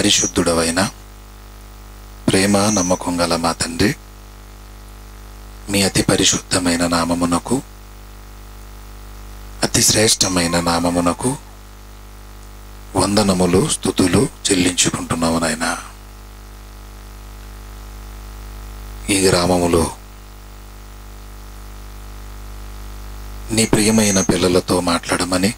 పరిశుద్ధుడవైన ప్రేమ నమ్మకం గల మా తండ్రి మీ అతి పరిశుద్ధమైన నామమునకు అతి శ్రేష్టమైన నామమునకు వందనములు స్థుతులు చెల్లించుకుంటున్నాము నాయనా ఈ గ్రామములో నీ ప్రియమైన పిల్లలతో మాట్లాడమని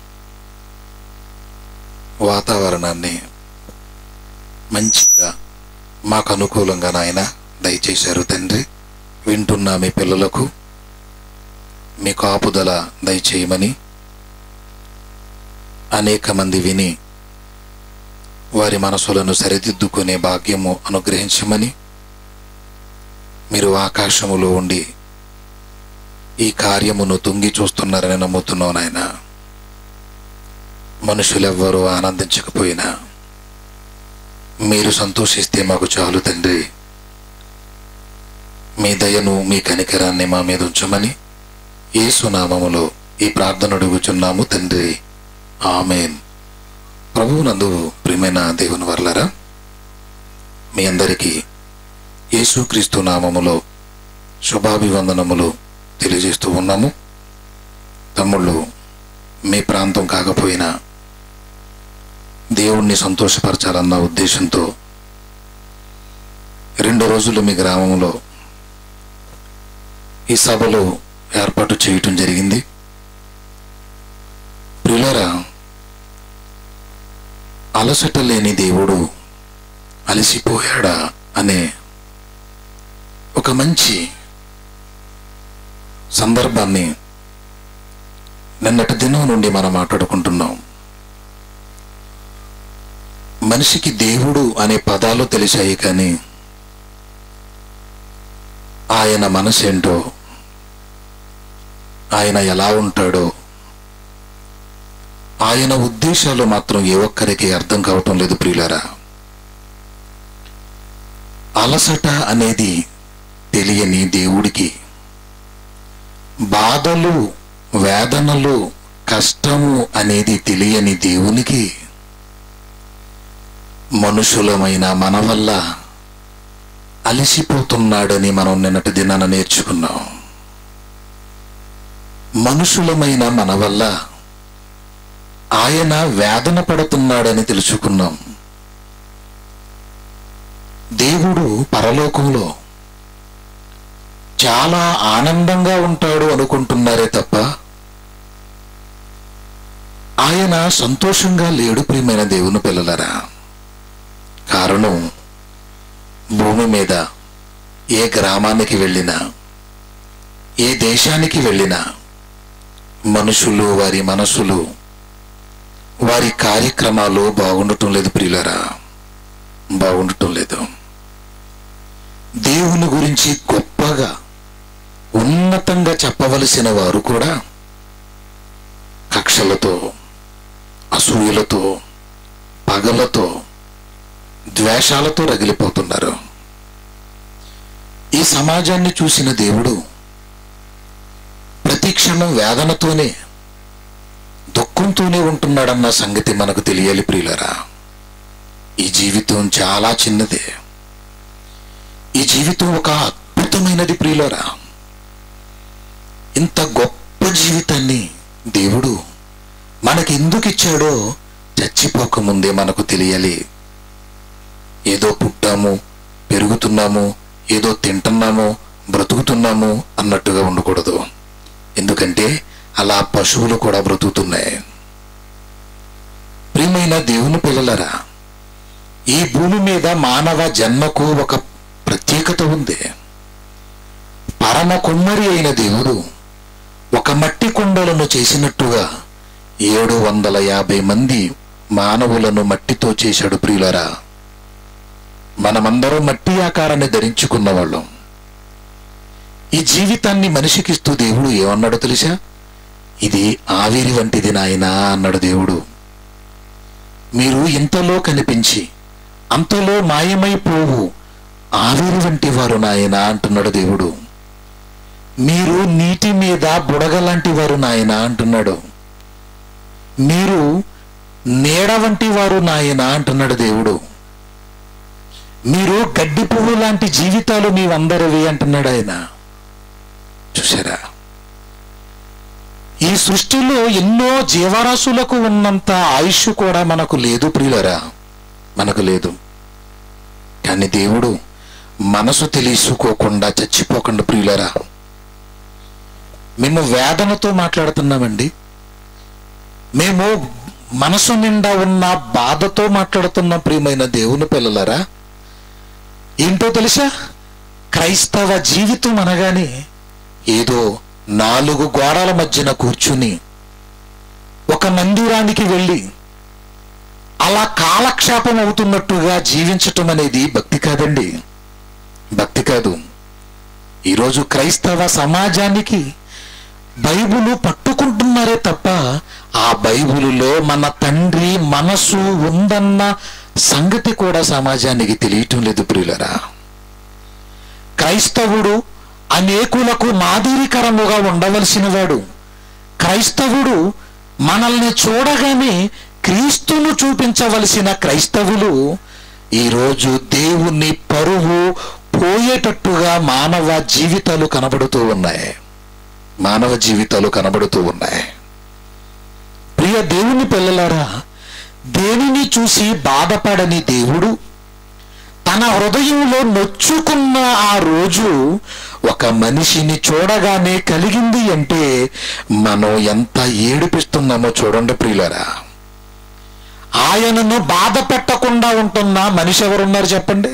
వాతావరణాన్ని మంచిగా మాకు అనుకూలంగా నాయన దయచేశారు తండ్రి వింటున్న మీ పిల్లలకు మీ కాపుదల దయచేయమని అనేక మంది విని వారి మనసులను సరిదిద్దుకునే భాగ్యము అనుగ్రహించమని మీరు ఆకాశములో ఉండి ఈ కార్యమును తుంగి చూస్తున్నారని నమ్ముతున్నావు నాయన మనుషులెవ్వరూ ఆనందించకపోయినా మీరు సంతోషిస్తే మాకు చాలు తండ్రి మీ దయను మీ కనికరాన్ని మా మీద ఉంచమని ఏసునామములో ఈ ప్రార్థన అడుగుచున్నాము తండ్రి ఆమెన్ ప్రభువునందు ప్రియమైన దేవుని వర్లరా మీ అందరికీ యేసుక్రీస్తు నామములో శుభాభివందనములు తెలియజేస్తూ ఉన్నాము తమ్ముళ్ళు మీ ప్రాంతం కాకపోయినా దేవుణ్ణి సంతోషపరచాలన్న ఉద్దేశంతో రెండు రోజులు మీ గ్రామంలో ఈ సభలు ఏర్పాటు చేయటం జరిగింది ప్రియులరా అలసట లేని దేవుడు అలసిపోయాడా అనే ఒక మంచి సందర్భాన్ని నిన్నటి దినం నుండి మనం మాట్లాడుకుంటున్నాం మనిషికి దేవుడు అనే పదాలు తెలిసాయి కానీ ఆయన మనసేంటో ఆయన ఎలా ఉంటాడో ఆయన ఉద్దేశాలు మాత్రం ఏ ఒక్కరికి అర్థం కావటం లేదు ప్రియులారా అలసట అనేది తెలియని దేవుడికి బాధలు వేదనలు కష్టము అనేది తెలియని దేవునికి మనుషులమైన మన వల్ల అలసిపోతున్నాడని మనం నిన్నటి దినాన నేర్చుకున్నాం మనుషులమైన మన వల్ల ఆయన వేదన పడుతున్నాడని తెలుసుకున్నాం దేవుడు పరలోకంలో చాలా ఆనందంగా ఉంటాడు అనుకుంటున్నారే తప్ప ఆయన సంతోషంగా లేడు ప్రియమైన దేవుని పిల్లలరా కారణం భూమి మీద ఏ గ్రామానికి వెళ్ళినా ఏ దేశానికి వెళ్ళినా మనుషులు వారి మనసులు వారి కార్యక్రమాలు బాగుండటం లేదు ప్రియులరా బాగుండటం లేదు దేవుని గురించి గొప్పగా ఉన్నతంగా చెప్పవలసిన వారు కూడా కక్షలతో అసూయలతో పగలతో ద్వేషాలతో రగిలిపోతున్నారు ఈ సమాజాన్ని చూసిన దేవుడు ప్రతి క్షణం వేదనతోనే దుఃఖంతోనే ఉంటున్నాడన్న సంగతి మనకు తెలియాలి ప్రియులరా ఈ జీవితం చాలా చిన్నదే ఈ జీవితం ఒక అద్భుతమైనది ప్రియులరా ఇంత గొప్ప జీవితాన్ని దేవుడు మనకి ఎందుకు ఇచ్చాడో చచ్చిపోకముందే మనకు తెలియాలి ఏదో పుట్టాము పెరుగుతున్నాము ఏదో తింటున్నాము బ్రతుకుతున్నాము అన్నట్టుగా ఉండకూడదు ఎందుకంటే అలా పశువులు కూడా బ్రతుకుతున్నాయి ప్రియమైన దేవుని పిల్లలరా ఈ భూమి మీద మానవ జన్మకు ఒక ప్రత్యేకత ఉంది పరమ కుమ్మరి అయిన దేవుడు ఒక మట్టి కుండలను చేసినట్టుగా ఏడు వందల యాభై మంది మానవులను మట్టితో చేశాడు ప్రియులరా మనమందరం మట్టి ఆకారాన్ని ధరించుకున్న వాళ్ళం ఈ జీవితాన్ని మనిషికిస్తూ దేవుడు ఏమన్నాడో తెలుసా ఇది ఆవిరి వంటిది నాయనా అన్నాడు దేవుడు మీరు ఇంతలో కనిపించి అంతలో మాయమైపోవు ఆవిరి వంటి వారు నాయనా అంటున్నాడు దేవుడు మీరు నీటి మీద బుడగ లాంటి వారు నాయన అంటున్నాడు మీరు నీడ వంటి వారు నాయన అంటున్నాడు దేవుడు మీరు గడ్డి పువ్వు లాంటి జీవితాలు మీవందరివి అంటున్నాడు ఆయన చూసారా ఈ సృష్టిలో ఎన్నో జీవరాశులకు ఉన్నంత ఆయుష్ కూడా మనకు లేదు ప్రియులరా మనకు లేదు కానీ దేవుడు మనసు తెలుసుకోకుండా చచ్చిపోకుండా ప్రియులరా మేము వేదనతో మాట్లాడుతున్నామండి మేము మనసు నిండా ఉన్న బాధతో మాట్లాడుతున్న ప్రియమైన దేవుని పిల్లలరా ఏంటో తెలుసా క్రైస్తవ జీవితం అనగానే ఏదో నాలుగు గోడల మధ్యన కూర్చుని ఒక మందిరానికి వెళ్ళి అలా కాలక్షేపం అవుతున్నట్టుగా జీవించటం అనేది భక్తి కాదండి భక్తి కాదు ఈరోజు క్రైస్తవ సమాజానికి బైబులు పట్టుకుంటున్నారే తప్ప ఆ బైబులులో మన తండ్రి మనసు ఉందన్న సంగతి కూడా సమాజానికి తెలియటం లేదు ప్రియులరా క్రైస్తవుడు అనేకులకు మాదిరికరముగా ఉండవలసిన వాడు క్రైస్తవుడు మనల్ని చూడగానే క్రీస్తును చూపించవలసిన క్రైస్తవులు ఈరోజు దేవుని పరువు పోయేటట్టుగా మానవ జీవితాలు కనబడుతూ ఉన్నాయి మానవ జీవితాలు కనబడుతూ ఉన్నాయి ప్రియ దేవుని పిల్లలారా దేనిని చూసి బాధపడని దేవుడు తన హృదయంలో నొచ్చుకున్న ఆ రోజు ఒక మనిషిని చూడగానే కలిగింది అంటే మనం ఎంత ఏడిపిస్తున్నామో చూడండి ప్రియులరా ఆయనను బాధ పెట్టకుండా ఉంటున్న మనిషి ఎవరున్నారు చెప్పండి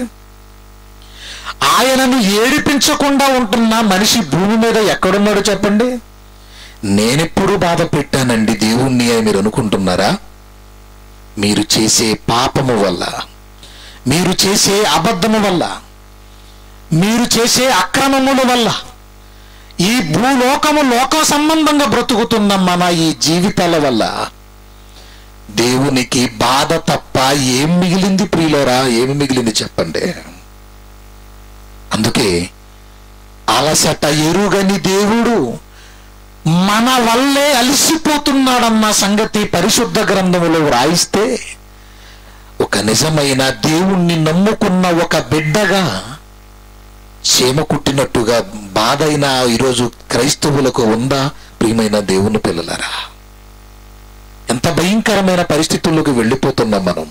ఆయనను ఏడిపించకుండా ఉంటున్న మనిషి భూమి మీద ఎక్కడున్నాడో చెప్పండి నేనెప్పుడు బాధ పెట్టానండి దేవుణ్ణి అని మీరు అనుకుంటున్నారా మీరు చేసే పాపము వల్ల మీరు చేసే అబద్ధము వల్ల మీరు చేసే అక్రమముల వల్ల ఈ భూలోకము లోక సంబంధంగా బ్రతుకుతున్న మన ఈ జీవితాల వల్ల దేవునికి బాధ తప్ప ఏం మిగిలింది ప్రియులరా ఏమి మిగిలింది చెప్పండి అందుకే అలసట ఎరుగని దేవుడు మన వల్లే అలసిపోతున్నాడన్న సంగతి పరిశుద్ధ గ్రంథములో వ్రాయిస్తే ఒక నిజమైన దేవుణ్ణి నమ్ముకున్న ఒక బిడ్డగా చీమ కుట్టినట్టుగా బాధ అయిన ఈరోజు క్రైస్తవులకు ఉందా ప్రియమైన దేవుని పిల్లలరా ఎంత భయంకరమైన పరిస్థితుల్లోకి వెళ్ళిపోతున్నాం మనం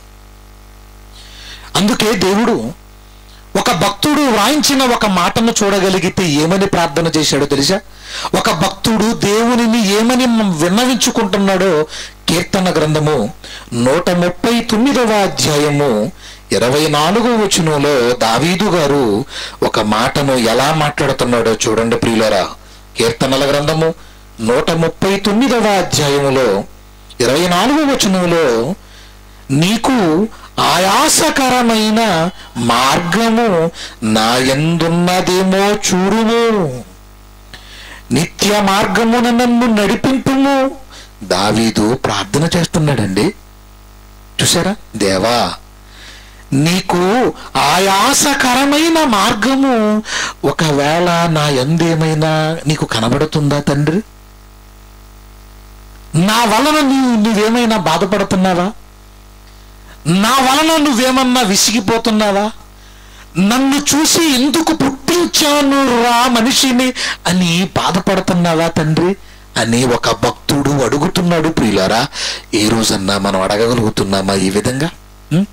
అందుకే దేవుడు ఒక భక్తుడు వ్రాయించిన ఒక మాటను చూడగలిగితే ఏమని ప్రార్థన చేశాడో తెలుసా ఒక భక్తుడు దేవునిని ఏమని విన్నవించుకుంటున్నాడో కీర్తన గ్రంథము నూట ముప్పై తొమ్మిదవ అధ్యాయము ఇరవై నాలుగో వచనంలో దావీదు గారు ఒక మాటను ఎలా మాట్లాడుతున్నాడో చూడండి ప్రియులరా కీర్తనల గ్రంథము నూట ముప్పై తొమ్మిదవ అధ్యాయములో ఇరవై నాలుగో వచనంలో నీకు ఆయాసకరమైన మార్గము నా ఎందున్నదేమో చూడుము నిత్య మార్గమున నన్ను నడిపింపుము దావీదు ప్రార్థన చేస్తున్నాడండి చూసారా దేవా నీకు ఆయాసకరమైన మార్గము ఒకవేళ నా ఎందేమైనా నీకు కనబడుతుందా తండ్రి నా వలన నీవు నువ్వేమైనా బాధపడుతున్నావా నా వలన నువ్వేమన్నా విసిగిపోతున్నావా నన్ను చూసి ఎందుకు పుట్టించాను రా మనిషిని అని బాధపడుతున్నావా తండ్రి అని ఒక భక్తుడు అడుగుతున్నాడు ప్రియులారా ఏ రోజన్నా మనం అడగగలుగుతున్నామా ఈ విధంగా ఉం?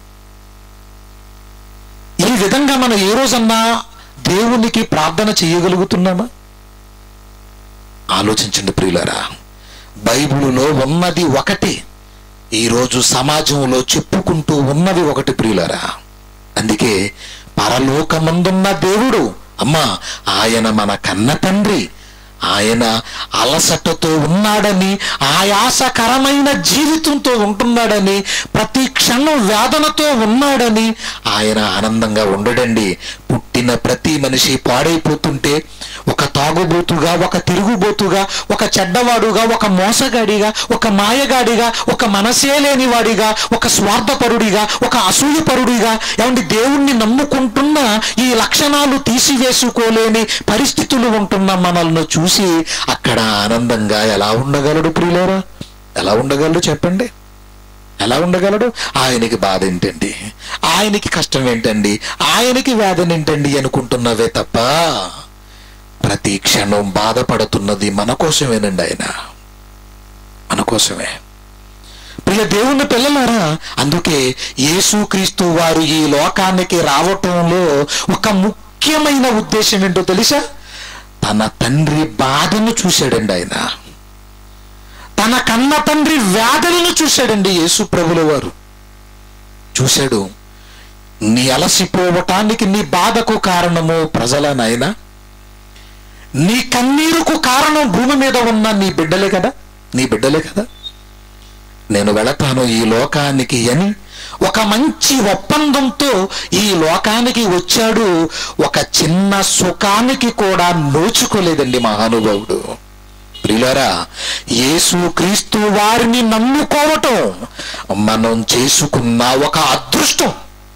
ఈ విధంగా మనం ఏ రోజన్నా దేవునికి ప్రార్థన చేయగలుగుతున్నామా ఆలోచించండి ప్రియులారా బైబిలులో ఉన్నది ఒకటి ఈరోజు సమాజంలో చెప్పుకుంటూ ఉన్నది ఒకటి ప్రియులరా అందుకే పరలోకమందున్న దేవుడు అమ్మా ఆయన మన కన్న తండ్రి ఆయన అలసటతో ఉన్నాడని ఆయాసకరమైన జీవితంతో ఉంటున్నాడని ప్రతి క్షణం వేదనతో ఉన్నాడని ఆయన ఆనందంగా ఉండడండి పుట్టిన ప్రతి మనిషి పాడైపోతుంటే ఒక తాగుబోతుగా ఒక తిరుగుబోతుగా ఒక చెడ్డవాడుగా ఒక మోసగాడిగా ఒక మాయగాడిగా ఒక మనసే లేనివాడిగా ఒక స్వార్థపరుడిగా ఒక అసూయపరుడిగా ఏమండి దేవుణ్ణి నమ్ముకుంటున్న ఈ లక్షణాలు తీసివేసుకోలేని పరిస్థితులు ఉంటున్న మనల్ని చూసి అక్కడ ఆనందంగా ఎలా ఉండగలడు ప్రియులారా ఎలా ఉండగలడు చెప్పండి ఎలా ఉండగలడు ఆయనకి బాధ ఏంటండి ఆయనకి కష్టం ఏంటండి ఆయనకి వేదన ఏంటండి అనుకుంటున్నవే తప్ప ప్రతి క్షణం బాధపడుతున్నది మన కోసమేనండి ఆయన మన కోసమే ప్రియ దేవుని పిల్లలారా అందుకే యేసుక్రీస్తు వారు ఈ లోకానికి రావటంలో ఒక ముఖ్యమైన ఉద్దేశం ఏంటో తెలుసా తన తండ్రి బాధను చూశాడండి ఆయన తన కన్న తండ్రి వ్యాధులను చూశాడండి యేసు ప్రభుల వారు చూశాడు నీ అలసిపోవటానికి నీ బాధకు కారణము ప్రజల నాయన నీ కన్నీరుకు కారణం భూమి మీద ఉన్న నీ బిడ్డలే కదా నీ బిడ్డలే కదా నేను వెళతాను ఈ లోకానికి అని ఒక మంచి ఒప్పందంతో ఈ లోకానికి వచ్చాడు ఒక చిన్న సుఖానికి కూడా నోచుకోలేదండి మహానుభావుడు ప్రియులారా యేసు క్రీస్తు వారిని నమ్ముకోవటం మనం చేసుకున్న ఒక అదృష్టం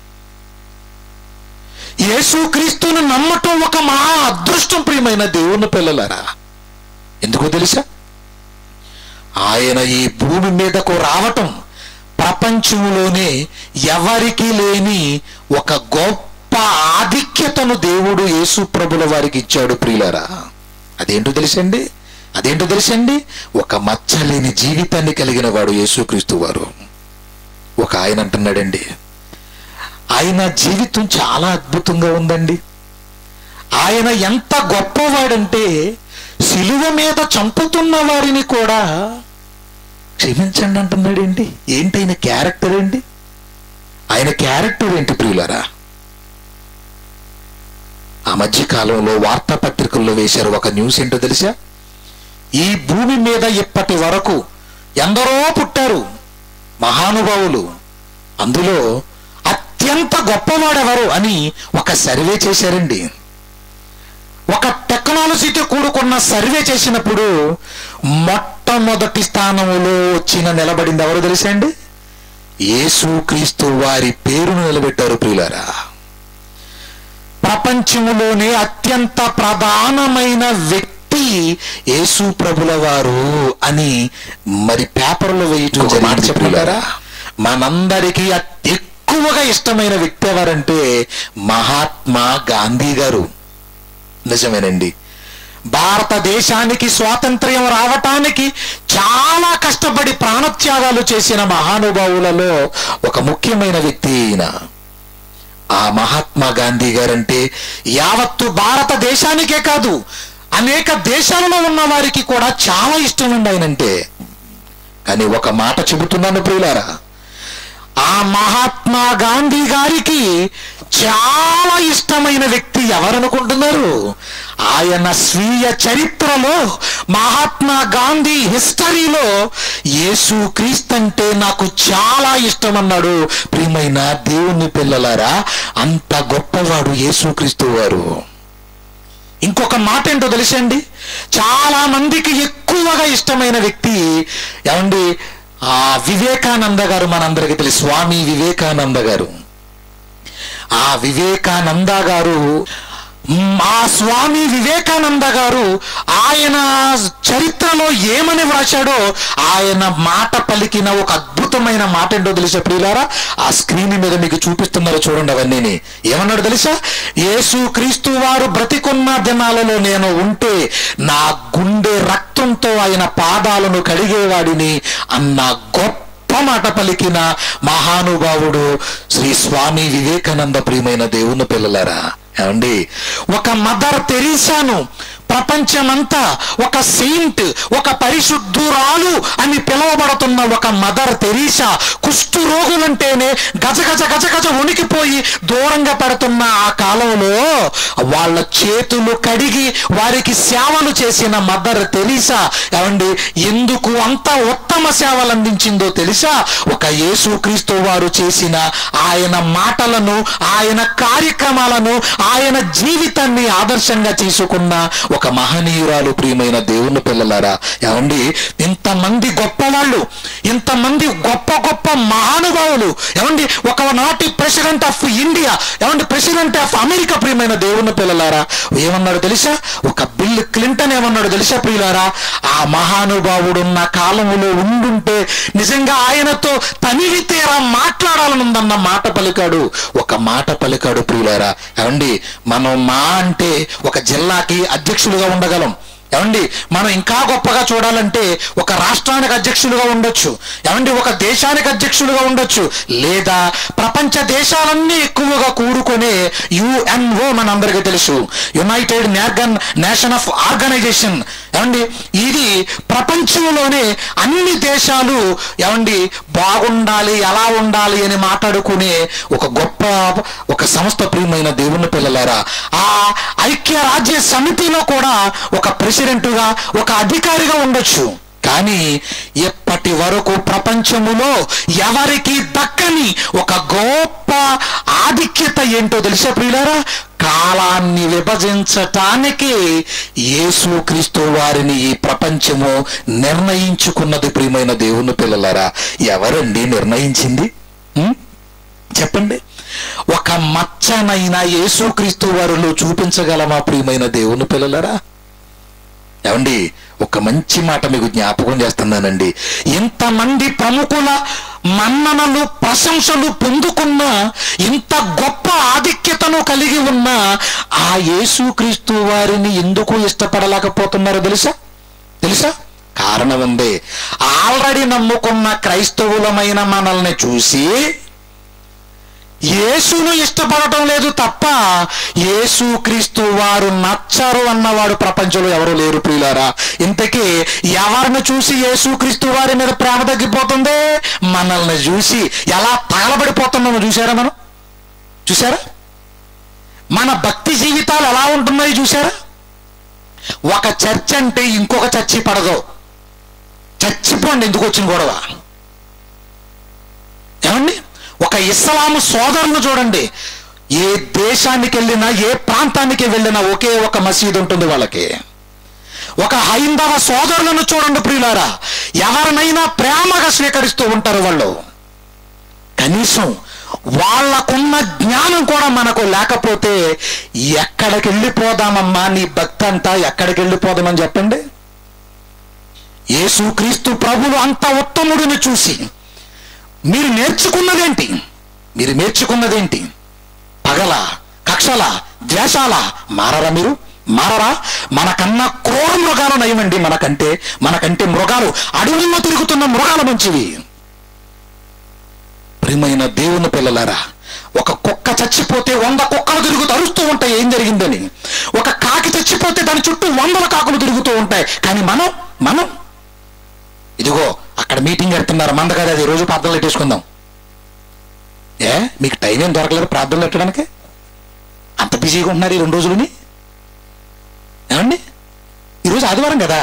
యేసు క్రీస్తును నమ్మటం ఒక మహా అదృష్టం ప్రియమైన దేవుని పిల్లలారా ఎందుకో తెలుసా ఆయన ఈ భూమి మీదకు రావటం ప్రపంచంలోనే ఎవరికి లేని ఒక గొప్ప ఆధిక్యతను దేవుడు యేసు ప్రభుల వారికి ఇచ్చాడు ప్రియులరా అదేంటో తెలుసండి అదేంటో తెలుసండి ఒక మచ్చలేని జీవితాన్ని కలిగిన వాడు యేసుక్రీస్తు వారు ఒక ఆయన అంటున్నాడండి ఆయన జీవితం చాలా అద్భుతంగా ఉందండి ఆయన ఎంత గొప్పవాడంటే సిలువ మీద చంపుతున్న వారిని కూడా క్షమించండి అంటున్నాడు ఏంటి ఏంటి ఆయన క్యారెక్టర్ ఏంటి ఆయన క్యారెక్టర్ ఏంటి ప్రియులరా ఆ మధ్య కాలంలో వార్తాపత్రికల్లో వేశారు ఒక న్యూస్ ఏంటో తెలుసా ఈ భూమి మీద ఇప్పటి వరకు ఎందరో పుట్టారు మహానుభావులు అందులో అత్యంత గొప్పవాడెవరు అని ఒక సర్వే చేశారండి ఒక టెక్నాలజీతో కూడుకున్న సర్వే చేసినప్పుడు మొట్టమొదటి స్థానంలో వచ్చిన నిలబడింది ఎవరు తెలుసా అండి యేసుక్రీస్తు వారి పేరును నిలబెట్టారు ప్రియులారా ప్రపంచంలోనే అత్యంత ప్రధానమైన వ్యక్తి యేసు ప్రభుల వారు అని మరి పేపర్లో వేయటం ఇంకొక మాట జరిగింది ప్రియులారా మనందరికీ అతి ఎక్కువగా ఇష్టమైన వ్యక్తి ఎవరంటే మహాత్మా గాంధీ గారు నిజమేనండి భారతదేశానికి స్వాతంత్ర్యం రావటానికి చాలా కష్టపడి ప్రాణత్యాగాలు చేసిన మహానుభావులలో ఒక ముఖ్యమైన వ్యక్తి ఈయన ఆ మహాత్మా గాంధీ గారంటే యావత్తు భారతదేశానికే కాదు అనేక దేశాలలో ఉన్న వారికి కూడా చాలా ఇష్టం ఉంది ఆయనంటే కానీ ఒక మాట చెబుతున్నాను ప్రియులారా ఆ మహాత్మా గాంధీ గారికి చాలా ఇష్టమైన వ్యక్తి ఎవరనుకుంటున్నారు ఆయన స్వీయ చరిత్రలో మహాత్మా గాంధీ హిస్టరీలో యేసు క్రీస్తంటే నాకు చాలా ఇష్టం అన్నాడు ప్రియమైన దేవుని పిల్లలారా అంత గొప్పవాడు యేసుక్రీస్తు వారు ఇంకొక మాట ఏంటో తెలుసండి చాలా మందికి ఎక్కువగా ఇష్టమైన వ్యక్తి ఏమండి ఆ వివేకానంద గారు మనందరికీ తెలుసు స్వామి వివేకానంద గారు ఆ వివేకానంద గారు మ్, ఆ స్వామి వివేకానంద గారు ఆయన చరిత్రలో ఏమని వ్రాశాడో ఆయన మాట పలికిన ఒక అద్భుతమైన మాట ఏంటో తెలుసా ప్రియులారా ఆ స్క్రీన్ మీద మీకు చూపిస్తున్నారు చూడండి అవన్నీ ఏమన్నాడు తెలుసా యేసు క్రీస్తు వారు బ్రతికున్న దినాలలో నేను ఉంటే నా గుండె రక్తంతో ఆయన పాదాలను కడిగేవాడిని అన్న గొప్ప మాట పలికిన మహానుభావుడు శ్రీ స్వామి వివేకానంద ప్రియమైన దేవుని పిల్లలారా ఏమండి ఒక మదర్ తెరీసాను ప్రపంచమంతా ఒక సెయింట్ ఒక పరిశుద్ధురాలు అని పిలువబడుతున్న ఒక మదర్ తెరీసా కుష్టు రోగులంటేనే గజ గజ గజ గజ ఉనికిపోయి దూరంగా పడుతున్న ఆ కాలంలో వాళ్ళ చేతులు కడిగి వారికి సేవలు చేసిన మదర్ తెరీసా ఏమండి ఎందుకు అంత ఉత్తమ సేవలు అందించిందో తెలుసా ఒక యేసుక్రీస్తు వారు చేసిన ఆయన మాటలను ఆయన కార్యక్రమాలను ఆయన జీవితాన్ని ఆదర్శంగా తీసుకున్న ఒక మహనీయురాలు ప్రియమైన దేవుని పిల్లలారా ఏమండి ఇంతమంది గొప్పవాళ్ళు ఇంతమంది గొప్ప గొప్ప మహానుభావులు ఏమండి ఒకనాటి ప్రెసిడెంట్ ఆఫ్ ఇండియా ఏమండి ప్రెసిడెంట్ ఆఫ్ అమెరికా ప్రియమైన దేవుని పిల్లలారా ఏమన్నాడు తెలుసా ఒక బిల్ క్లింటన్ ఏమన్నాడు తెలుసా ప్రియులారా ఆ మహానుభావుడు ఉన్న కాలములో ఉండుంటే నిజంగా ఆయనతో తనివి తీరా మాట్లాడాలనుందన్న మాట పలికాడు ఒక మాట పలికాడు ప్రియులారా ఏమండి మనం మా అంటే ఒక జిల్లాకి అధ్యక్షులుగా ఉండగలం ఏమండి మనం ఇంకా గొప్పగా చూడాలంటే ఒక రాష్ట్రానికి అధ్యక్షులుగా ఉండొచ్చు ఏమండి ఒక దేశానికి అధ్యక్షులుగా ఉండొచ్చు లేదా ప్రపంచ దేశాలన్నీ ఎక్కువగా కూడుకునే యుఎన్ఓ మన అందరికీ తెలుసు యునైటెడ్ నేర్గన్ నేషన్ ఆఫ్ ఆర్గనైజేషన్ ఏమండి ఇది ప్రపంచంలోనే అన్ని దేశాలు ఏమండి బాగుండాలి ఎలా ఉండాలి అని మాట్లాడుకునే ఒక గొప్ప ఒక సంస్థ ప్రియమైన దేవుని పిల్లలారా ఆ ఐక్య రాజ్య సమితిలో కూడా ఒక ప్రెసిడెంట్గా ఒక అధికారిగా ఉండొచ్చు కానీ ఎప్పటి వరకు ప్రపంచములో ఎవరికి దక్కని ఒక గొప్ప ఆధిక్యత ఏంటో తెలుసా ప్రియులారా కాలాన్ని విభజించటానికి యేసుక్రీస్తు వారిని ఈ ప్రపంచము నిర్ణయించుకున్నది ప్రియమైన దేవుని పిల్లలారా ఎవరండి నిర్ణయించింది ఉం? చెప్పండి ఒక మచ్చనైన యేసుక్రీస్తు వారిలో చూపించగలమా ప్రియమైన దేవుని పిల్లలరా ఏమండి ఒక మంచి మాట మీకు జ్ఞాపకం చేస్తున్నానండి ఇంతమంది ప్రముఖుల మన్ననలు ప్రశంసలు పొందుకున్న ఇంత గొప్ప ఆధిక్యతను కలిగి ఉన్న ఆ యేసుక్రీస్తు వారిని ఎందుకు ఇష్టపడలేకపోతున్నారో తెలుసా తెలుసా కారణం ఉంది ఆల్రెడీ నమ్ముకున్న క్రైస్తవులమైన మనల్ని చూసి యేసును ఇష్టపడటం లేదు తప్ప యేసు క్రీస్తు వారు నచ్చరు అన్నవాడు ప్రపంచంలో ఎవరు లేరు ప్రియులారా ఇంతకీ ఎవరిని చూసి యేసు క్రీస్తు వారి మీద ప్రేమ తగ్గిపోతుంది మనల్ని చూసి ఎలా తగలబడిపోతున్నామో చూసారా మనం చూసారా మన భక్తి జీవితాలు ఎలా ఉంటున్నాయి చూసారా ఒక చర్చ్ అంటే ఇంకొక చర్చి పడదు చచ్చిపోండి ఎందుకు వచ్చిన గొడవ ఏమండి ఒక ఇస్లాము సోదరులను చూడండి ఏ దేశానికి వెళ్ళినా ఏ ప్రాంతానికి వెళ్ళినా ఒకే ఒక మసీదు ఉంటుంది వాళ్ళకి ఒక హైందవ సోదరులను చూడండి ప్రియులారా ఎవరినైనా ప్రేమగా స్వీకరిస్తూ ఉంటారు వాళ్ళు కనీసం వాళ్ళకున్న జ్ఞానం కూడా మనకు లేకపోతే ఎక్కడికి వెళ్ళిపోదామమ్మా నీ భక్తి అంతా ఎక్కడికి వెళ్ళిపోదామని చెప్పండి యేసుక్రీస్తు ప్రభులు అంత ఉత్తముడిని చూసి మీరు నేర్చుకున్నదేంటి మీరు నేర్చుకున్నదేంటి పగల కక్షల ద్వేషాల మారరా మీరు మారరా మనకన్నా క్రూర మృగాలు నయమండి మనకంటే మనకంటే మృగాలు అడవుల్లో తిరుగుతున్న మృగాలు మంచివి ప్రియమైన దేవుని పిల్లలారా ఒక కుక్క చచ్చిపోతే వంద కుక్కలు తిరుగుతూ అరుస్తూ ఉంటాయి ఏం జరిగిందని ఒక కాకి చచ్చిపోతే దాని చుట్టూ వందల కాకులు తిరుగుతూ ఉంటాయి కానీ మనం మనం ఇదిగో అక్కడ మీటింగ్ పెడుతున్నారు మంద కదా అది రోజు ప్రార్థనలు పెట్టేసుకుందాం ఏ మీకు టైం ఏం దొరకలేదు ప్రార్థనలు పెట్టడానికి అంత బిజీగా ఉంటున్నారు ఈ రెండు రోజులని ఏమండి ఈరోజు ఆదివారం కదా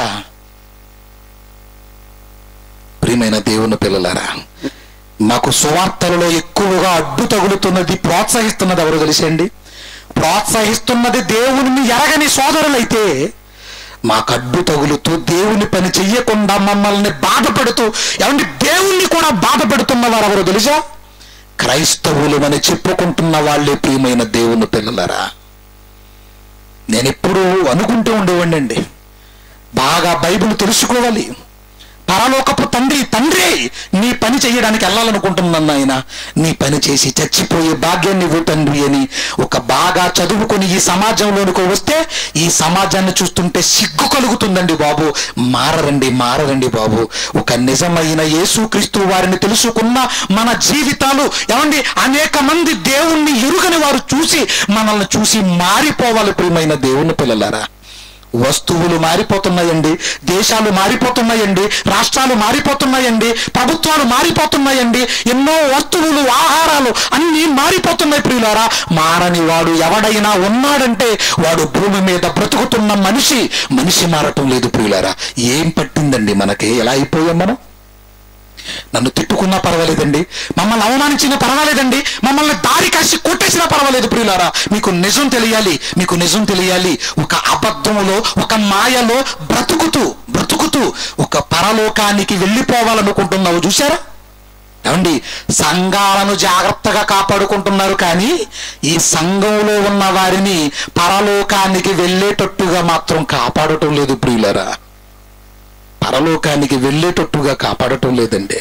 ప్రియమైన దేవుని పిల్లలారా మాకు సువార్తలలో ఎక్కువగా అడ్డు తగులుతున్నది ప్రోత్సహిస్తున్నది ఎవరు తెలిసండి ప్రోత్సహిస్తున్నది దేవుని ఎరగని సోదరులైతే మాకు అడ్డు తగులుతూ దేవుని పని చెయ్యకుండా మమ్మల్ని బాధపడుతూ ఏమంటే దేవుణ్ణి కూడా బాధపెడుతున్న వారు ఎవరు తెలుసా క్రైస్తవులమని చెప్పుకుంటున్న వాళ్ళే ప్రియమైన దేవుని పిల్లలరా నేను ఎప్పుడూ అనుకుంటూ ఉండేవాడినండి బాగా బైబిల్ తెలుసుకోవాలి పరలోకపు తండ్రి తండ్రి నీ పని చేయడానికి వెళ్ళాలనుకుంటున్నాను ఆయన నీ పని చేసి చచ్చిపోయే భాగ్యాన్ని ఇవ్వు తండ్రి అని ఒక బాగా చదువుకొని ఈ సమాజంలోనికి వస్తే ఈ సమాజాన్ని చూస్తుంటే సిగ్గు కలుగుతుందండి బాబు మారరండి మారరండి బాబు ఒక నిజమైన యేసుక్రీస్తు వారిని తెలుసుకున్న మన జీవితాలు ఏమండి అనేక మంది దేవుణ్ణి ఎరుగని వారు చూసి మనల్ని చూసి మారిపోవాలి ప్రియమైన దేవుని పిల్లలారా వస్తువులు మారిపోతున్నాయండి దేశాలు మారిపోతున్నాయండి రాష్ట్రాలు మారిపోతున్నాయండి ప్రభుత్వాలు మారిపోతున్నాయండి ఎన్నో వస్తువులు ఆహారాలు అన్నీ మారిపోతున్నాయి ప్రియులారా మారని వాడు ఎవడైనా ఉన్నాడంటే వాడు భూమి మీద బ్రతుకుతున్న మనిషి మనిషి మారటం లేదు ప్రియులారా ఏం పట్టిందండి మనకి ఎలా అయిపోయాం మనం నన్ను తిట్టుకున్నా పర్వాలేదండి మమ్మల్ని అవమానించినా పర్వాలేదండి మమ్మల్ని దారి కాసి కొట్టేసినా పర్వాలేదు ప్రియులారా మీకు నిజం తెలియాలి మీకు నిజం తెలియాలి ఒక అబద్ధములో ఒక మాయలో బ్రతుకుతూ బ్రతుకుతూ ఒక పరలోకానికి వెళ్ళిపోవాలనుకుంటున్నావు చూసారా ఏమండి సంఘాలను జాగ్రత్తగా కాపాడుకుంటున్నారు కానీ ఈ సంఘంలో ఉన్న వారిని పరలోకానికి వెళ్ళేటట్టుగా మాత్రం కాపాడటం లేదు ప్రియులరా పరలోకానికి వెళ్ళేటట్టుగా కాపాడటం లేదండి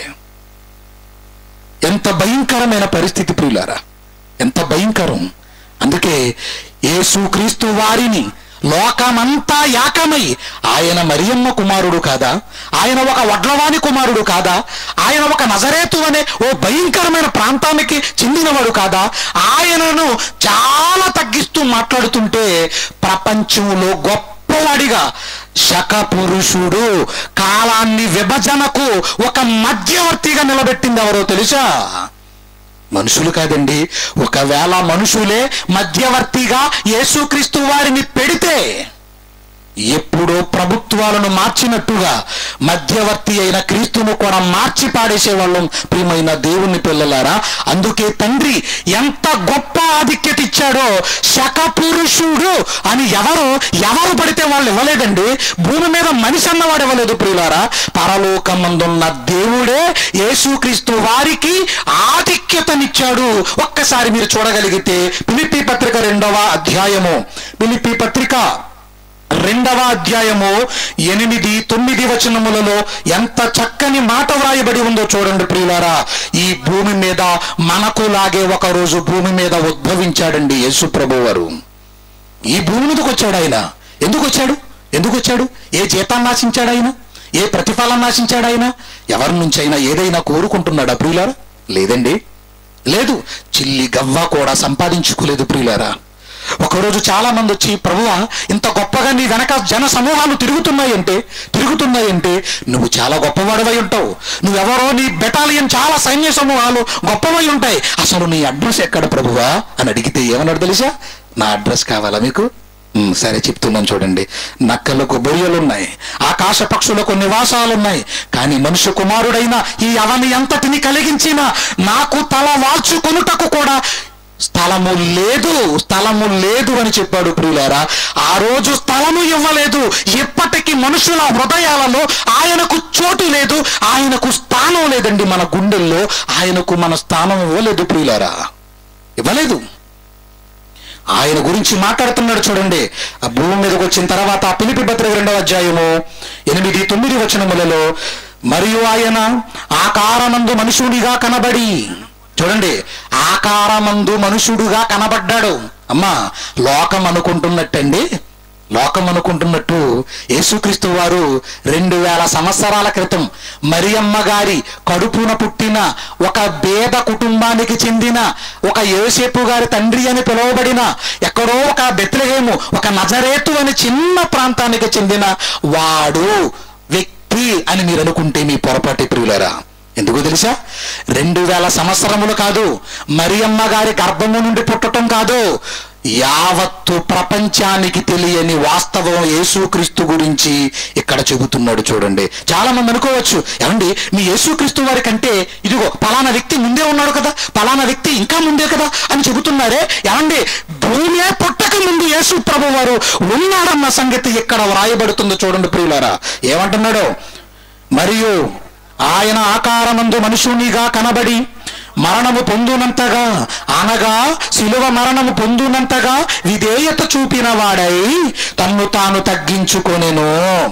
ఎంత భయంకరమైన పరిస్థితి ప్రియులారా ఎంత భయంకరం అందుకే యేసుక్రీస్తు వారిని లోకమంతా యాకమై ఆయన మరియమ్మ కుమారుడు కాదా ఆయన ఒక వడ్లవాని కుమారుడు కాదా ఆయన ఒక నజరేతు అనే ఓ భయంకరమైన ప్రాంతానికి చెందినవాడు కాదా ఆయనను చాలా తగ్గిస్తూ మాట్లాడుతుంటే ప్రపంచంలో గొప్పవాడిగా శక పురుషుడు కాలాన్ని విభజనకు ఒక మధ్యవర్తిగా నిలబెట్టింది ఎవరో తెలుసా మనుషులు కాదండి ఒకవేళ మనుషులే మధ్యవర్తిగా యేసుక్రీస్తు వారిని పెడితే ఎప్పుడో ప్రభుత్వాలను మార్చినట్టుగా మధ్యవర్తి అయిన క్రీస్తును కూడా మార్చి పాడేసేవాళ్ళం ప్రియమైన దేవుని పిల్లలారా అందుకే తండ్రి ఎంత గొప్ప ఆధిక్యత ఇచ్చాడో శక పురుషుడు అని ఎవరు ఎవరు పడితే వాళ్ళు ఇవ్వలేదండి భూమి మీద మనిషి అన్నవాడు ఇవ్వలేదు ప్రియులారా పరలోకమందున్న దేవుడే యేసుక్రీస్తు వారికి ఆధిక్యతనిచ్చాడు ఒక్కసారి మీరు చూడగలిగితే పిలిపి పత్రిక రెండవ అధ్యాయము పిలిపి పత్రిక రెండవ అధ్యాయము ఎనిమిది తొమ్మిది వచనములలో ఎంత చక్కని మాట వ్రాయబడి ఉందో చూడండి ప్రియులారా ఈ భూమి మీద మనకు లాగే ఒక రోజు భూమి మీద ఉద్భవించాడండి యేసు ప్రభు వారు ఈ భూమి మీదకి వచ్చాడు ఆయన ఎందుకు వచ్చాడు ఎందుకు వచ్చాడు ఏ జీతాన్ని ఆశించాడు ఆయన ఏ ప్రతిఫలం ఆశించాడు ఆయన ఎవరి నుంచి అయినా ఏదైనా కోరుకుంటున్నాడా ప్రియులారా లేదండి లేదు చిల్లి గవ్వ కూడా సంపాదించుకోలేదు ప్రియులారా ఒకరోజు చాలా మంది వచ్చి ప్రభువా ఇంత గొప్పగా నీ వెనక జన సమూహాలు తిరుగుతున్నాయంటే తిరుగుతున్నాయంటే నువ్వు చాలా గొప్పవాడివై ఉంటావు నువ్వెవరో నీ బెటాలియన్ చాలా సైన్య సమూహాలు గొప్పవై ఉంటాయి అసలు నీ అడ్రస్ ఎక్కడ ప్రభువా అని అడిగితే ఏమన్నాడు తెలుసా నా అడ్రస్ కావాలా మీకు ఉమ్, సరే చెప్తున్నాను చూడండి నక్కలకు బొయ్యలున్నాయి ఆకాశ పక్షులకు నివాసాలున్నాయి కానీ మనుష్య కుమారుడైన ఈ అవని అంతటిని కలిగించిన నాకు తల వాల్చుకొనుటకు కూడా స్థలము లేదు స్థలము లేదు అని చెప్పాడు ప్రియులారా ఆ రోజు స్థలము ఇవ్వలేదు ఇప్పటికీ మనుషుల హృదయాలలో ఆయనకు చోటు లేదు ఆయనకు స్థానం లేదండి మన గుండెల్లో ఆయనకు మన స్థానం ఇవ్వలేదు ప్రియులారా ఇవ్వలేదు ఆయన గురించి మాట్లాడుతున్నాడు చూడండి ఆ భూమి మీదకి వచ్చిన తర్వాత ఆ పిలిపి పత్రిక రెండవ అధ్యాయము ఎనిమిది తొమ్మిది వచనములలో మరియు ఆయన ఆకారమందు మనుషుడిగా కనబడి చూడండి ఆకారమందు మనుషుడుగా కనబడ్డాడు అమ్మా లోకం అనుకుంటున్నట్టండి లోకం అనుకుంటున్నట్టు యేసుక్రీస్తు వారు రెండు వేల సంవత్సరాల క్రితం మరియమ్మ గారి కడుపున పుట్టిన ఒక పేద కుటుంబానికి చెందిన ఒక యోసేపు గారి తండ్రి అని పిలువబడిన ఎక్కడో ఒక బెత్లహేము ఒక నజరేతు అని చిన్న ప్రాంతానికి చెందిన వాడు వ్యక్తి అని మీరు అనుకుంటే మీ పొరపాటి ప్రియులరా ఎందుకు తెలుసా రెండు వేల సంవత్సరములు కాదు మరియమ్మ గారి గర్భము నుండి పుట్టటం కాదు యావత్తు ప్రపంచానికి తెలియని వాస్తవం యేసుక్రీస్తు గురించి ఇక్కడ చెబుతున్నాడు చూడండి చాలా మంది అనుకోవచ్చు ఏమండి మీ యేసుక్రీస్తు వారి కంటే ఇదిగో పలానా వ్యక్తి ముందే ఉన్నాడు కదా పలానా వ్యక్తి ఇంకా ముందే కదా అని చెబుతున్నారే ఏమండి భూమే పుట్టక ముందు యేసు ప్రభు వారు ఉన్నాడన్న సంగతి ఇక్కడ వ్రాయబడుతుందో చూడండి ప్రియులారా ఏమంటున్నాడు మరియు ఆయన ఆకారమందు మనుషునిగా కనబడి మరణము పొందునంతగా అనగా శిలువ మరణము పొందునంతగా విధేయత చూపిన వాడై తన్ను తాను తగ్గించుకొనెను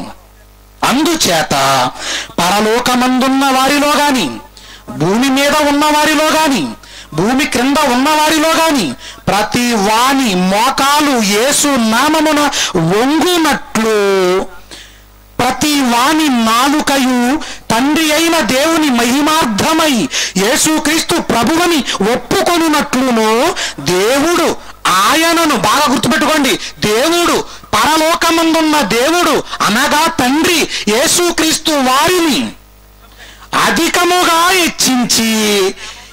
అందుచేత పరలోకమందున్న వారిలో గాని భూమి మీద ఉన్న వారిలో గాని భూమి క్రింద ఉన్న వారిలో గాని ప్రతి వాని మోకాలు యేసు నామమున వంగునట్లు ప్రతి వాని నాలుకయు తండ్రి అయిన దేవుని మహిమార్థమై యేసుక్రీస్తు ప్రభువని ఒప్పుకొనున్నట్లును దేవుడు ఆయనను బాగా గుర్తుపెట్టుకోండి దేవుడు పరలోకమందున్న దేవుడు అనగా తండ్రి యేసుక్రీస్తు వారిని అధికముగా హెచ్చించి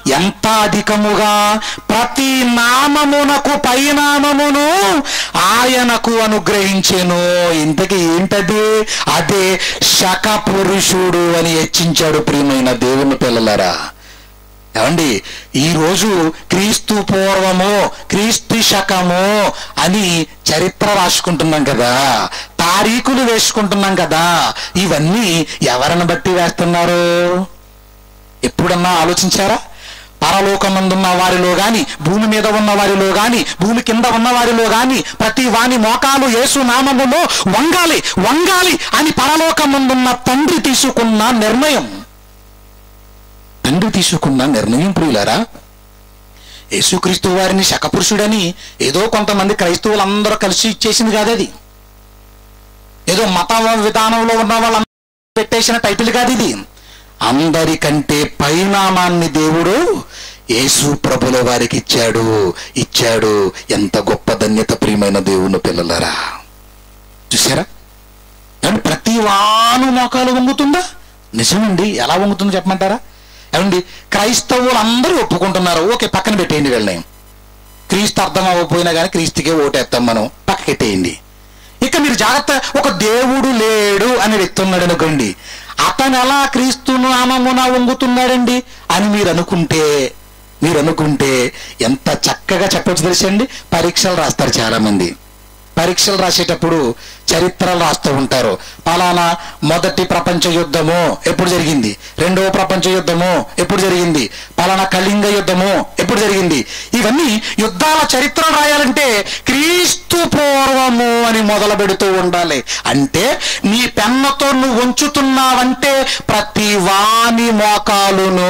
ఎంత అధికముగా ప్రతి నామమునకు పైనామమును ఆయనకు అనుగ్రహించెను ఇంతకీ ఏంటది అదే శక పురుషుడు అని హెచ్చించాడు ప్రియమైన దేవుని పిల్లలారా ఏమండి ఈరోజు క్రీస్తు పూర్వము క్రీస్తు శకము అని చరిత్ర రాసుకుంటున్నాం కదా తారీఖులు వేసుకుంటున్నాం కదా ఇవన్నీ ఎవరిని బట్టి వేస్తున్నారు ఎప్పుడన్నా ఆలోచించారా పరలోకమందున్న వారిలో గాని భూమి మీద ఉన్న వారిలో గాని భూమి కింద ఉన్న వారిలో గాని ప్రతి వాని మోకాలు యేసు నామములో వంగాలి వంగాలి అని పరలోకమందున్న తండ్రి తీసుకున్న నిర్ణయం తండ్రి తీసుకున్న నిర్ణయం ప్రియులారా యేసుక్రీస్తు వారిని శకపురుషుడని ఏదో కొంతమంది క్రైస్తవులందరూ కలిసి ఇచ్చేసింది కాదు అది ఏదో మత విధానంలో ఉన్న వాళ్ళందరూ పెట్టేసిన టైటిల్ కాదు ఇది అందరికంటే పైనామాన్ని దేవుడు యేసు ప్రభుల వారికి ఇచ్చాడు ఇచ్చాడు ఎంత గొప్ప ధన్యత ప్రియమైన దేవుని పిల్లలరా చూసారా ఏమండి ప్రతి వాను మోకాలు వంగుతుందా నిజమండి ఎలా వంగుతుందో చెప్పమంటారా ఏమండి క్రైస్తవులు అందరూ ఒప్పుకుంటున్నారు ఓకే పక్కన పెట్టేయండి వీళ్ళని క్రీస్తు అర్థం అవ్వకపోయినా కానీ క్రీస్తుకే ఓటేస్తాం మనం పక్కకెట్టేయండి ఇక మీరు జాగ్రత్త ఒక దేవుడు లేడు అని వ్యక్తి ఉన్నాడు అనుకోండి అతను ఎలా క్రీస్తు నామమున వంగుతున్నాడండి అని మీరు అనుకుంటే మీరు అనుకుంటే ఎంత చక్కగా చెప్పొచ్చు తెలుసండి పరీక్షలు రాస్తారు చాలా మంది పరీక్షలు రాసేటప్పుడు చరిత్రలు రాస్తూ ఉంటారు పలానా మొదటి ప్రపంచ యుద్ధము ఎప్పుడు జరిగింది రెండవ ప్రపంచ యుద్ధము ఎప్పుడు జరిగింది పలానా కళింగ యుద్ధము ఎప్పుడు జరిగింది ఇవన్నీ యుద్ధాల చరిత్రలు రాయాలంటే క్రీస్తు పూర్వము అని మొదలు పెడుతూ ఉండాలి అంటే నీ పెన్నతో నువ్వు ఉంచుతున్నావంటే ప్రతి వాని మోకాలును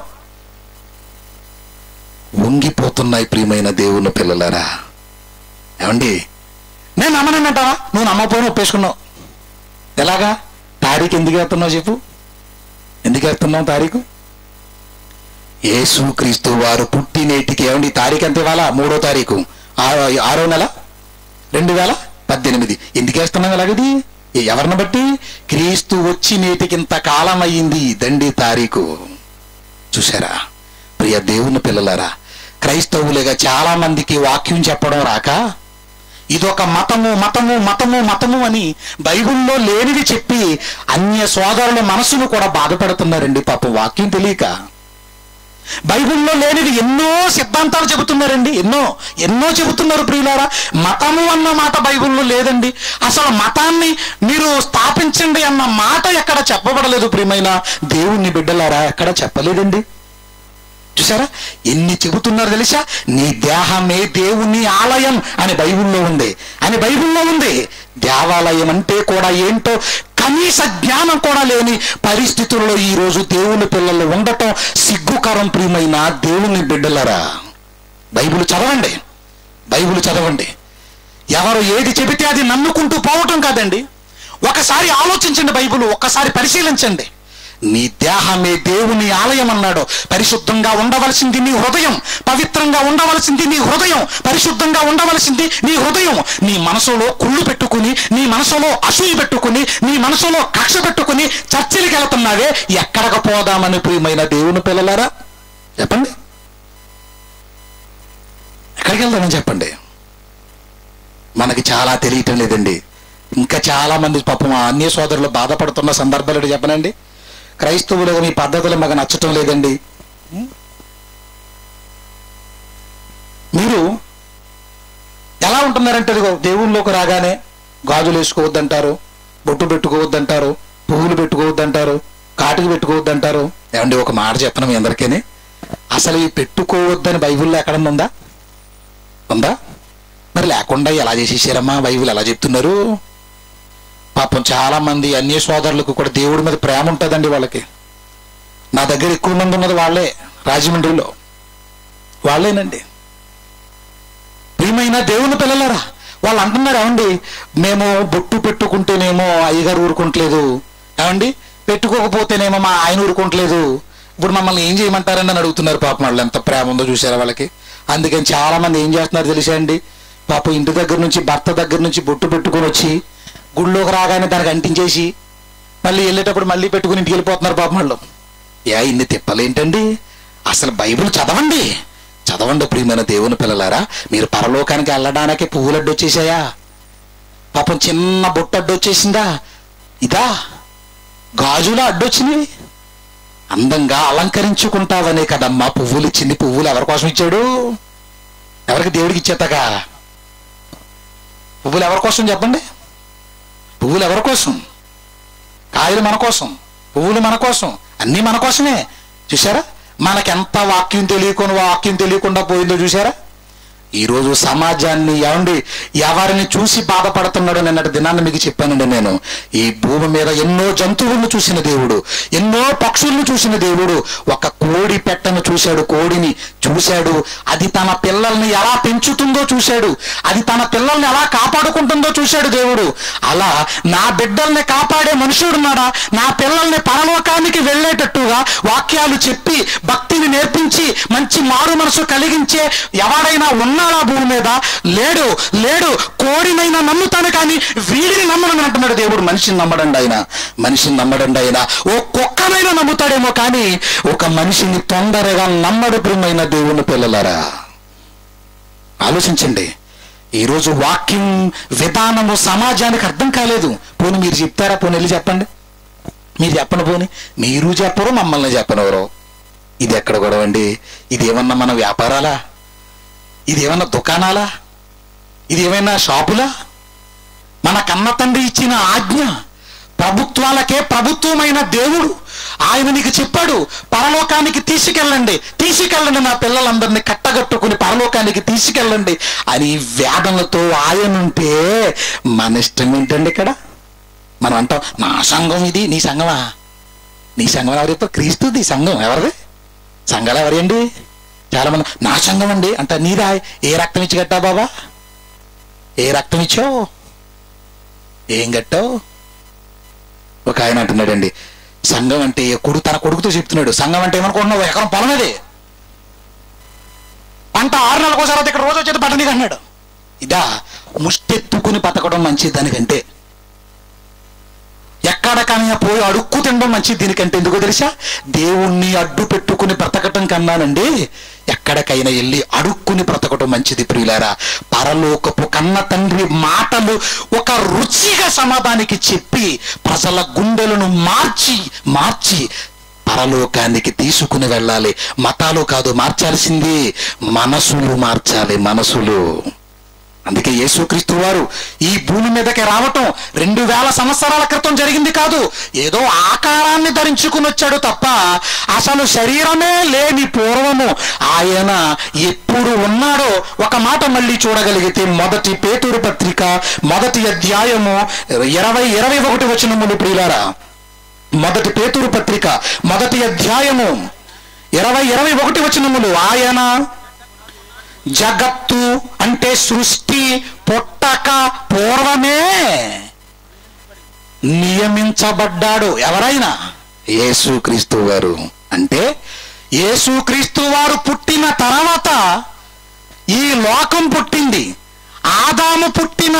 వంగిపోతున్నాయి ప్రియమైన దేవుని పిల్లలారా ఏమండి నేను నమ్మనంటావా నువ్వు నమ్మపోయిన ఒప్పేసుకున్నావు ఎలాగా తారీఖు ఎందుకు వేస్తున్నావు చెప్పు ఎందుకు వేస్తున్నావు తారీఖు యేసు క్రీస్తు వారు పుట్టినేటికి ఏమండి తారీఖు ఎంత ఇవాళ మూడో తారీఖు ఆరో ఆరో నెల రెండు వేల పద్దెనిమిది ఎందుకు వేస్తున్నాం ఎలాగది ఎవరిని బట్టి క్రీస్తు వచ్చి నేటికి ఇంత కాలం అయ్యింది దండి తారీఖు చూసారా ప్రియ దేవుని పిల్లలారా క్రైస్తవులుగా చాలా మందికి వాక్యం చెప్పడం రాక ఇదొక మతము మతము మతము మతము అని బైబిల్లో లేనిది చెప్పి అన్య సోదరుల మనసును కూడా బాధపడుతున్నారండి పాపం వాక్యం తెలియక బైబిల్లో లేనిది ఎన్నో సిద్ధాంతాలు చెబుతున్నారండి ఎన్నో ఎన్నో చెబుతున్నారు ప్రియులారా మతము అన్న మాట బైబిల్లో లేదండి అసలు మతాన్ని మీరు స్థాపించండి అన్న మాట ఎక్కడ చెప్పబడలేదు ప్రియమైన దేవుణ్ణి బిడ్డలారా ఎక్కడ చెప్పలేదండి చూసారా ఎన్ని చెబుతున్నారు తెలుసా నీ దేహమే దేవుని ఆలయం అని బైబిల్లో ఉంది అని బైబిల్లో ఉంది దేవాలయం అంటే కూడా ఏంటో కనీస జ్ఞానం కూడా లేని పరిస్థితుల్లో ఈ రోజు దేవుని పిల్లలు ఉండటం సిగ్గుకరం ప్రియమైన దేవుని బిడ్డలరా బైబిల్ చదవండి బైబిల్ చదవండి ఎవరు ఏది చెబితే అది నమ్ముకుంటూ పోవటం కాదండి ఒకసారి ఆలోచించండి బైబిల్ ఒక్కసారి పరిశీలించండి నీ దేహమే దేవుని ఆలయం అన్నాడు పరిశుద్ధంగా ఉండవలసింది నీ హృదయం పవిత్రంగా ఉండవలసింది నీ హృదయం పరిశుద్ధంగా ఉండవలసింది నీ హృదయం నీ మనసులో కుళ్ళు పెట్టుకుని నీ మనసులో అసూయ పెట్టుకుని నీ మనసులో కక్ష పెట్టుకుని చర్చలకి వెళ్తున్నావే ఎక్కడికి పోదామని ప్రియమైన దేవుని పిల్లలారా చెప్పండి ఎక్కడికి వెళ్దామని చెప్పండి మనకి చాలా తెలియటం లేదండి ఇంకా చాలా మంది పాపం ఆ అన్య సోదరులు బాధపడుతున్న సందర్భాలు ఏంటో చెప్పనండి క్రైస్తవులుగా మీ పద్ధతులు మాకు నచ్చటం లేదండి మీరు ఎలా ఉంటున్నారంటే ఇదిగో దేవుళ్ళలోకి రాగానే గాజులు వేసుకోవద్దంటారు బొట్టు పెట్టుకోవద్దంటారు పువ్వులు పెట్టుకోవద్దంటారు కాటుకు పెట్టుకోవద్దంటారు ఏమండి ఒక మాట చెప్పను మీ అందరికీ అసలు ఈ పెట్టుకోవద్దని బైబిల్లో ఎక్కడన్నా ఉందా ఉందా మరి లేకుండా ఎలా చేసేసారమ్మా బైబిల్ ఎలా చెప్తున్నారు పాపం చాలా మంది అన్య సోదరులకు కూడా దేవుడి మీద ప్రేమ ఉంటుందండి వాళ్ళకి నా దగ్గర ఎక్కువ మంది ఉన్నది వాళ్ళే రాజమండ్రిలో వాళ్ళేనండి ప్రియమైన దేవుని పిల్లలారా వాళ్ళు అంటున్నారు ఏమండి మేము బొట్టు పెట్టుకుంటేనేమో అయ్యగారు ఊరుకుంటలేదు ఏమండి పెట్టుకోకపోతేనేమో మా ఆయన ఊరుకుంటలేదు ఇప్పుడు మమ్మల్ని ఏం చేయమంటారని అని అడుగుతున్నారు పాపం వాళ్ళు ఎంత ప్రేమ ఉందో చూసారా వాళ్ళకి అందుకని చాలా మంది ఏం చేస్తున్నారు తెలిసా అండి పాపం ఇంటి దగ్గర నుంచి భర్త దగ్గర నుంచి బొట్టు పెట్టుకొని వచ్చి గుళ్ళోకి రాగానే దానికి అంటించేసి మళ్ళీ వెళ్ళేటప్పుడు మళ్ళీ పెట్టుకుని ఇంటికి వెళ్ళిపోతున్నారు పాపం వాళ్ళు యా ఇన్ని తిప్పలేంటండి అసలు బైబిల్ చదవండి చదవండి ప్రియమైన దేవుని పిల్లలారా మీరు పరలోకానికి వెళ్ళడానికి పువ్వులు అడ్డొచ్చేసాయా పాపం చిన్న బొట్టు అడ్డొచ్చేసిందా ఇదా గాజులా అడ్డొచ్చినాయి అందంగా అలంకరించుకుంటావనే కదమ్మా పువ్వులు ఇచ్చింది పువ్వులు ఎవరి కోసం ఇచ్చాడు ఎవరికి దేవుడికి ఇచ్చేతగా పువ్వులు ఎవరి కోసం చెప్పండి పువ్వులు ఎవరి కోసం కాయలు మన కోసం పువ్వులు మన కోసం అన్నీ మన కోసమే చూసారా మనకెంత వాక్యం తెలియకుండా వాక్యం తెలియకుండా పోయిందో చూసారా ఈరోజు సమాజాన్ని ఏమండి ఎవరిని చూసి బాధపడుతున్నాడో నిన్నటి దినాన్ని మీకు చెప్పానండి నేను ఈ భూమి మీద ఎన్నో జంతువులను చూసిన దేవుడు ఎన్నో పక్షులను చూసిన దేవుడు ఒక కోడి పెట్టను చూశాడు కోడిని చూశాడు అది తన పిల్లల్ని ఎలా పెంచుతుందో చూశాడు అది తన పిల్లల్ని ఎలా కాపాడుకుంటుందో చూశాడు దేవుడు అలా నా బిడ్డల్ని కాపాడే మనుషుడున్నాడా నా పిల్లల్ని పరలోకానికి వెళ్ళేటట్టుగా వాక్యాలు చెప్పి భక్తిని నేర్పించి మంచి మారు మనసు కలిగించే ఎవడైనా ఉన్నాడా భూమి మీద లేడు లేడు కోడినైనా నమ్ముతాను కానీ వీడిని నమ్మనని అంటున్నాడు దేవుడు మనిషిని నమ్మడండి ఆయన మనిషిని నమ్మడండి ఆయన ఓ కుక్కనైనా నమ్ముతాడేమో కానీ ఒక మనిషిని తొందరగా నమ్మడు ప్రియమైన దేవుని పిల్లలారా ఆలోచించండి ఈరోజు వాక్యం విధానము సమాజానికి అర్థం కాలేదు పోనీ మీరు చెప్తారా పోనీ వెళ్ళి చెప్పండి మీరు చెప్పండి పోనీ మీరు చెప్పరు మమ్మల్ని చెప్పనెవరు ఇది ఎక్కడ గొడవ అండి ఇది ఏమన్నా మన వ్యాపారాలా ఇది ఏమన్నా దుకాణాలా ఇది ఏమైనా షాపులా మన కన్న తండ్రి ఇచ్చిన ఆజ్ఞ ప్రభుత్వాలకే ప్రభుత్వమైన దేవుడు ఆయన నీకు చెప్పాడు పరలోకానికి తీసుకెళ్ళండి తీసుకెళ్ళండి నా పిల్లలందరినీ కట్టగట్టుకుని పరలోకానికి తీసుకెళ్ళండి అని వేదనలతో ఆయన ఉంటే మన ఇష్టం ఏంటండి ఇక్కడ మనం అంటాం నా సంఘం ఇది నీ సంఘమా నీ సంఘం ఎవరైతే క్రీస్తుది సంఘం ఎవరిది సంఘాలు ఎవరండి చాలా మంది నా సంఘం అండి అంట నీదా ఏ రక్తం ఇచ్చి కట్టా బాబా ఏ రక్తం ఇచ్చావు ఏం కట్టావు ఒక ఆయన అంటున్నాడండి సంఘం అంటే కొడుకు తన కొడుకుతో చెప్తున్నాడు సంఘం అంటే ఏమనుకుంటున్నావు ఎకరం పొలం అది పంట ఆరు నెలలకు ఒకసారి ఇక్కడ రోజు వచ్చేది పంట నీకు అన్నాడు ఇదా ముష్టెత్తుకుని బతకడం మంచిది దానికంటే ఎక్కడికైనా పోయి అడుక్కు తినడం మంచిది దీనికంటే ఎందుకో తెలుసా దేవుణ్ణి అడ్డు పెట్టుకుని బ్రతకటం కన్నానండి ఎక్కడికైనా వెళ్ళి అడుక్కుని బ్రతకటం మంచిది ప్రియులారా పరలోకపు కన్న తండ్రి మాటలు ఒక రుచిగా సమాధానికి చెప్పి ప్రజల గుండెలను మార్చి మార్చి పరలోకానికి తీసుకుని వెళ్ళాలి మతాలు కాదు మార్చాల్సింది మనసులు మార్చాలి మనసులు అందుకే యేసుక్రీస్తు వారు ఈ భూమి మీదకి రావటం రెండు వేల సంవత్సరాల క్రితం జరిగింది కాదు ఏదో ఆకారాన్ని ధరించుకుని వచ్చాడు తప్ప అసలు శరీరమే లేని పూర్వము ఆయన ఎప్పుడు ఉన్నాడో ఒక మాట మళ్ళీ చూడగలిగితే మొదటి పేతురు పత్రిక మొదటి అధ్యాయము ఇరవై ఇరవై ఒకటి వచనములు ప్రియులారా మొదటి పేతురు పత్రిక మొదటి అధ్యాయము ఇరవై ఇరవై ఒకటి వచనములు ఆయన జగత్తు అంటే సృష్టి పుట్టక పూర్వమే నియమించబడ్డాడు ఎవరైనా యేసుక్రీస్తు వారు అంటే యేసుక్రీస్తు వారు పుట్టిన తర్వాత ఈ లోకం పుట్టింది ఆదాము పుట్టిన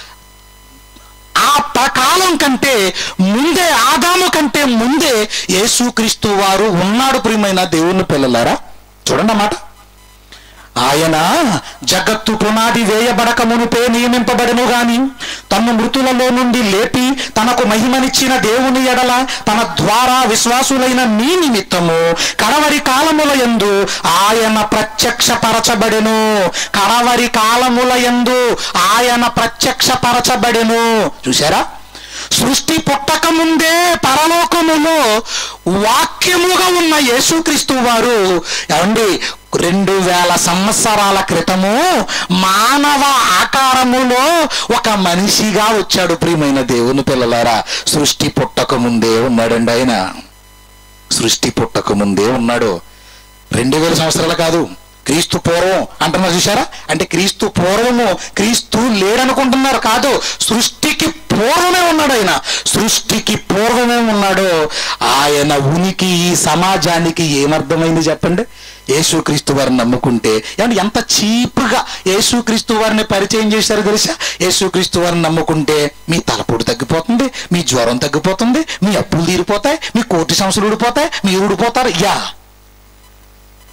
ఆ ప- కాలం కంటే ముందే ఆదాము కంటే ముందే యేసుక్రీస్తు వారు ఉన్నాడు ప్రియమైన దేవుని పిల్లలారా చూడండి అన్నమాట ఆయన జగత్తు పునాది వేయబడక మునుపే నియమింపబడను గాని తన్ను మృతులలో నుండి లేపి తనకు మహిమనిచ్చిన దేవుని ఎడల తన ద్వారా విశ్వాసులైన నీ నిమిత్తము కడవరి కాలముల యందు ఆయన ప్రత్యక్షపరచబడెను కడవరి కాలముల యందు ఆయన ప్రత్యక్షపరచబడెను చూసారా సృష్టి పుట్టక ముందే పరలోకములో వాక్యముగా ఉన్న యేసుక్రీస్తు వారు ఏమండి రెండు వేల సంవత్సరాల క్రితము మానవ ఆకారములో ఒక మనిషిగా వచ్చాడు ప్రియమైన దేవుని పిల్లలారా సృష్టి పుట్టక ముందే ఉన్నాడండి ఆయన సృష్టి పుట్టక ముందే ఉన్నాడు రెండు వేల సంవత్సరాలు కాదు క్రీస్తు పూర్వం అంటున్నారు చూసారా అంటే క్రీస్తు పూర్వము క్రీస్తు లేడనుకుంటున్నారు కాదు సృష్టికి పూర్వమే ఉన్నాడు ఆయన సృష్టికి పూర్వమే ఉన్నాడు ఆయన ఉనికి ఈ సమాజానికి ఏమర్థమైంది చెప్పండి యేసుక్రీస్తు వారిని నమ్ముకుంటే ఏమంటే ఎంత చీప్గా యేసుక్రీస్తు వారిని పరిచయం చేశారు తెలుసా యేసుక్రీస్తు వారిని నమ్ముకుంటే మీ తలపోటు తగ్గిపోతుంది మీ జ్వరం తగ్గిపోతుంది మీ అప్పులు తీరిపోతాయి మీ కోటి సంవత్సరాలు ఊడిపోతాయి మీరు ఊడిపోతారు యా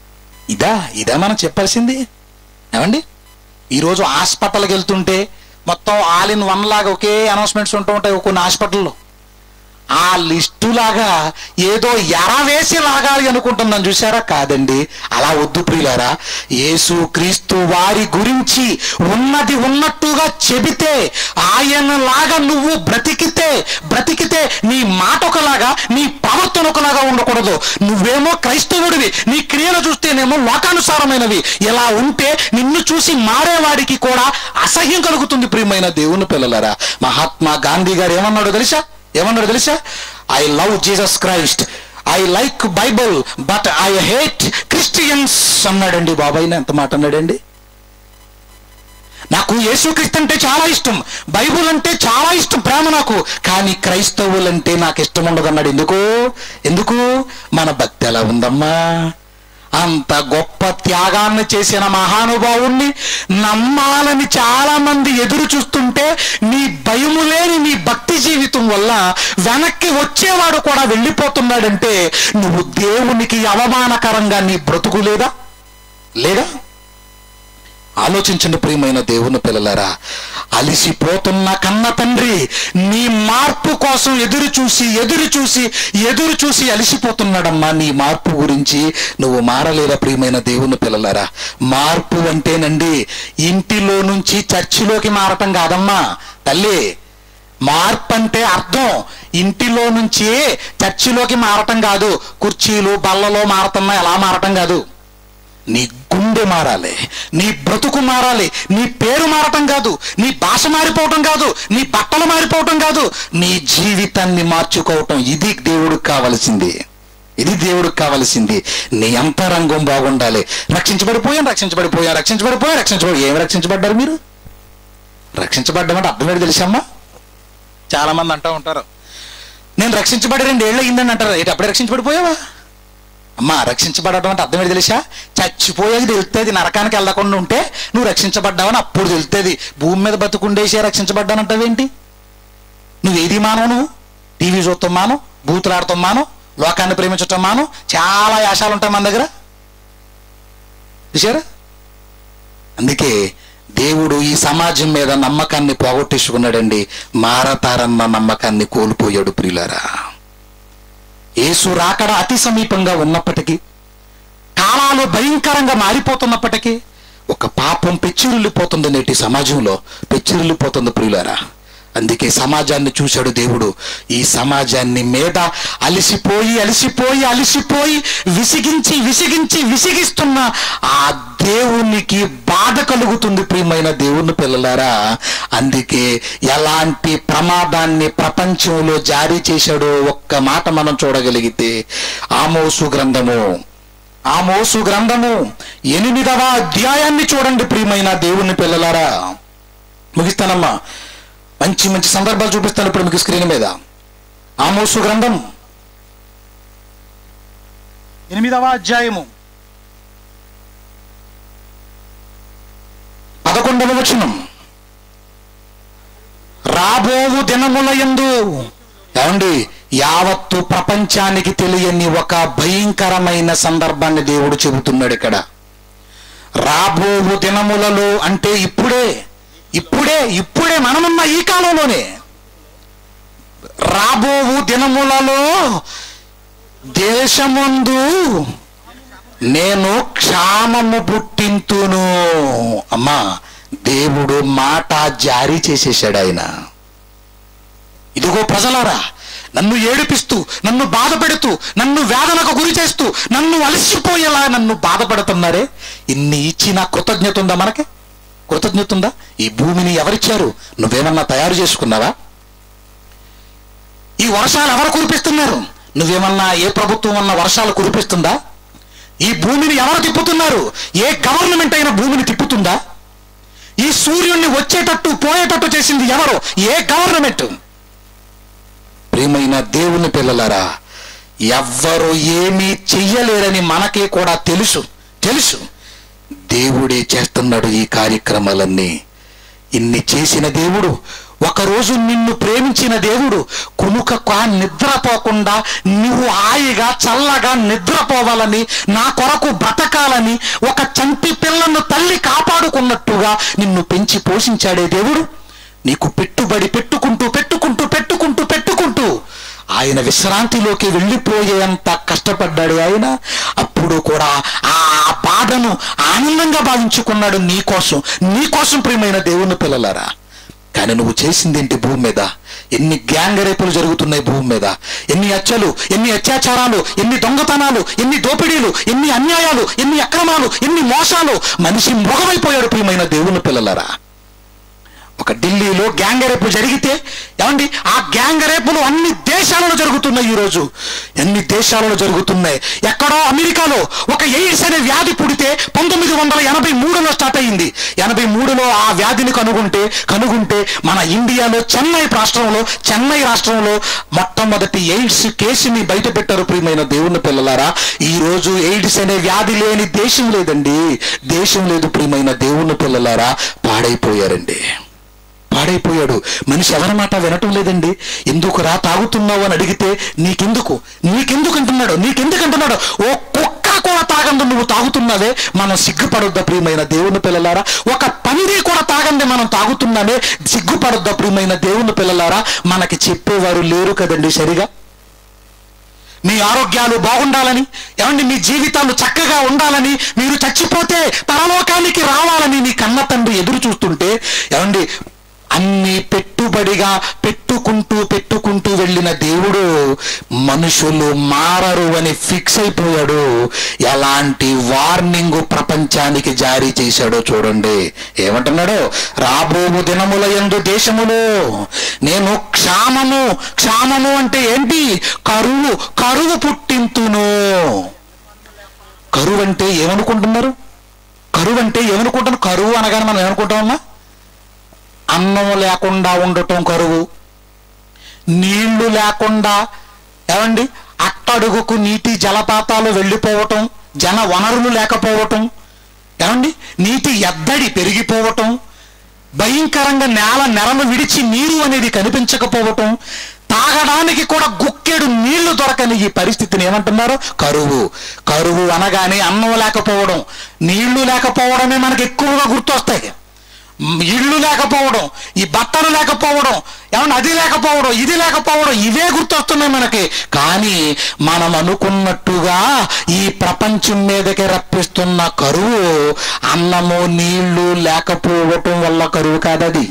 ఇదా ఇదా మనం చెప్పాల్సింది ఏమండి ఈరోజు హాస్పిటల్కి వెళ్తుంటే మొత్తం ఆల్ ఇన్ వన్ లాగా ఒకే అనౌన్స్మెంట్స్ ఉంటూ ఉంటాయి కొన్ని హాస్పిటల్లో ఆ లిస్టు లాగా ఏదో ఎర వేసి లాగాలి అనుకుంటున్నాను చూసారా కాదండి అలా వద్దు ప్రియులారా యేసు క్రీస్తు వారి గురించి ఉన్నది ఉన్నట్టుగా చెబితే ఆయన లాగా నువ్వు బ్రతికితే బ్రతికితే నీ మాట ఒకలాగా నీ ప్రవర్తన ఒకలాగా ఉండకూడదు నువ్వేమో క్రైస్తవుడివి నీ క్రియలు చూస్తేనేమో లోకానుసారమైనవి ఇలా ఉంటే నిన్ను చూసి మారేవాడికి కూడా అసహ్యం కలుగుతుంది ప్రియమైన దేవుని పిల్లలరా మహాత్మా గాంధీ గారు ఏమన్నాడు తెలుసా ఏమన్నాడు తెలుసా I love Jesus Christ I like Bible but I hate Christians అన్నాడండి బాబాయ్ ఎంత మాట అన్నాడండి నాకు యేసుక్రీస్తు అంటే చాలా ఇష్టం బైబుల్ అంటే చాలా ఇష్టం ప్రేమ నాకు కానీ క్రైస్తవులంటే నాకు ఇష్టం ఉండదు అన్నాడు ఎందుకు ఎందుకు మన భక్తి ఎలా ఉందమ్మా అంత గొప్ప త్యాగాన్ని చేసిన మహానుభావుణ్ణి నమ్మాలని చాలా మంది ఎదురు చూస్తుంటే నీ భయము లేని నీ భక్తి జీవితం వల్ల వెనక్కి వచ్చేవాడు కూడా వెళ్ళిపోతున్నాడంటే నువ్వు దేవునికి అవమానకరంగా నీ బ్రతుకు లేదా లేదా ఆలోచించండి ప్రియమైన దేవుని పిల్లలారా అలిసిపోతున్న కన్న తండ్రి నీ మార్పు కోసం ఎదురు చూసి ఎదురు చూసి ఎదురు చూసి అలిసిపోతున్నాడమ్మా నీ మార్పు గురించి నువ్వు మారలేదా ప్రియమైన దేవుని పిల్లలారా మార్పు అంటేనండి ఇంటిలో నుంచి చర్చిలోకి మారటం కాదమ్మా తల్లి మార్పు అంటే అర్థం ఇంటిలో నుంచి చర్చిలోకి మారటం కాదు కుర్చీలు బల్లలో మారటం ఎలా మారటం కాదు నీ గుండె మారాలి నీ బ్రతుకు మారాలి నీ పేరు మారటం కాదు నీ భాష మారిపోవటం కాదు నీ బట్టలు మారిపోవటం కాదు నీ జీవితాన్ని మార్చుకోవటం ఇది దేవుడికి కావలసింది ఇది దేవుడికి కావలసింది నీ అంతరంగం బాగుండాలి రక్షించబడిపోయాను రక్షించబడిపోయాను రక్షించబడిపోయా రక్షించబడి ఏం రక్షించబడ్డారు మీరు రక్షించబడ్డామంటే అర్థం ఏంటి తెలుసమ్మా చాలా మంది అంటూ ఉంటారు నేను రక్షించబడి రెండు ఏళ్ళు అయిందని అంటారు ఏంటి అప్పుడే రక్షించబడిపోయావా అమ్మా రక్షించబడటం అంటే అర్థం ఏంటి తెలుసా చచ్చిపోయేది తెలుస్తుంది నరకానికి వెళ్ళకుండా ఉంటే నువ్వు రక్షించబడ్డావని అప్పుడు తెలుస్తుంది భూమి మీద బతుకుండేసే రక్షించబడ్డానంటావేంటి నువ్వు ఏది మానవు నువ్వు టీవీ చూస్తాం మాను బూతులాడతాం మాను లోకాన్ని ప్రేమించటం మాను చాలా యాశాలు ఉంటాయి మన దగ్గర చూసారా అందుకే దేవుడు ఈ సమాజం మీద నమ్మకాన్ని పోగొట్టేసుకున్నాడండి మారతారన్న నమ్మకాన్ని కోల్పోయాడు ప్రియులారా యేసు రాకడ అతి సమీపంగా ఉన్నప్పటికీ కాలాలు భయంకరంగా మారిపోతున్నప్పటికీ ఒక పాపం పెచ్చిరిల్లిపోతుంది నేటి సమాజంలో పెచ్చిరిల్లిపోతుంది ప్రియులారా అందుకే సమాజాన్ని చూశాడు దేవుడు ఈ సమాజాన్ని మీద అలిసిపోయి అలిసిపోయి అలిసిపోయి విసిగించి విసిగించి విసిగిస్తున్న ఆ దేవునికి బాధ కలుగుతుంది ప్రియమైన దేవుని పిల్లలారా అందుకే ఎలాంటి ప్రమాదాన్ని ప్రపంచంలో జారీ చేశాడో ఒక్క మాట మనం చూడగలిగితే ఆమోసు గ్రంథము ఆమోసు గ్రంథము ఎనిమిదవ అధ్యాయాన్ని చూడండి ప్రియమైన దేవుని పిల్లలారా ముగిస్తానమ్మా మంచి మంచి సందర్భాలు చూపిస్తాను ఇప్పుడు మీకు స్క్రీన్ మీద ఆమోసు గ్రంథం ఎనిమిదవ అధ్యాయము పదకొండవ వచనం రాబోవు దినముల యందు ఏమండి యావత్తు ప్రపంచానికి తెలియని ఒక భయంకరమైన సందర్భాన్ని దేవుడు చెబుతున్నాడు ఇక్కడ రాబోవు దినములలో అంటే ఇప్పుడే ఇప్పుడే ఇప్పుడే మనమున్న ఈ కాలంలోనే రాబోవు దినములలో దేశముందు నేను క్షామము పుట్టింతును అమ్మా దేవుడు మాట జారీ చేసేసాడు ఆయన ఇదిగో ప్రజలారా నన్ను ఏడిపిస్తూ నన్ను బాధ పెడుతూ నన్ను వేదనకు గురి చేస్తూ నన్ను అలసిపోయేలా నన్ను బాధపడుతున్నారే ఇన్ని ఇచ్చిన కృతజ్ఞత ఉందా మనకి కృతజ్ఞత ఉందా ఈ భూమిని ఎవరిచ్చారు నువ్వేమన్నా తయారు చేసుకున్నావా ఈ వర్షాలు ఎవరు కురిపిస్తున్నారు నువ్వేమన్నా ఏ ప్రభుత్వం అన్న వర్షాలు కురిపిస్తుందా ఈ భూమిని ఎవరు తిప్పుతున్నారు ఏ గవర్నమెంట్ అయినా భూమిని తిప్పుతుందా ఈ సూర్యుడిని వచ్చేటట్టు పోయేటట్టు చేసింది ఎవరు ఏ గవర్నమెంట్ ప్రియమైన దేవుని పిల్లలారా ఎవ్వరు ఏమీ చెయ్యలేరని మనకే కూడా తెలుసు తెలుసు దేవుడే చేస్తున్నాడు ఈ కార్యక్రమాలన్నీ ఇన్ని చేసిన దేవుడు ఒకరోజు నిన్ను ప్రేమించిన దేవుడు కునుక నిద్రపోకుండా నువ్వు హాయిగా చల్లగా నిద్రపోవాలని నా కొరకు బ్రతకాలని ఒక చంటి పిల్లను తల్లి కాపాడుకున్నట్టుగా నిన్ను పెంచి పోషించాడే దేవుడు నీకు పెట్టుబడి పెట్టుకుంటూ పెట్టుకుంటూ పెట్టుకుంటూ పెట్టుకుంటూ ఆయన విశ్రాంతిలోకి వెళ్ళిపోయేంత కష్టపడ్డాడు ఆయన అప్పుడు కూడా ఆ బాధను ఆనందంగా భావించుకున్నాడు నీ కోసం నీ కోసం ప్రియమైన దేవుని పిల్లలారా కానీ నువ్వు చేసిందేంటి భూమి మీద ఎన్ని గ్యాంగ్ రేపులు జరుగుతున్నాయి భూమి మీద ఎన్ని హత్యలు ఎన్ని అత్యాచారాలు ఎన్ని దొంగతనాలు ఎన్ని దోపిడీలు ఎన్ని అన్యాయాలు ఎన్ని అక్రమాలు ఎన్ని మోసాలు మనిషి మృగమైపోయాడు ప్రియమైన దేవుని పిల్లలారా ఒక ఢిల్లీలో గ్యాంగ్ రేపు జరిగితే ఏమండి ఆ గ్యాంగ్ రేపులు అన్ని దేశాలలో జరుగుతున్నాయి ఈరోజు ఎన్ని దేశాలలో జరుగుతున్నాయి ఎక్కడో అమెరికాలో ఒక ఎయిడ్స్ అనే వ్యాధి పుడితే పంతొమ్మిది వందల ఎనభై మూడులో స్టార్ట్ అయింది ఎనభై మూడులో ఆ వ్యాధిని కనుగొంటే కనుగొంటే మన ఇండియాలో చెన్నై రాష్ట్రంలో చెన్నై రాష్ట్రంలో మొట్టమొదటి ఎయిడ్స్ కేసుని బయట పెట్టారు ప్రియమైన దేవుని పిల్లలారా ఈ రోజు ఎయిడ్స్ అనే వ్యాధి లేని దేశం లేదండి దేశం లేదు ప్రియమైన దేవుని పిల్లలారా పాడైపోయారండి పాడైపోయాడు మనిషి ఎవరి మాట వినటం లేదండి ఎందుకు రా తాగుతున్నావు అని అడిగితే నీకెందుకు నీకెందుకు అంటున్నాడు నీకెందుకు అంటున్నాడు ఓ కుక్క కూడా తాగందు నువ్వు తాగుతున్నావే మనం సిగ్గుపడొద్దా ప్రియమైన దేవుని పిల్లలారా ఒక పంది కూడా తాగంది మనం తాగుతున్నామే సిగ్గుపడొద్దా ప్రియమైన దేవుని పిల్లలారా మనకి చెప్పేవారు లేరు కదండి సరిగా మీ ఆరోగ్యాలు బాగుండాలని ఏమండి మీ జీవితాలు చక్కగా ఉండాలని మీరు చచ్చిపోతే పరలోకానికి రావాలని నీ కన్న తండ్రి ఎదురు చూస్తుంటే ఏమండి అన్ని పెట్టుబడిగా పెట్టుకుంటూ పెట్టుకుంటూ వెళ్ళిన దేవుడు మనుషులు మారరు అని ఫిక్స్ అయిపోయాడు ఎలాంటి వార్నింగ్ ప్రపంచానికి జారీ చేశాడో చూడండి ఏమంటున్నాడు రాబోవు దినముల ఎందు దేశములో నేను క్షామము క్షామము అంటే ఏంటి కరువు కరువు పుట్టింతును కరువు అంటే ఏమనుకుంటున్నారు కరువు అంటే ఏమనుకుంటున్నారు కరువు అనగానే మనం ఏమనుకుంటామమ్మా అన్నం లేకుండా ఉండటం కరువు నీళ్లు లేకుండా ఏమండి అట్టడుగుకు నీటి జలపాతాలు వెళ్ళిపోవటం జన వనరులు లేకపోవటం ఏమండి నీటి ఎద్దడి పెరిగిపోవటం భయంకరంగా నేల నెరలు విడిచి నీరు అనేది కనిపించకపోవటం తాగడానికి కూడా గుక్కెడు నీళ్లు దొరకని ఈ పరిస్థితిని ఏమంటున్నారు కరువు కరువు అనగానే అన్నం లేకపోవడం నీళ్లు లేకపోవడమే మనకి ఎక్కువగా గుర్తొస్తాయి మ్, ఇళ్ళు లేకపోవడం ఈ బట్టలు లేకపోవడం ఏమన్నా అది లేకపోవడం ఇది లేకపోవడం ఇవే గుర్తొస్తున్నాయి మనకి కానీ మనం అనుకున్నట్టుగా ఈ ప్రపంచం మీదకి రప్పిస్తున్న కరువు అన్నము నీళ్లు లేకపోవటం వల్ల కరువు కాదది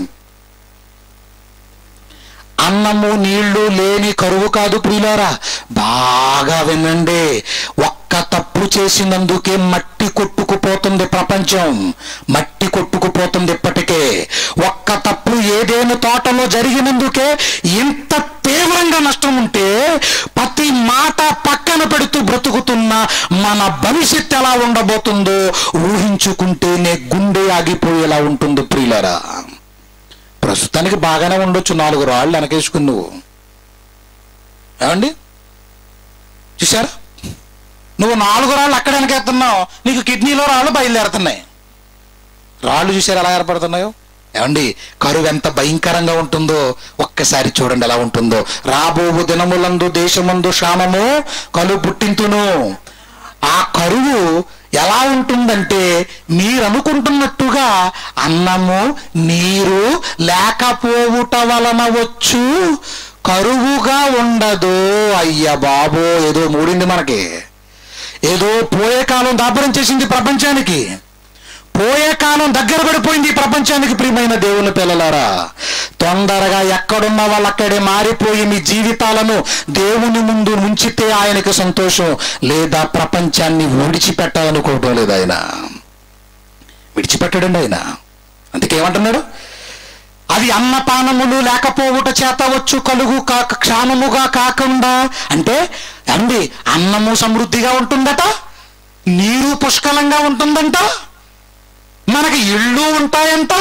అన్నము నీళ్లు లేని కరువు కాదు ప్రియులారా బాగా వినండి ఒక్క తప్పు చేసినందుకే మట్టి కొట్టుకుపోతుంది ప్రపంచం మట్టి కొట్టుకుపోతుంది ఇప్పటికే ఒక్క తప్పు ఏదేను తోటలో జరిగినందుకే ఇంత తీవ్రంగా నష్టం ఉంటే ప్రతి మాట పక్కన పెడుతూ బ్రతుకుతున్న మన భవిష్యత్తు ఎలా ఉండబోతుందో ఊహించుకుంటేనే గుండె ఆగిపోయేలా ఉంటుంది ప్రియులరా ప్రస్తుతానికి బాగానే ఉండొచ్చు నాలుగు రాళ్ళు వెనకేసుకుని నువ్వు ఏమండి చూసారా నువ్వు నాలుగు రాళ్ళు అక్కడ వెనకెత్తున్నావు నీకు కిడ్నీలో రాళ్ళు బయలుదేరుతున్నాయి రాళ్ళు చూసారు ఎలా ఏర్పడుతున్నాయో ఏమండి కరువు ఎంత భయంకరంగా ఉంటుందో ఒక్కసారి చూడండి ఎలా ఉంటుందో రాబోవు దినములందు దేశమందు క్షామము కలు పుట్టింతును ఆ కరువు ఎలా ఉంటుందంటే మీరు అనుకుంటున్నట్టుగా అన్నము నీరు లేకపోవుట వలన వచ్చు కరువుగా ఉండదు అయ్య బాబో ఏదో మూడింది మనకి ఏదో పోయే కాలం దాపరం చేసింది ప్రపంచానికి పోయే కాలం దగ్గర పడిపోయింది ఈ ప్రపంచానికి ప్రియమైన దేవుని పిల్లలారా తొందరగా ఎక్కడున్న వాళ్ళు అక్కడే మారిపోయి మీ జీవితాలను దేవుని ముందు ఉంచితే ఆయనకు సంతోషం లేదా ప్రపంచాన్ని విడిచిపెట్టాలనుకోవటం లేదు ఆయన విడిచిపెట్టడండి ఆయన అందుకే ఏమంటున్నాడు అది అన్నపానములు లేకపోవుట చేత వచ్చు కలుగు కాక క్షామముగా కాకుండా అంటే అండి అన్నము సమృద్ధిగా ఉంటుందట నీరు పుష్కలంగా ఉంటుందంట మనకి ఇళ్ళు ఉంటాయంట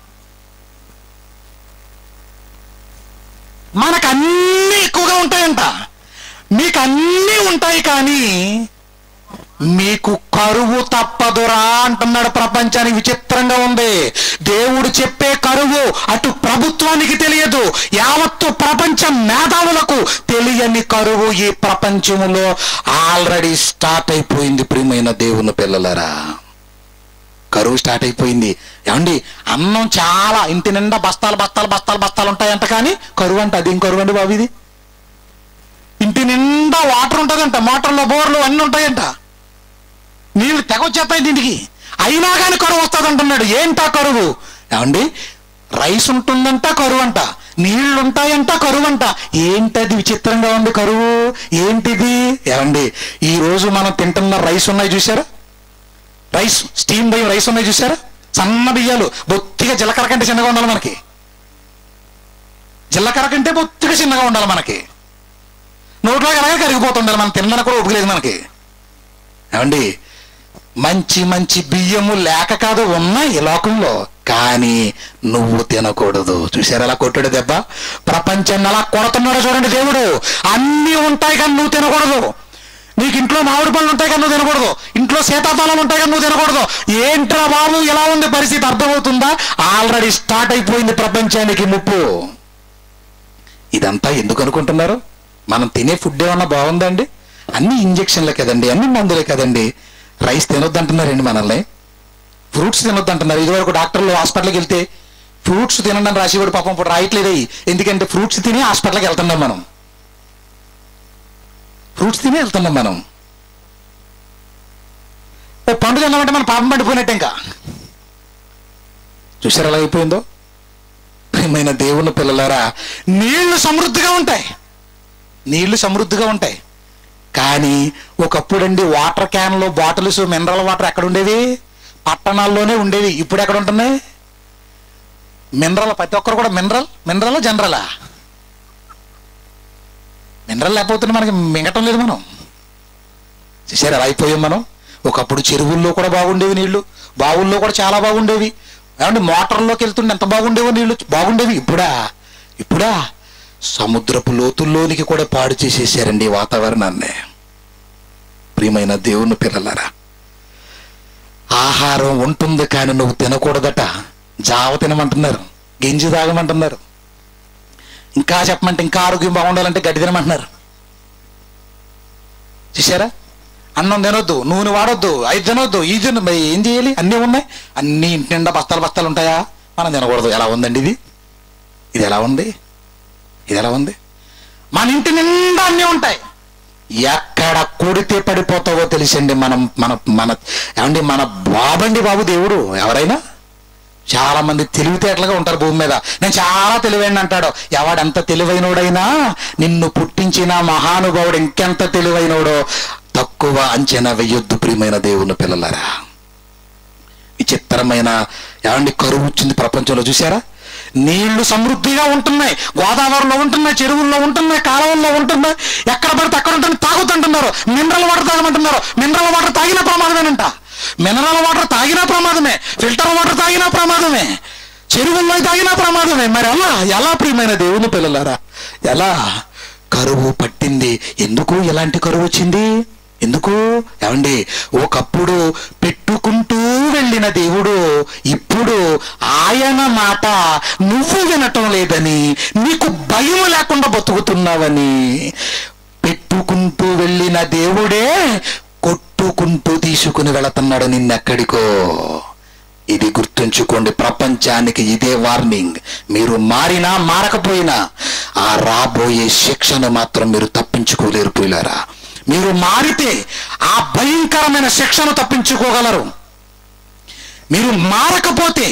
మనకు అన్నీ ఎక్కువగా ఉంటాయంట మీకు అన్నీ ఉంటాయి కానీ మీకు కరువు తప్పదురా అంటున్నాడు ప్రపంచానికి విచిత్రంగా ఉంది దేవుడు చెప్పే కరువు అటు ప్రభుత్వానికి తెలియదు యావత్తు ప్రపంచ మేధావులకు తెలియని కరువు ఈ ప్రపంచములో ఆల్రెడీ స్టార్ట్ అయిపోయింది ప్రియమైన దేవుని పిల్లలరా కరువు స్టార్ట్ అయిపోయింది ఏమండి అన్నం చాలా ఇంటి నిండా బస్తాలు బస్తాలు బస్తాలు బస్తాలు ఉంటాయంట కానీ కరువు అంట అదేం కరువు అండి బాబు ఇది ఇంటి నిండా వాటర్ ఉంటుందంట మోటార్లో బోర్లు అన్నీ ఉంటాయంట నీళ్ళు తెగొచ్చేస్తాయి దీనికి అయినా కానీ కరువు వస్తుంది అంటున్నాడు ఏంటా కరువు ఏమండి రైస్ ఉంటుందంట కరువు అంట నీళ్లు ఉంటాయంట కరువు అంట ఏంటది విచిత్రంగా ఉంది కరువు ఏంటిది ఏమండి ఈ రోజు మనం తింటున్న రైస్ ఉన్నాయి చూసారా రైస్ స్టీమ్ బియ్యం రైస్ ఉన్నాయి చూసారా సన్న బియ్యాలు బొత్తిగా జీలకర్ర కంటే చిన్నగా ఉండాలి మనకి జీలకర్ర కంటే బొత్తిగా చిన్నగా ఉండాలి మనకి నోట్లోకి అలాగే కరిగిపోతుండాలి మనం తినడానికి కూడా ఒప్పులేదు మనకి ఏమండి మంచి మంచి బియ్యము లేక కాదు ఉన్నాయి ఈ లోకంలో కానీ నువ్వు తినకూడదు చూసారా అలా కొట్టాడు దెబ్బ ప్రపంచాన్ని అలా కొడుతున్నాడు చూడండి దేవుడు అన్నీ ఉంటాయి కానీ నువ్వు తినకూడదు నీకు ఇంట్లో మామిడి పళ్ళు ఉంటాయి కానీ నువ్వు తినకూడదు ఇంట్లో సీతాఫలాలు ఉంటాయి కానీ నువ్వు తినకూడదు ఏంట్రా బాబు ఎలా ఉంది పరిస్థితి అర్థమవుతుందా ఆల్రెడీ స్టార్ట్ అయిపోయింది ప్రపంచానికి ముప్పు ఇదంతా ఎందుకు అనుకుంటున్నారు మనం తినే ఫుడ్ ఏమన్నా బాగుందండి అన్ని ఇంజక్షన్లే కదండి అన్ని మందులే కదండి రైస్ తినొద్దంటున్నారండి మనల్ని ఫ్రూట్స్ తినొద్దంటున్నారు ఇదివరకు డాక్టర్లు హాస్పిటల్కి వెళ్తే ఫ్రూట్స్ తినండి అని రాసేవాడు పాపం ఇప్పుడు రాయట్లేదు అయ్యి ఎందుకంటే ఫ్రూట్స్ తిని హాస్పిటల్కి వెళ్తున్నాం మనం ఫ్రూట్స్ తిని వెళ్తున్నాం మనం ఓ పండు తిన్నామంటే మన పాపం పండిపోయినట్టు ఇంకా చూసారు ఎలా అయిపోయిందో ప్రియమైన దేవుని పిల్లలారా నీళ్లు సమృద్ధిగా ఉంటాయి నీళ్లు సమృద్ధిగా ఉంటాయి కానీ ఒకప్పుడండి వాటర్ క్యాన్లో బాటిల్స్ మినరల్ వాటర్ ఎక్కడ ఉండేవి పట్టణాల్లోనే ఉండేవి ఇప్పుడు ఎక్కడ ఉంటున్నాయి మినరల్ ప్రతి ఒక్కరు కూడా మినరల్ మినరల్ జనరలా మినరల్ లేకపోతే మనకి మింగటం లేదు మనం చూసారు ఎలా అయిపోయాం మనం ఒకప్పుడు చెరువుల్లో కూడా బాగుండేవి నీళ్లు బావుల్లో కూడా చాలా బాగుండేవి ఏమంటే మోటార్లోకి వెళ్తుండే ఎంత బాగుండేవో నీళ్లు బాగుండేవి ఇప్పుడా ఇప్పుడా సముద్రపు లోతుల్లోనికి కూడా పాడు చేసేసారండి ఈ వాతావరణాన్ని ప్రియమైన దేవుని పిల్లలారా ఆహారం ఉంటుంది కానీ నువ్వు తినకూడదట జావ తినమంటున్నారు గింజి తాగమంటున్నారు ఇంకా చెప్పమంటే ఇంకా ఆరోగ్యం బాగుండాలంటే గడ్డి తినమంటున్నారు చూసారా అన్నం తినొద్దు నూనె వాడొద్దు అది తినొద్దు ఇది తిన మరి ఏం చేయాలి అన్నీ ఉన్నాయి అన్ని ఇంటి నిండా బస్తాలు బస్తాలు ఉంటాయా మనం తినకూడదు ఎలా ఉందండి ఇది ఇది ఎలా ఉంది ఇది ఎలా ఉంది మన ఇంటి నిండా అన్నీ ఉంటాయి ఎక్కడ కొడితే పడిపోతావో తెలిసండి మనం మన మన ఏమండి మన బాబండి బాబు దేవుడు ఎవరైనా చాలా మంది తెలివితేటలుగా ఉంటారు భూమి మీద నేను చాలా తెలివైన అంటాడు ఎవడెంత తెలివైనోడైనా నిన్ను పుట్టించిన మహానుభావుడు ఇంకెంత తెలివైనోడో తక్కువ అంచనా వెయ్యొద్దు ప్రియమైన దేవుని పిల్లలారా విచిత్రమైన ఏమండి కరువు వచ్చింది ప్రపంచంలో చూసారా నీళ్లు సమృద్ధిగా ఉంటున్నాయి గోదావరిలో ఉంటున్నాయి చెరువుల్లో ఉంటున్నాయి కాలువల్లో ఉంటున్నాయి ఎక్కడ పడితే అక్కడ ఉంటుంది తాగుతుంటున్నారు మినరల్ వాటర్ తాగమంటున్నారు మినరల్ వాటర్ తాగిన ప్రమాదమేనంట మినరల్ వాటర్ తాగినా ప్రమాదమే ఫిల్టర్ వాటర్ తాగినా ప్రమాదమే చెరువుల్లో తాగినా ప్రమాదమే మరి ఎలా ఎలా ప్రియమైన దేవుని పిల్లలారా ఎలా కరువు పట్టింది ఎందుకు ఎలాంటి కరువు వచ్చింది ఎందుకు ఏమండి ఒకప్పుడు పెట్టుకుంటూ వెళ్ళిన దేవుడు ఇప్పుడు ఆయన మాట నువ్వు వినటం లేదని నీకు భయం లేకుండా బతుకుతున్నావని పెట్టుకుంటూ వెళ్ళిన దేవుడే కొట్టుకుంటూ తీసుకుని వెళుతున్నాడు నిన్నెక్కడికో ఇది గుర్తుంచుకోండి ప్రపంచానికి ఇదే వార్నింగ్ మీరు మారినా మారకపోయినా ఆ రాబోయే శిక్షను మాత్రం మీరు తప్పించుకోలేరు ప్రియులారా మీరు మారితే ఆ భయంకరమైన శిక్షను తప్పించుకోగలరు మీరు మారకపోతే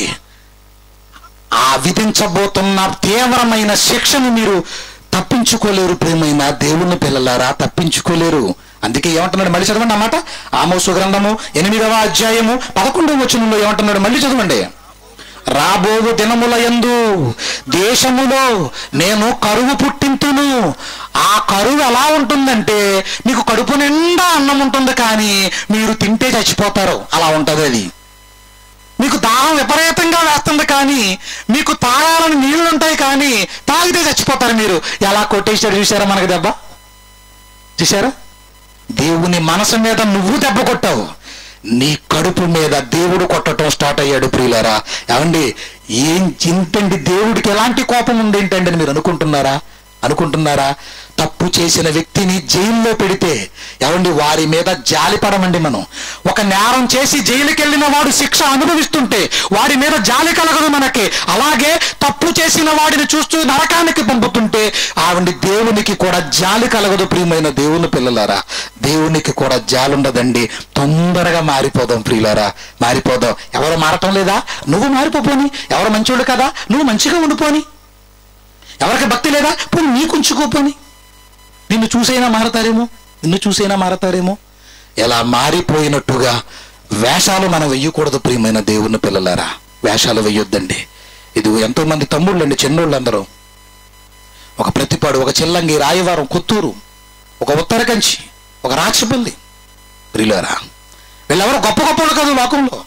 ఆ విధించబోతున్న తీవ్రమైన శిక్షను మీరు తప్పించుకోలేరు ప్రేమైన దేవుని పిల్లలారా తప్పించుకోలేరు అందుకే ఏమంటున్నాడు మళ్ళీ చదవండి అన్నమాట ఆమోసు గ్రంథము ఎనిమిదవ అధ్యాయము పదకొండవ వచనంలో ఏమంటున్నాడు మళ్ళీ చదవండి రాబోవు దినముల యందు దేశములో నేను కరువు పుట్టింతును ఆ కరువు ఎలా ఉంటుందంటే మీకు కడుపు నిండా అన్నం ఉంటుంది కానీ మీరు తింటే చచ్చిపోతారు అలా ఉంటుంది అది మీకు దాహం విపరీతంగా వేస్తుంది కానీ మీకు తాగాలని నీళ్లు ఉంటాయి కానీ తాగితే చచ్చిపోతారు మీరు ఎలా కొట్టేశాడు చూసారా మనకు దెబ్బ చూసారా దేవుని మనసు మీద నువ్వు దెబ్బ కొట్టావు నీ కడుపు మీద దేవుడు కొట్టడం స్టార్ట్ అయ్యాడు ప్రియులారా ఏమండి ఏం చింతండి దేవుడికి ఎలాంటి కోపం ఉంది ఏంటండి అని మీరు అనుకుంటున్నారా అనుకుంటున్నారా తప్పు చేసిన వ్యక్తిని జైల్లో పెడితే ఏమండి వారి మీద జాలిపడమండి మనం ఒక నేరం చేసి జైలుకి వెళ్ళిన వాడు శిక్ష అనుభవిస్తుంటే వాడి మీద జాలి కలగదు మనకి అలాగే తప్పు చేసిన వాడిని చూస్తూ నరకానికి పంపుతుంటే ఆవిడ దేవునికి కూడా జాలి కలగదు ప్రియమైన దేవుని పిల్లలారా దేవునికి కూడా జాలి ఉండదండి తొందరగా మారిపోదాం ప్రియులారా మారిపోదాం ఎవరు మారటం లేదా నువ్వు మారిపోపోని ఎవరు మంచోడు కదా నువ్వు మంచిగా ఉండిపోని ఎవరికి భక్తి లేదా పోనీ నీకు ఉంచుకోపోని నిన్ను చూసైనా మారతారేమో నిన్ను చూసైనా మారతారేమో ఎలా మారిపోయినట్టుగా వేషాలు మనం వెయ్యకూడదు ప్రియమైన దేవుని పిల్లలారా వేషాలు వెయ్యొద్దండి ఇది ఎంతో మంది తమ్ముళ్ళండి చిన్నోళ్ళందరూ ఒక ప్రతిపాడు ఒక చిల్లంగి రాయవరం కొత్తూరు ఒక ఉత్తరకంచి ఒక రాచపల్లి ప్రియులారా వీళ్ళెవరు గొప్ప గొప్పలు కాదు లోకంలో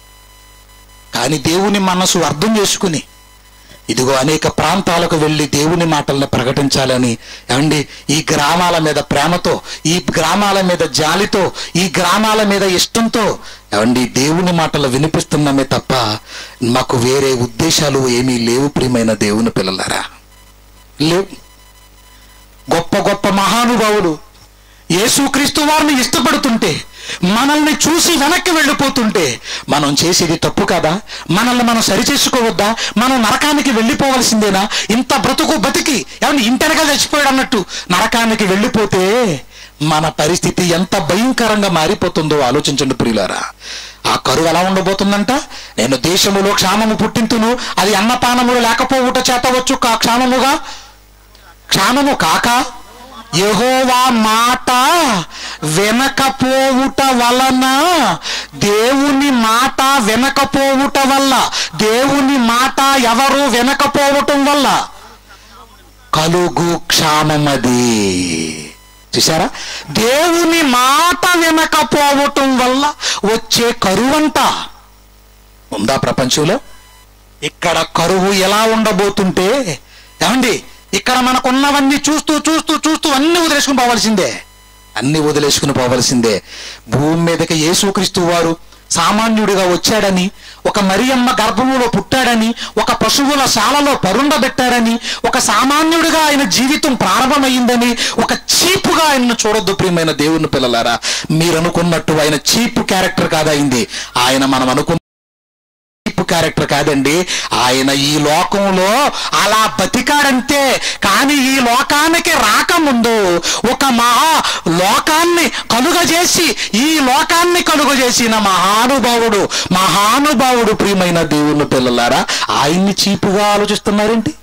కానీ దేవుని మనసు అర్థం చేసుకుని ఇదిగో అనేక ప్రాంతాలకు వెళ్ళి దేవుని మాటలను ప్రకటించాలని ఏమండి ఈ గ్రామాల మీద ప్రేమతో ఈ గ్రామాల మీద జాలితో ఈ గ్రామాల మీద ఇష్టంతో ఏమండి దేవుని మాటలు వినిపిస్తున్నామే తప్ప మాకు వేరే ఉద్దేశాలు ఏమీ లేవు ప్రియమైన దేవుని పిల్లలారా లేవు గొప్ప గొప్ప మహానుభావులు యేసుక్రీస్తు వారిని ఇష్టపడుతుంటే మనల్ని చూసి వెనక్కి వెళ్ళిపోతుంటే మనం చేసేది తప్పు కదా మనల్ని మనం సరిచేసుకోవద్దా మనం నరకానికి వెళ్ళిపోవలసిందేనా ఇంత బ్రతుకు బతికి ఏమన్నా ఇంటెనగా చచ్చిపోయాడు అన్నట్టు నరకానికి వెళ్ళిపోతే మన పరిస్థితి ఎంత భయంకరంగా మారిపోతుందో ఆలోచించండి ప్రియులారా ఆ కరువు ఎలా ఉండబోతుందంట నేను దేశములో క్షామము పుట్టింతును అది అన్నపానములు లేకపోవుట చేతవచ్చు కా క్షామముగా క్షామము కాక యెహోవా మాట వినకపోవుట వలన దేవుని మాట వినకపోవుట వల్ల దేవుని మాట ఎవరు వినకపోవటం వల్ల కలుగు క్షామమది చూసారా దేవుని మాట వినకపోవటం వల్ల వచ్చే కరువంట ఉందా ప్రపంచంలో ఇక్కడ కరువు ఎలా ఉండబోతుంటే ఏమండి ఇక్కడ మనకున్నవన్నీ చూస్తూ చూస్తూ చూస్తూ అన్ని వదిలేసుకుని పోవలసిందే అన్ని వదిలేసుకుని పోవలసిందే భూమి మీదకి యేసుక్రీస్తు వారు సామాన్యుడిగా వచ్చాడని ఒక మరియమ్మ గర్భములో పుట్టాడని ఒక పశువుల శాలలో పరుండబెట్టాడని ఒక సామాన్యుడిగా ఆయన జీవితం ప్రారంభమైందని ఒక చీపుగా ఆయనను చూడొద్దు ప్రియమైన దేవుని పిల్లలారా మీరు అనుకున్నట్టు ఆయన చీప్ క్యారెక్టర్ కాదైంది ఆయన మనం అనుకున్న చీప్ క్యారెక్టర్ కాదండి ఆయన ఈ లోకంలో అలా బతికాడంతే కానీ ఈ లోకానికి రాకముందు ఒక మహా లోకాన్ని కలుగజేసి ఈ లోకాన్ని కలుగజేసిన మహానుభావుడు మహానుభావుడు ప్రియమైన దేవుని పిల్లలారా ఆయన్ని చీపుగా ఆలోచిస్తున్నారేంటి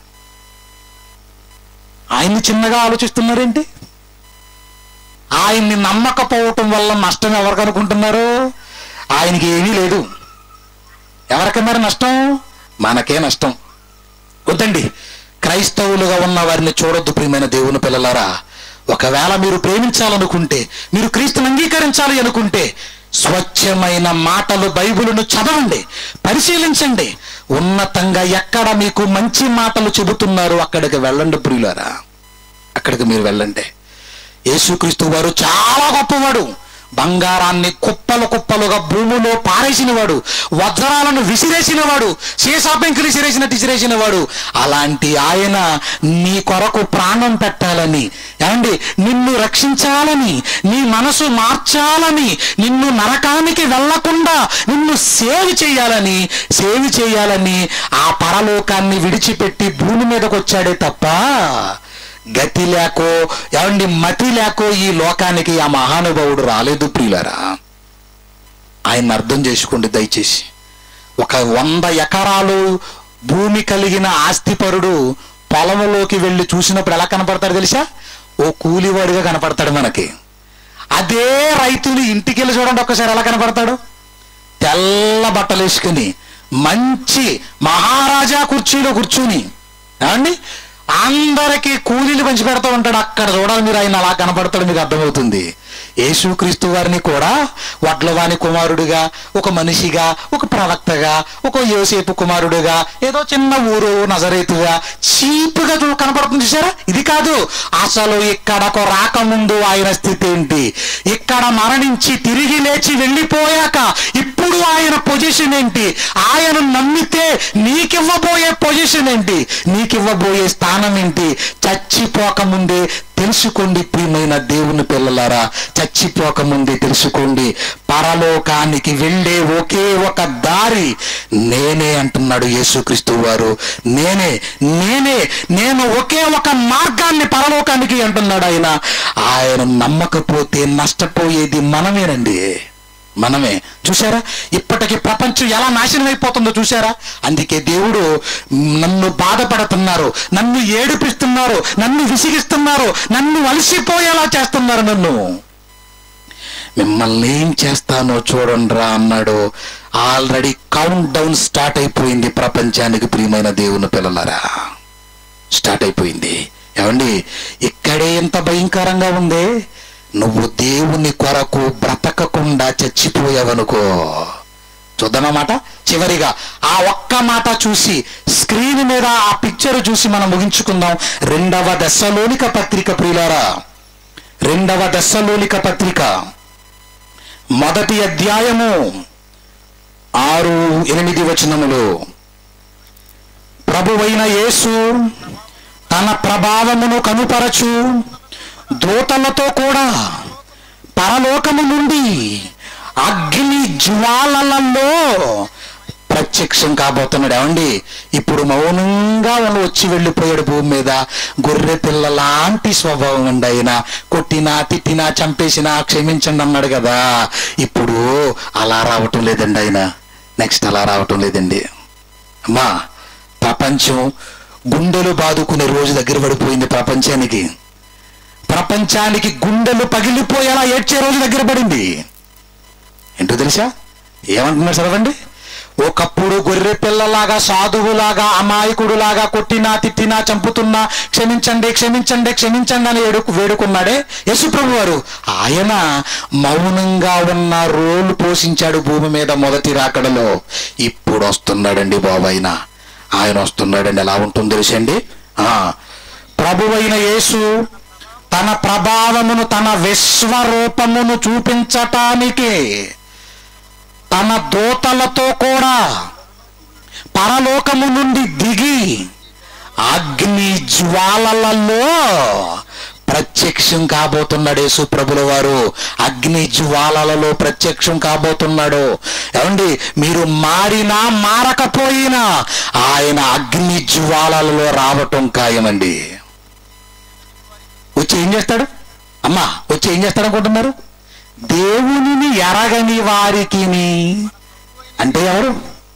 ఆయన్ని చిన్నగా ఆలోచిస్తున్నారేంటి ఆయన్ని నమ్మకపోవటం వల్ల నష్టం ఎవరికి అనుకుంటున్నారు ఆయనకి ఏమీ లేదు ఎవరికి మరి నష్టం మనకే నష్టం వద్దండి క్రైస్తవులుగా ఉన్న వారిని చూడొద్దు ప్రియమైన దేవుని పిల్లలారా ఒకవేళ మీరు ప్రేమించాలనుకుంటే మీరు క్రీస్తుని అంగీకరించాలి అనుకుంటే స్వచ్ఛమైన మాటలు బైబిలును చదవండి పరిశీలించండి ఉన్నతంగా ఎక్కడ మీకు మంచి మాటలు చెబుతున్నారు అక్కడికి వెళ్ళండి ప్రియులారా అక్కడికి మీరు వెళ్ళండి యేసుక్రీస్తు వారు చాలా గొప్పవాడు బంగారాన్ని కుప్పలు కుప్పలుగా భూమిలో పారేసినవాడు వజ్రాలను విసిరేసినవాడు సీసా పెంకులు విసిరేసినట్టు విసిరేసినవాడు అలాంటి ఆయన నీ కొరకు ప్రాణం పెట్టాలని ఏమండి నిన్ను రక్షించాలని నీ మనసు మార్చాలని నిన్ను నరకానికి వెళ్లకుండా నిన్ను సేవ్ చేయాలని సేవ్ చేయాలని ఆ పరలోకాన్ని విడిచిపెట్టి భూమి మీదకి వచ్చాడే తప్ప గతి లేకో ఏమండి మతి లేకో ఈ లోకానికి ఆ మహానుభావుడు రాలేదు ప్రియులరా ఆయన అర్థం చేసుకోండి దయచేసి ఒక వంద ఎకరాలు భూమి కలిగిన ఆస్తిపరుడు పొలంలోకి వెళ్ళి చూసినప్పుడు ఎలా కనపడతాడు తెలుసా ఓ కూలివాడిగా కనపడతాడు మనకి అదే రైతుని ఇంటికి వెళ్ళి చూడండి ఒక్కసారి ఎలా కనపడతాడు తెల్ల బట్టలు వేసుకుని మంచి మహారాజా కుర్చీలో కూర్చుని ఏమండి అందరికీ కూలీలు పంచి పెడతా ఉంటాడు అక్కడ చూడాలి మీరు ఆయన అలా కనపడతాడు మీకు అర్థమవుతుంది యేసుక్రీస్తు వారిని కూడా వడ్లవాని కుమారుడిగా ఒక మనిషిగా ఒక ప్రవక్తగా ఒక యోసేపు కుమారుడుగా ఏదో చిన్న ఊరు నజరేతుగా చీపుగా చూ కనపడుతుంది చూసారా ఇది కాదు అసలు ఇక్కడకు రాకముందు ఆయన స్థితి ఏంటి ఇక్కడ మరణించి తిరిగి లేచి వెళ్ళిపోయాక ఇప్పుడు ఆయన పొజిషన్ ఏంటి ఆయన నమ్మితే నీకివ్వబోయే పొజిషన్ ఏంటి నీకివ్వబోయే స్థానం ఏంటి చచ్చిపోకముందే తెలుసుకోండి ప్రియమైన దేవుని పిల్లలారా చచ్చిపోకముందే తెలుసుకోండి పరలోకానికి వెళ్ళే ఒకే ఒక దారి నేనే అంటున్నాడు యేసుక్రీస్తు వారు నేనే నేనే నేను ఒకే ఒక మార్గాన్ని పరలోకానికి అంటున్నాడు ఆయన ఆయన నమ్మకపోతే నష్టపోయేది మనమేనండి మనమే చూసారా ఇప్పటికి ప్రపంచం ఎలా నాశనం అయిపోతుందో చూసారా అందుకే దేవుడు నన్ను బాధపడుతున్నారు నన్ను ఏడిపిస్తున్నారు నన్ను విసిగిస్తున్నారు నన్ను అలసిపోయేలా చేస్తున్నారు నన్ను మిమ్మల్ని ఏం చేస్తానో చూడండిరా అన్నాడు ఆల్రెడీ కౌంట్ డౌన్ స్టార్ట్ అయిపోయింది ప్రపంచానికి ప్రియమైన దేవుని పిల్లలరా స్టార్ట్ అయిపోయింది ఏమండి ఇక్కడే ఎంత భయంకరంగా ఉంది నువ్వు దేవుని కొరకు బ్రతకకుండా చచ్చిపోయావనుకో చూద్దామన్నమాట చివరిగా ఆ ఒక్క మాట చూసి స్క్రీన్ మీద ఆ పిక్చర్ చూసి మనం ముగించుకుందాం రెండవ దశలోనిక పత్రిక ప్రియులారా రెండవ దశలోనిక పత్రిక మొదటి అధ్యాయము ఆరు ఎనిమిది వచనములు ప్రభువైన యేసు తన ప్రభావమును కనుపరచు దూతలతో కూడా పరలోకము నుండి అగ్ని జ్వాలలలో ప్రత్యక్షం కాబోతున్నాడు ఏమండి ఇప్పుడు మౌనంగా వాళ్ళు వచ్చి వెళ్ళిపోయాడు భూమి మీద గొర్రె పిల్ల లాంటి స్వభావం అండి ఆయన కొట్టినా తిట్టినా చంపేసినా క్షమించండి అన్నాడు కదా ఇప్పుడు అలా రావటం లేదండి ఆయన నెక్స్ట్ అలా రావటం లేదండి అమ్మా ప్రపంచం గుండెలు బాదుకునే రోజు దగ్గర పడిపోయింది ప్రపంచానికి ప్రపంచానికి గుండెలు పగిలిపోయేలా ఏడ్చే రోజు దగ్గర పడింది ఏంటో తెలుసా ఏమంటున్నారు చదవండి ఒకప్పుడు గొర్రె పిల్లలాగా సాధువులాగా అమాయకుడులాగా కొట్టినా తిట్టినా చంపుతున్నా క్షమించండి క్షమించండి క్షమించండి అని ఏడుకు వేడుకున్నాడే యశుప్రభు వారు ఆయన మౌనంగా ఉన్న రోలు పోషించాడు భూమి మీద మొదటి రాకడలో ఇప్పుడు వస్తున్నాడండి బాబాయిన ఆయన వస్తున్నాడండి ఎలా ఉంటుందో తెలుసండి ఆ ప్రభువైన యేసు తన ప్రభావమును తన విశ్వరూపమును చూపించటానికి తన దూతలతో కూడా పరలోకము నుండి దిగి అగ్ని జ్వాలలలో ప్రత్యక్షం కాబోతున్నాడు యేసు ప్రభుల వారు అగ్ని జ్వాలలలో ప్రత్యక్షం కాబోతున్నాడు ఏమండి మీరు మారినా మారకపోయినా ఆయన అగ్ని జ్వాలలలో రావటం ఖాయమండి వచ్చి ఏం చేస్తాడు అమ్మా వచ్చి ఏం చేస్తాడు అనుకుంటున్నారు దేవునిని ఎరగని వారికి అంటే ఎవరు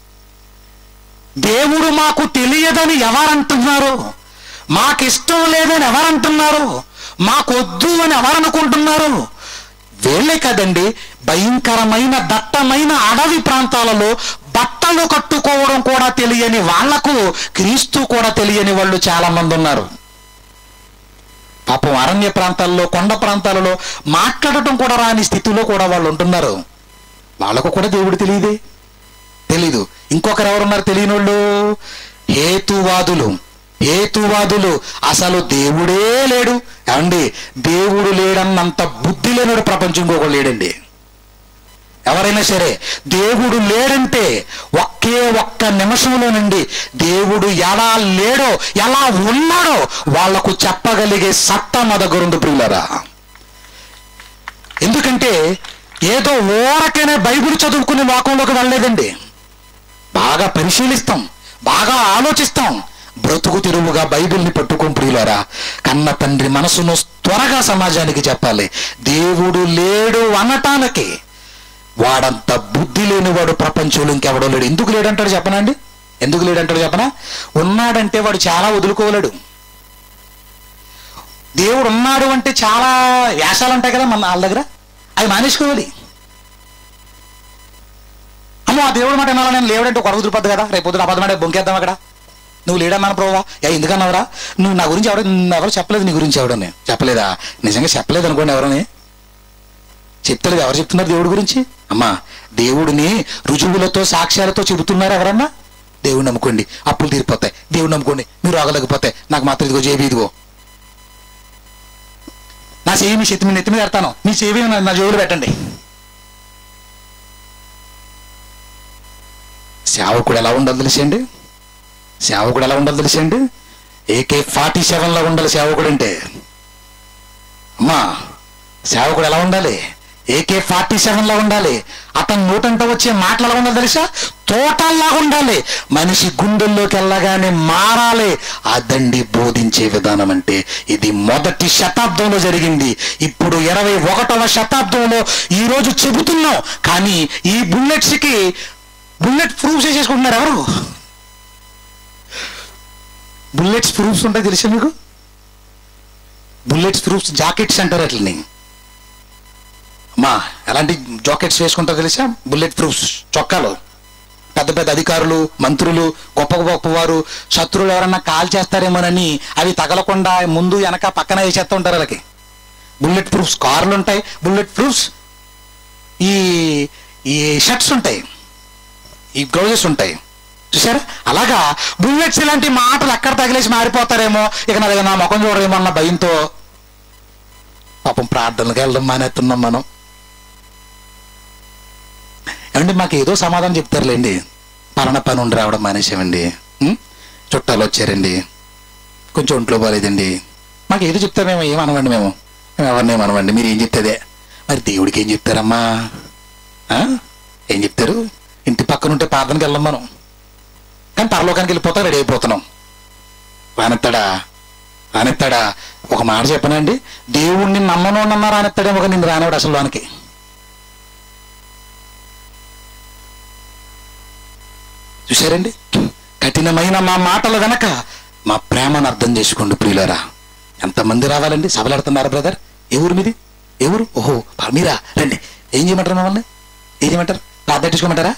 దేవుడు మాకు తెలియదని ఎవరంటున్నారు మాకిష్టం లేదని ఎవరంటున్నారు మాకొద్దు అని ఎవరనుకుంటున్నారు వేళ్ళే కదండి భయంకరమైన దట్టమైన అడవి ప్రాంతాలలో బట్టలు కట్టుకోవడం కూడా తెలియని వాళ్లకు క్రీస్తు కూడా తెలియని వాళ్ళు చాలా మంది ఉన్నారు పాపం అరణ్య ప్రాంతాల్లో కొండ ప్రాంతాలలో మాట్లాడటం కూడా రాని స్థితిలో కూడా వాళ్ళు ఉంటున్నారు వాళ్ళకు కూడా దేవుడు తెలియదే తెలీదు ఇంకొకరు ఎవరున్నారు తెలియని వాళ్ళు హేతువాదులు హేతువాదులు అసలు దేవుడే లేడు ఏమండి దేవుడు లేడన్నంత బుద్ధి లేనుడు ప్రపంచం ఇంకొకడు లేడండి ఎవరైనా సరే దేవుడు లేడంటే ఒకే ఒక్క నిమిషంలో నుండి దేవుడు ఎలా లేడో ఎలా ఉన్నాడో వాళ్లకు చెప్పగలిగే సత్తా మా దగ్గర ఉంది ప్రియులరా ఎందుకంటే ఏదో ఓరకనే బైబిల్ చదువుకునే లోకంలోకి వెళ్ళలేదండి బాగా పరిశీలిస్తాం బాగా ఆలోచిస్తాం బ్రతుకు తెరువుగా బైబిల్ని పట్టుకొని ప్రియులారా కన్న తండ్రి మనసును త్వరగా సమాజానికి చెప్పాలి దేవుడు లేడు అనటానికి వాడంత బుద్ధి లేనివాడు ప్రపంచంలో ఇంకెవడో లేడు ఎందుకు లేడంటాడు చెప్పనండి ఎందుకు లేడంటాడు చెప్పనా ఉన్నాడంటే వాడు చాలా వదులుకోలేడు దేవుడు ఉన్నాడు అంటే చాలా వేషాలు ఉంటాయి కదా మన వాళ్ళ దగ్గర అవి మానేసుకోవాలి అమ్మో ఆ దేవుడు మాట వినాలా నేను లేవడంటే ఒక అడుగు తిరుపతి కదా రేపు పొద్దున అబద్ధం అంటే బొంకేద్దాం అక్కడ నువ్వు లేడన్నాను ప్రోవా ఏ ఎందుకన్నావురా నువ్వు నా గురించి ఎవరు ఎవరు చెప్పలేదు నీ గురించి ఎవడని చెప్పలేదా నిజంగా చెప్పలేదు అనుకోండి ఎవరని చెప్తారు ఎవరు చెప్తున్నారు దేవుడి గురించి అమ్మా దేవుడిని రుజువులతో సాక్ష్యాలతో చెబుతున్నారు ఎవరన్నా దేవుడిని నమ్ముకోండి అప్పులు తీరిపోతాయి దేవుడిని నమ్ముకోండి మీరు రోగలేకపోతాయి నాకు మాత్రం ఇదిగో జేబీ ఇదిగో నా చేయి మీ చేతి మీద నెత్తి మీద పెడతాను మీ చేయి నా- నా జోడు పెట్టండి సేవకుడు ఎలా ఉండాలి తెలిసండి సేవకుడు ఎలా ఉండాలి తెలిసండి ఏకే ఫార్టీ సెవెన్లో ఉండాలి సేవకుడు అంటే అమ్మా సేవకుడు ఎలా ఉండాలి ఏకే ఫార్టీ సెవెన్లో ఉండాలి అతని నోటంట వచ్చే మాటలు ఎలా ఉండాలి తెలుసా తోటల్లాగా ఉండాలి మనిషి గుండెల్లోకి వెళ్ళగానే మారాలి అదండి బోధించే విధానం అంటే ఇది మొదటి శతాబ్దంలో జరిగింది ఇప్పుడు ఇరవై ఒకటవ శతాబ్దంలో ఈ రోజు చెబుతున్నాం కానీ ఈ బుల్లెట్స్కి బుల్లెట్ ప్రూఫ్స్ చేసుకుంటున్నారు ఎవరు బుల్లెట్స్ ప్రూఫ్స్ ఉంటాయి తెలుసా మీకు బుల్లెట్స్ ప్రూఫ్స్ జాకెట్స్ అంటారు అట్లని అమ్మా ఎలాంటి జాకెట్స్ వేసుకుంటారో తెలుసా బుల్లెట్ ప్రూఫ్స్ చొక్కాలు పెద్ద పెద్ద అధికారులు మంత్రులు గొప్ప గొప్ప వారు శత్రువులు ఎవరన్నా కాల్ చేస్తారేమోనని అవి తగలకుండా ముందు వెనక పక్కన వేసేస్తూ ఉంటారు వాళ్ళకి బుల్లెట్ ప్రూఫ్స్ కార్లు ఉంటాయి బుల్లెట్ ప్రూఫ్స్ ఈ ఈ షర్ట్స్ ఉంటాయి ఈ గ్లౌజెస్ ఉంటాయి చూసారా అలాగా బుల్లెట్స్ ఇలాంటి మాటలు ఎక్కడ తగిలేసి మారిపోతారేమో ఇక నా దగ్గర నా ముఖం చూడరేమో అన్న భయంతో పాపం ప్రార్థనలకు వెళ్ళడం మానేస్తున్నాం మనం ఏమండి మాకు ఏదో సమాధానం చెప్తారులేండి పలానా పని ఉండి రావడం మానేసామండి ఉం? చుట్టాలు వచ్చారండి కొంచెం ఒంట్లో బాగాలేదండి మాకు ఏదో చెప్తారు మేము ఏమనవండి మేము మేము ఎవరిని ఏమనవండి మీరు ఏం చెప్తాదే మరి దేవుడికి ఏం చెప్తారమ్మా ఆ? ఏం చెప్తారు ఇంటి పక్కన ఉంటే ప్రార్థనకి వెళ్ళం మనం కానీ పరలోకానికి వెళ్ళిపోతాం రెడీ అయిపోతున్నాం రానెత్తాడా రానెత్తాడా ఒక మాట చెప్పనండి దేవుణ్ణి నమ్మను నన్నా రానెత్తాడేమో కానీ నిన్ను రానివాడు అసలు వానికి చూశారండి కఠినమైన మా మాటలు వెనక మా ప్రేమను అర్థం చేసుకోండి ప్రియులరా ఎంతమంది రావాలండి సభలాడుతున్నారు బ్రదర్ ఏ ఊరు మీది ఏ ఊరు ఓహో పా- మీరా రండి ఏం చేయమంటారు మమ్మల్ని ఏం చేయమంటారు ప్రార్థించుకోమంటారా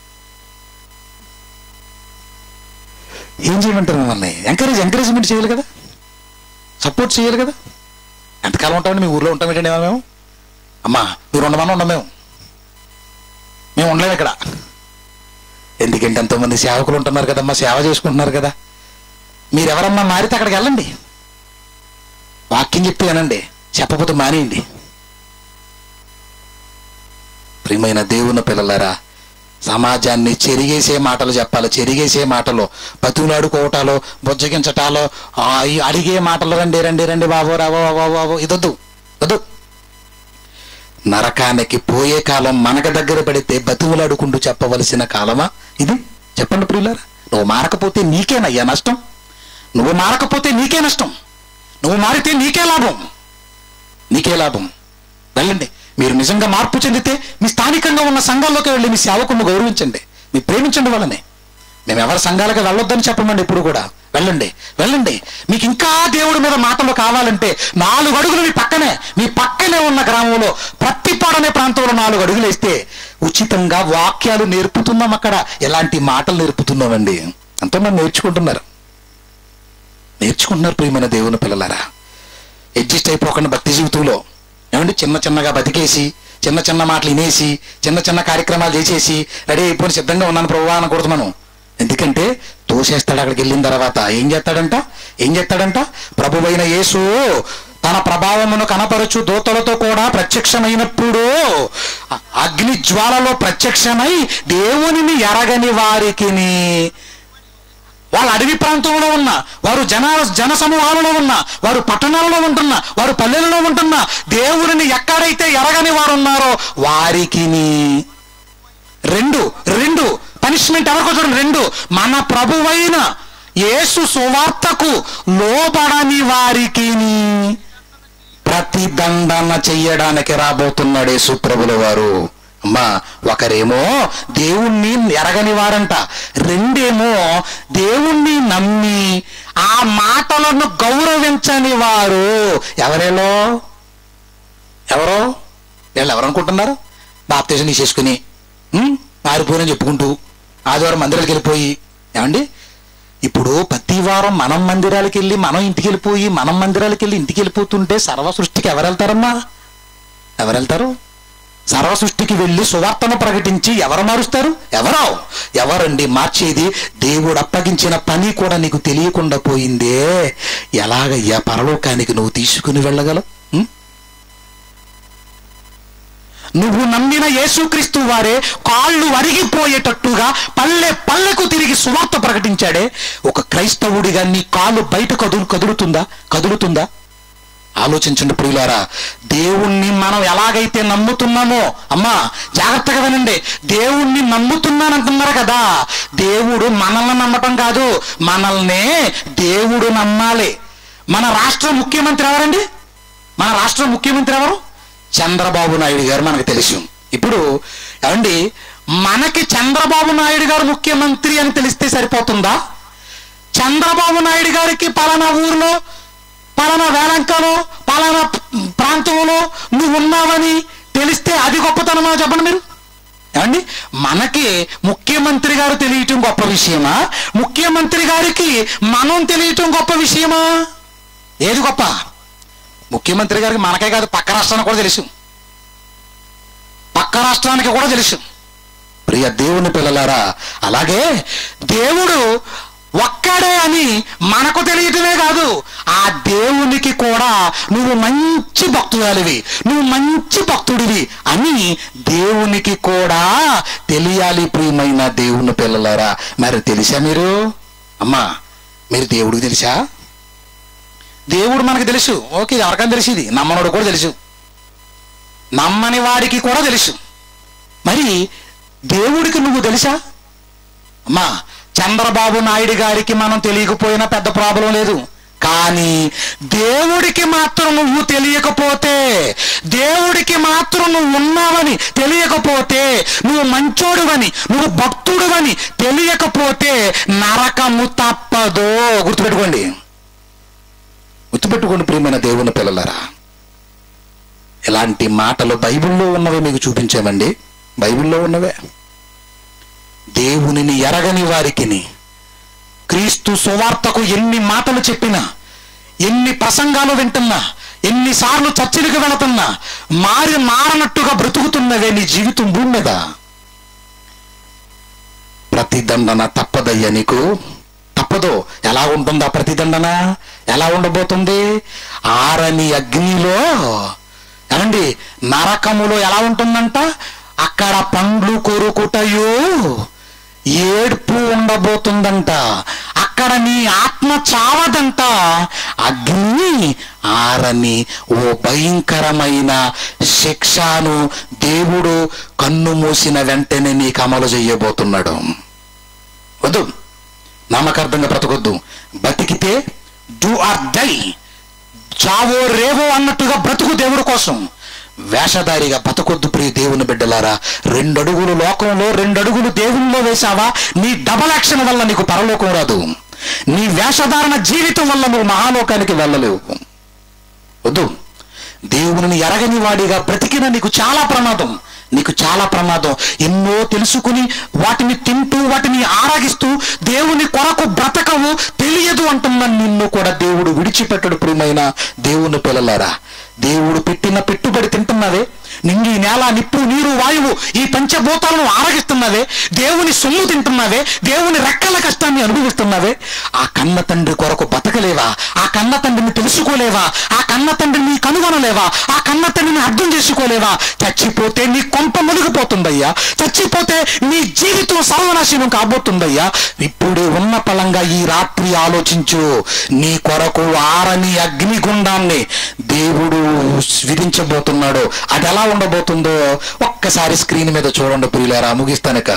ఏం చేయమంటారు మమ్మల్ని ఎంకరేజ్ ఎంకరేజ్మెంట్ చేయాలి కదా సపోర్ట్ చేయాలి కదా ఎంతకాలం ఉంటామండి మీ ఊర్లో ఉంటాం ఏంటండి మేము అమ్మా మీరు ఉండమని ఉండం మేము మేము ఉండలేము ఇక్కడ ఎందుకంటే ఎంతోమంది సేవకులు ఉంటున్నారు కదమ్మా సేవ చేసుకుంటున్నారు కదా మీరెవరమ్మా మారితే అక్కడికి వెళ్ళండి వాక్యం చెప్తే వినండి చెప్పకపోతే మానేయండి ప్రియమైన దేవుని పిల్లలారా సమాజాన్ని చెరిగేసే మాటలు చెప్పాలి చెరిగేసే మాటలు బతుకులాడుకోవటాలు బుజ్జగించటాలు ఆ, ఈ అడిగే మాటలు రండి రండి రండి బాబు రాబో బాబు బాబు ఇదొద్దు వద్దు నరకానికి పోయే కాలం మనకు దగ్గర పడితే బతుకులాడుకుంటూ చెప్పవలసిన కాలమా ఇది చెప్పండి ప్రియులారా నువ్వు మారకపోతే నీకేనయ్యా నష్టం నువ్వు మారకపోతే నీకే నష్టం నువ్వు మారితే నీకే లాభం నీకే లాభం వెళ్ళండి మీరు నిజంగా మార్పు చెందితే మీ స్థానికంగా ఉన్న సంఘాల్లోకి వెళ్ళి మీ సేవకులను గౌరవించండి మీ ప్రేమించండి వాళ్ళని మేము ఎవరి సంఘాలకు వెళ్ళొద్దని చెప్పమండి ఇప్పుడు కూడా వెళ్ళండి వెళ్ళండి మీకు ఇంకా దేవుడి మీద మాటలు కావాలంటే నాలుగు అడుగులు మీ పక్కనే మీ పక్కనే ఉన్న గ్రామంలో ప్రత్తిపాడనే ప్రాంతంలో నాలుగు అడుగులు వేస్తే ఉచితంగా వాక్యాలు నేర్పుతున్నాం అక్కడ ఎలాంటి మాటలు నేర్పుతున్నామండి ఎంతోమంది నేర్చుకుంటున్నారు నేర్చుకుంటున్నారు ప్రియమైన దేవుని పిల్లలారా అడ్జస్ట్ అయిపోకుండా భక్తి జీవితంలో ఏమండి చిన్న చిన్నగా బతికేసి చిన్న చిన్న మాటలు వినేసి చిన్న చిన్న కార్యక్రమాలు చేసేసి రెడీ అయిపోయి సిద్ధంగా ఉన్నాను ప్రభు అనకూడదు మనం ఎందుకంటే తోసేస్తాడు అక్కడికి వెళ్ళిన తర్వాత ఏం చేస్తాడంట ఏం చేస్తాడంట ప్రభువైన యేసు తన ప్రభావమును కనపరచు దూతలతో కూడా ప్రత్యక్షమైనప్పుడు అ- అగ్ని జ్వాలలో ప్రత్యక్షమై దేవునిని ఎరగని వారికిని వాళ్ళ అడవి ప్రాంతంలో ఉన్న వారు జన జన సమూహాలలో ఉన్న వారు పట్టణాలలో ఉంటున్న వారు పల్లెలలో ఉంటున్న దేవుడిని ఎక్కడైతే ఎరగని వారు ఉన్నారో వారికి రెండు రెండు పనిష్మెంట్ ఎవరికో చూడండి రెండు మన ప్రభువైన యేసు సువార్తకు లోబడని వారికి ప్రతిదండన చెయ్యడానికి రాబోతున్నాడు యేసు ప్రభుల వారు అమ్మా ఒకరేమో దేవుణ్ణి ఎరగని వారంట రెండేమో దేవుణ్ణి నమ్మి ఆ మాటలను గౌరవించని వారు ఎవరేలో ఎవరో వీళ్ళు ఎవరు అనుకుంటున్నారు బాప్తీసం తీసేసుకుని ఉం? మారిపోయినని చెప్పుకుంటూ ఆదివారం మందిరాలకు వెళ్ళిపోయి ఏమండి ఇప్పుడు ప్రతి వారం మనం మందిరాలకు వెళ్ళి మనం ఇంటికి వెళ్ళిపోయి మనం మందిరాలకు వెళ్ళి ఇంటికి వెళ్ళిపోతుంటే సర్వ సృష్టికి ఎవరు వెళ్తారమ్మా ఎవరు వెళ్తారు సర్వ సృష్టికి వెళ్ళి సువార్తను ప్రకటించి ఎవరు మారుస్తారు ఎవరో ఎవరండి మార్చేది దేవుడు అప్పగించిన పని కూడా నీకు తెలియకుండా పోయిందే ఎలాగయ్యా పరలోకానికి నువ్వు తీసుకుని వెళ్ళగలవు ఉం? నువ్వు నమ్మిన యేసుక్రీస్తు వారే కాళ్ళు అరిగిపోయేటట్టుగా పల్లె పల్లెకు తిరిగి సువార్త ప్రకటించాడే ఒక క్రైస్తవుడిగా నీ కాలు బయట కదులు కదులుతుందా కదులుతుందా ఆలోచించండి ప్రియులారా దేవుణ్ణి మనం ఎలాగైతే నమ్ముతున్నామో అమ్మా జాగ్రత్తగా వినండి దేవుణ్ణి నమ్ముతున్నానంటున్నారు కదా దేవుడు మనల్ని నమ్మటం కాదు మనల్నే దేవుడు నమ్మాలి మన రాష్ట్ర ముఖ్యమంత్రి ఎవరండి మన రాష్ట్ర ముఖ్యమంత్రి ఎవరు చంద్రబాబు నాయుడు గారు మనకు తెలుసు ఇప్పుడు ఏమండి మనకి చంద్రబాబు నాయుడు గారు ముఖ్యమంత్రి అని తెలిస్తే సరిపోతుందా చంద్రబాబు నాయుడు గారికి పలానా ఊరిలో పలానా వేలంకలో పలానా ప్రాంతంలో నువ్వు ఉన్నావని తెలిస్తే అది గొప్పతనమా చెప్పండి మీరు ఏమండి మనకి ముఖ్యమంత్రి గారు తెలియటం గొప్ప విషయమా ముఖ్యమంత్రి గారికి మనం తెలియటం గొప్ప విషయమా ఏది గొప్ప ముఖ్యమంత్రి గారికి మనకే కాదు పక్క రాష్ట్రానికి కూడా తెలుసు పక్క రాష్ట్రానికి కూడా తెలుసు ప్రియ దేవుని పిల్లలారా అలాగే దేవుడు ఒక్కడే అని మనకు తెలియటమే కాదు ఆ దేవునికి కూడా నువ్వు మంచి భక్తురాలివి నువ్వు మంచి భక్తుడివి అని దేవునికి కూడా తెలియాలి ప్రియమైన దేవుని పిల్లలారా మరి తెలుసా మీరు అమ్మా మీరు దేవుడికి తెలుసా దేవుడు మనకు తెలుసు ఓకే ఇది ఎవరికైనా తెలుసు ఇది నమ్మనోడు కూడా తెలుసు నమ్మని వాడికి కూడా తెలుసు మరి దేవుడికి నువ్వు తెలుసా అమ్మా చంద్రబాబు నాయుడు గారికి మనం తెలియకపోయినా పెద్ద ప్రాబ్లం లేదు కానీ దేవుడికి మాత్రం నువ్వు తెలియకపోతే దేవుడికి మాత్రం నువ్వు ఉన్నావని తెలియకపోతే నువ్వు మంచోడువని నువ్వు భక్తుడువని తెలియకపోతే నరకము తప్పదు గుర్తుపెట్టుకోండి గుర్తుపెట్టుకోండి ప్రియమైన దేవుని పిల్లలరా ఇలాంటి మాటలు బైబిల్లో ఉన్నవే మీకు చూపించామండి బైబిల్లో ఉన్నవే దేవునిని ఎరగని వారికిని క్రీస్తు సువార్తకు ఎన్ని మాటలు చెప్పినా ఎన్ని ప్రసంగాలు వింటున్నా ఎన్నిసార్లు చర్చలకు వెళుతున్నా మారి మారనట్టుగా బ్రతుకుతున్నవే నీ జీవితం భూమి మీద ప్రతిదండన తప్పదయ్యా నీకు తప్పదు ఎలా ఉంటుందా ప్రతిదండన ఎలా ఉండబోతుంది ఆరని అగ్నిలో ఏమండి నరకములో ఎలా ఉంటుందంట అక్కడ పండ్లు కొరుకుటయో ఏడ్పు ఉండబోతుందంట అక్కడ నీ ఆత్మ చావదంట అగ్ని ఆరని ఓ భయంకరమైన శిక్షను దేవుడు కన్ను మూసిన వెంటనే నీకు అమలు చేయబోతున్నాడు వద్దు నామకార్థంగా బ్రతకొద్దు బతికితే డూ ఆర్ డై చావో రేవో అన్నట్టుగా బ్రతుకు దేవుడి కోసం వేషధారిగా బతకొద్దు ప్రియ దేవుని బిడ్డలారా రెండు అడుగులు లోకంలో రెండు అడుగులు దేవుల్లో వేశావా నీ డబల్ యాక్షన్ వల్ల నీకు పరలోకం రాదు నీ వేషధారణ జీవితం వల్ల నువ్వు మహాలోకానికి వెళ్ళలేవు వద్దు దేవుని ఎరగని వాడిగా బ్రతికిన నీకు చాలా ప్రమాదం నీకు చాలా ప్రమాదం ఎన్నో తెలుసుకుని వాటిని తింటూ వాటిని ఆరాగిస్తూ దేవుని కొరకు బ్రతకవు తెలియదు అంటున్న నిన్ను కూడా దేవుడు విడిచిపెట్టడు ప్రియమైన దేవుని పిల్లలారా దేవుడు పెట్టిన పెట్టుబడి తింటున్నవే నింగి నేల నిప్పు నీరు వాయువు ఈ పంచభూతాలను ఆరగిస్తున్నవే దేవుని సొమ్ము తింటున్నావే దేవుని రెక్కల కష్టాన్ని అనుభవిస్తున్నవే ఆ కన్న తండ్రి కొరకు బతకలేవా ఆ కన్న తండ్రిని తెలుసుకోలేవా ఆ కన్న తండ్రిని కనుగొనలేవా ఆ కన్న తండ్రిని అర్థం చేసుకోలేవా చచ్చిపోతే నీ కొంప మునిగిపోతుందయ్యా చచ్చిపోతే నీ జీవితం సర్వనాశనం కాబోతుందయ్యా ఇప్పుడే ఉన్న పలంగా ఈ రాత్రి ఆలోచించు నీ కొరకు ఆరని అగ్నిగుండాన్ని దేవుడు విధించబోతున్నాడు అది ఎలా ఉండబోతుందో ఒక్కసారి స్క్రీన్ మీద చూడండి ప్రియులారా ముగిస్తానక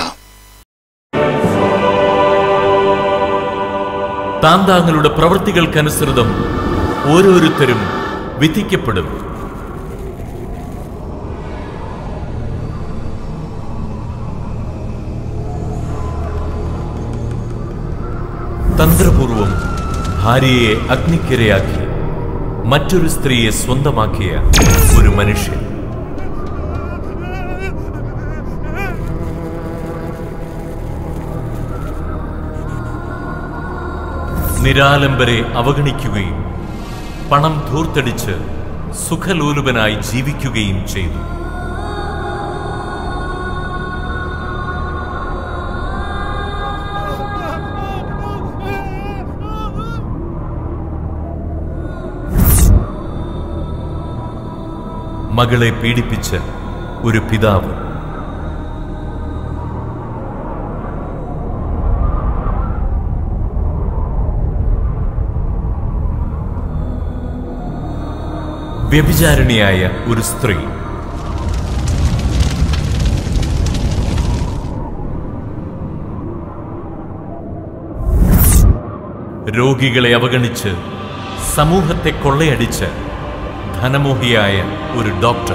താന്താങ്ങളുടെ പ്രവൃത്തികൾക്കനുസൃതം ഓരോരുത്തരും വിധിക്കപ്പെടും തന്ത്രപൂർവം ഭാര്യയെ അഗ്നിക്കിരയാക്കി മറ്റൊരു സ്ത്രീയെ സ്വന്തമാക്കിയ ഒരു മനുഷ്യൻ നിരാലംബരെ അവഗണിക്കുകയും പണം ധൂർത്തടിച്ച് സുഖലോലുപനായി ജീവിക്കുകയും ചെയ്തു മകളെ പീഡിപ്പിച്ച ഒരു പിതാവ് വ്യഭിചാരിണിയായ ഒരു സ്ത്രീ രോഗികളെ അവഗണിച്ച് സമൂഹത്തെ കൊള്ളയടിച്ച് ധനമോഹിയായ ഒരു ഡോക്ടർ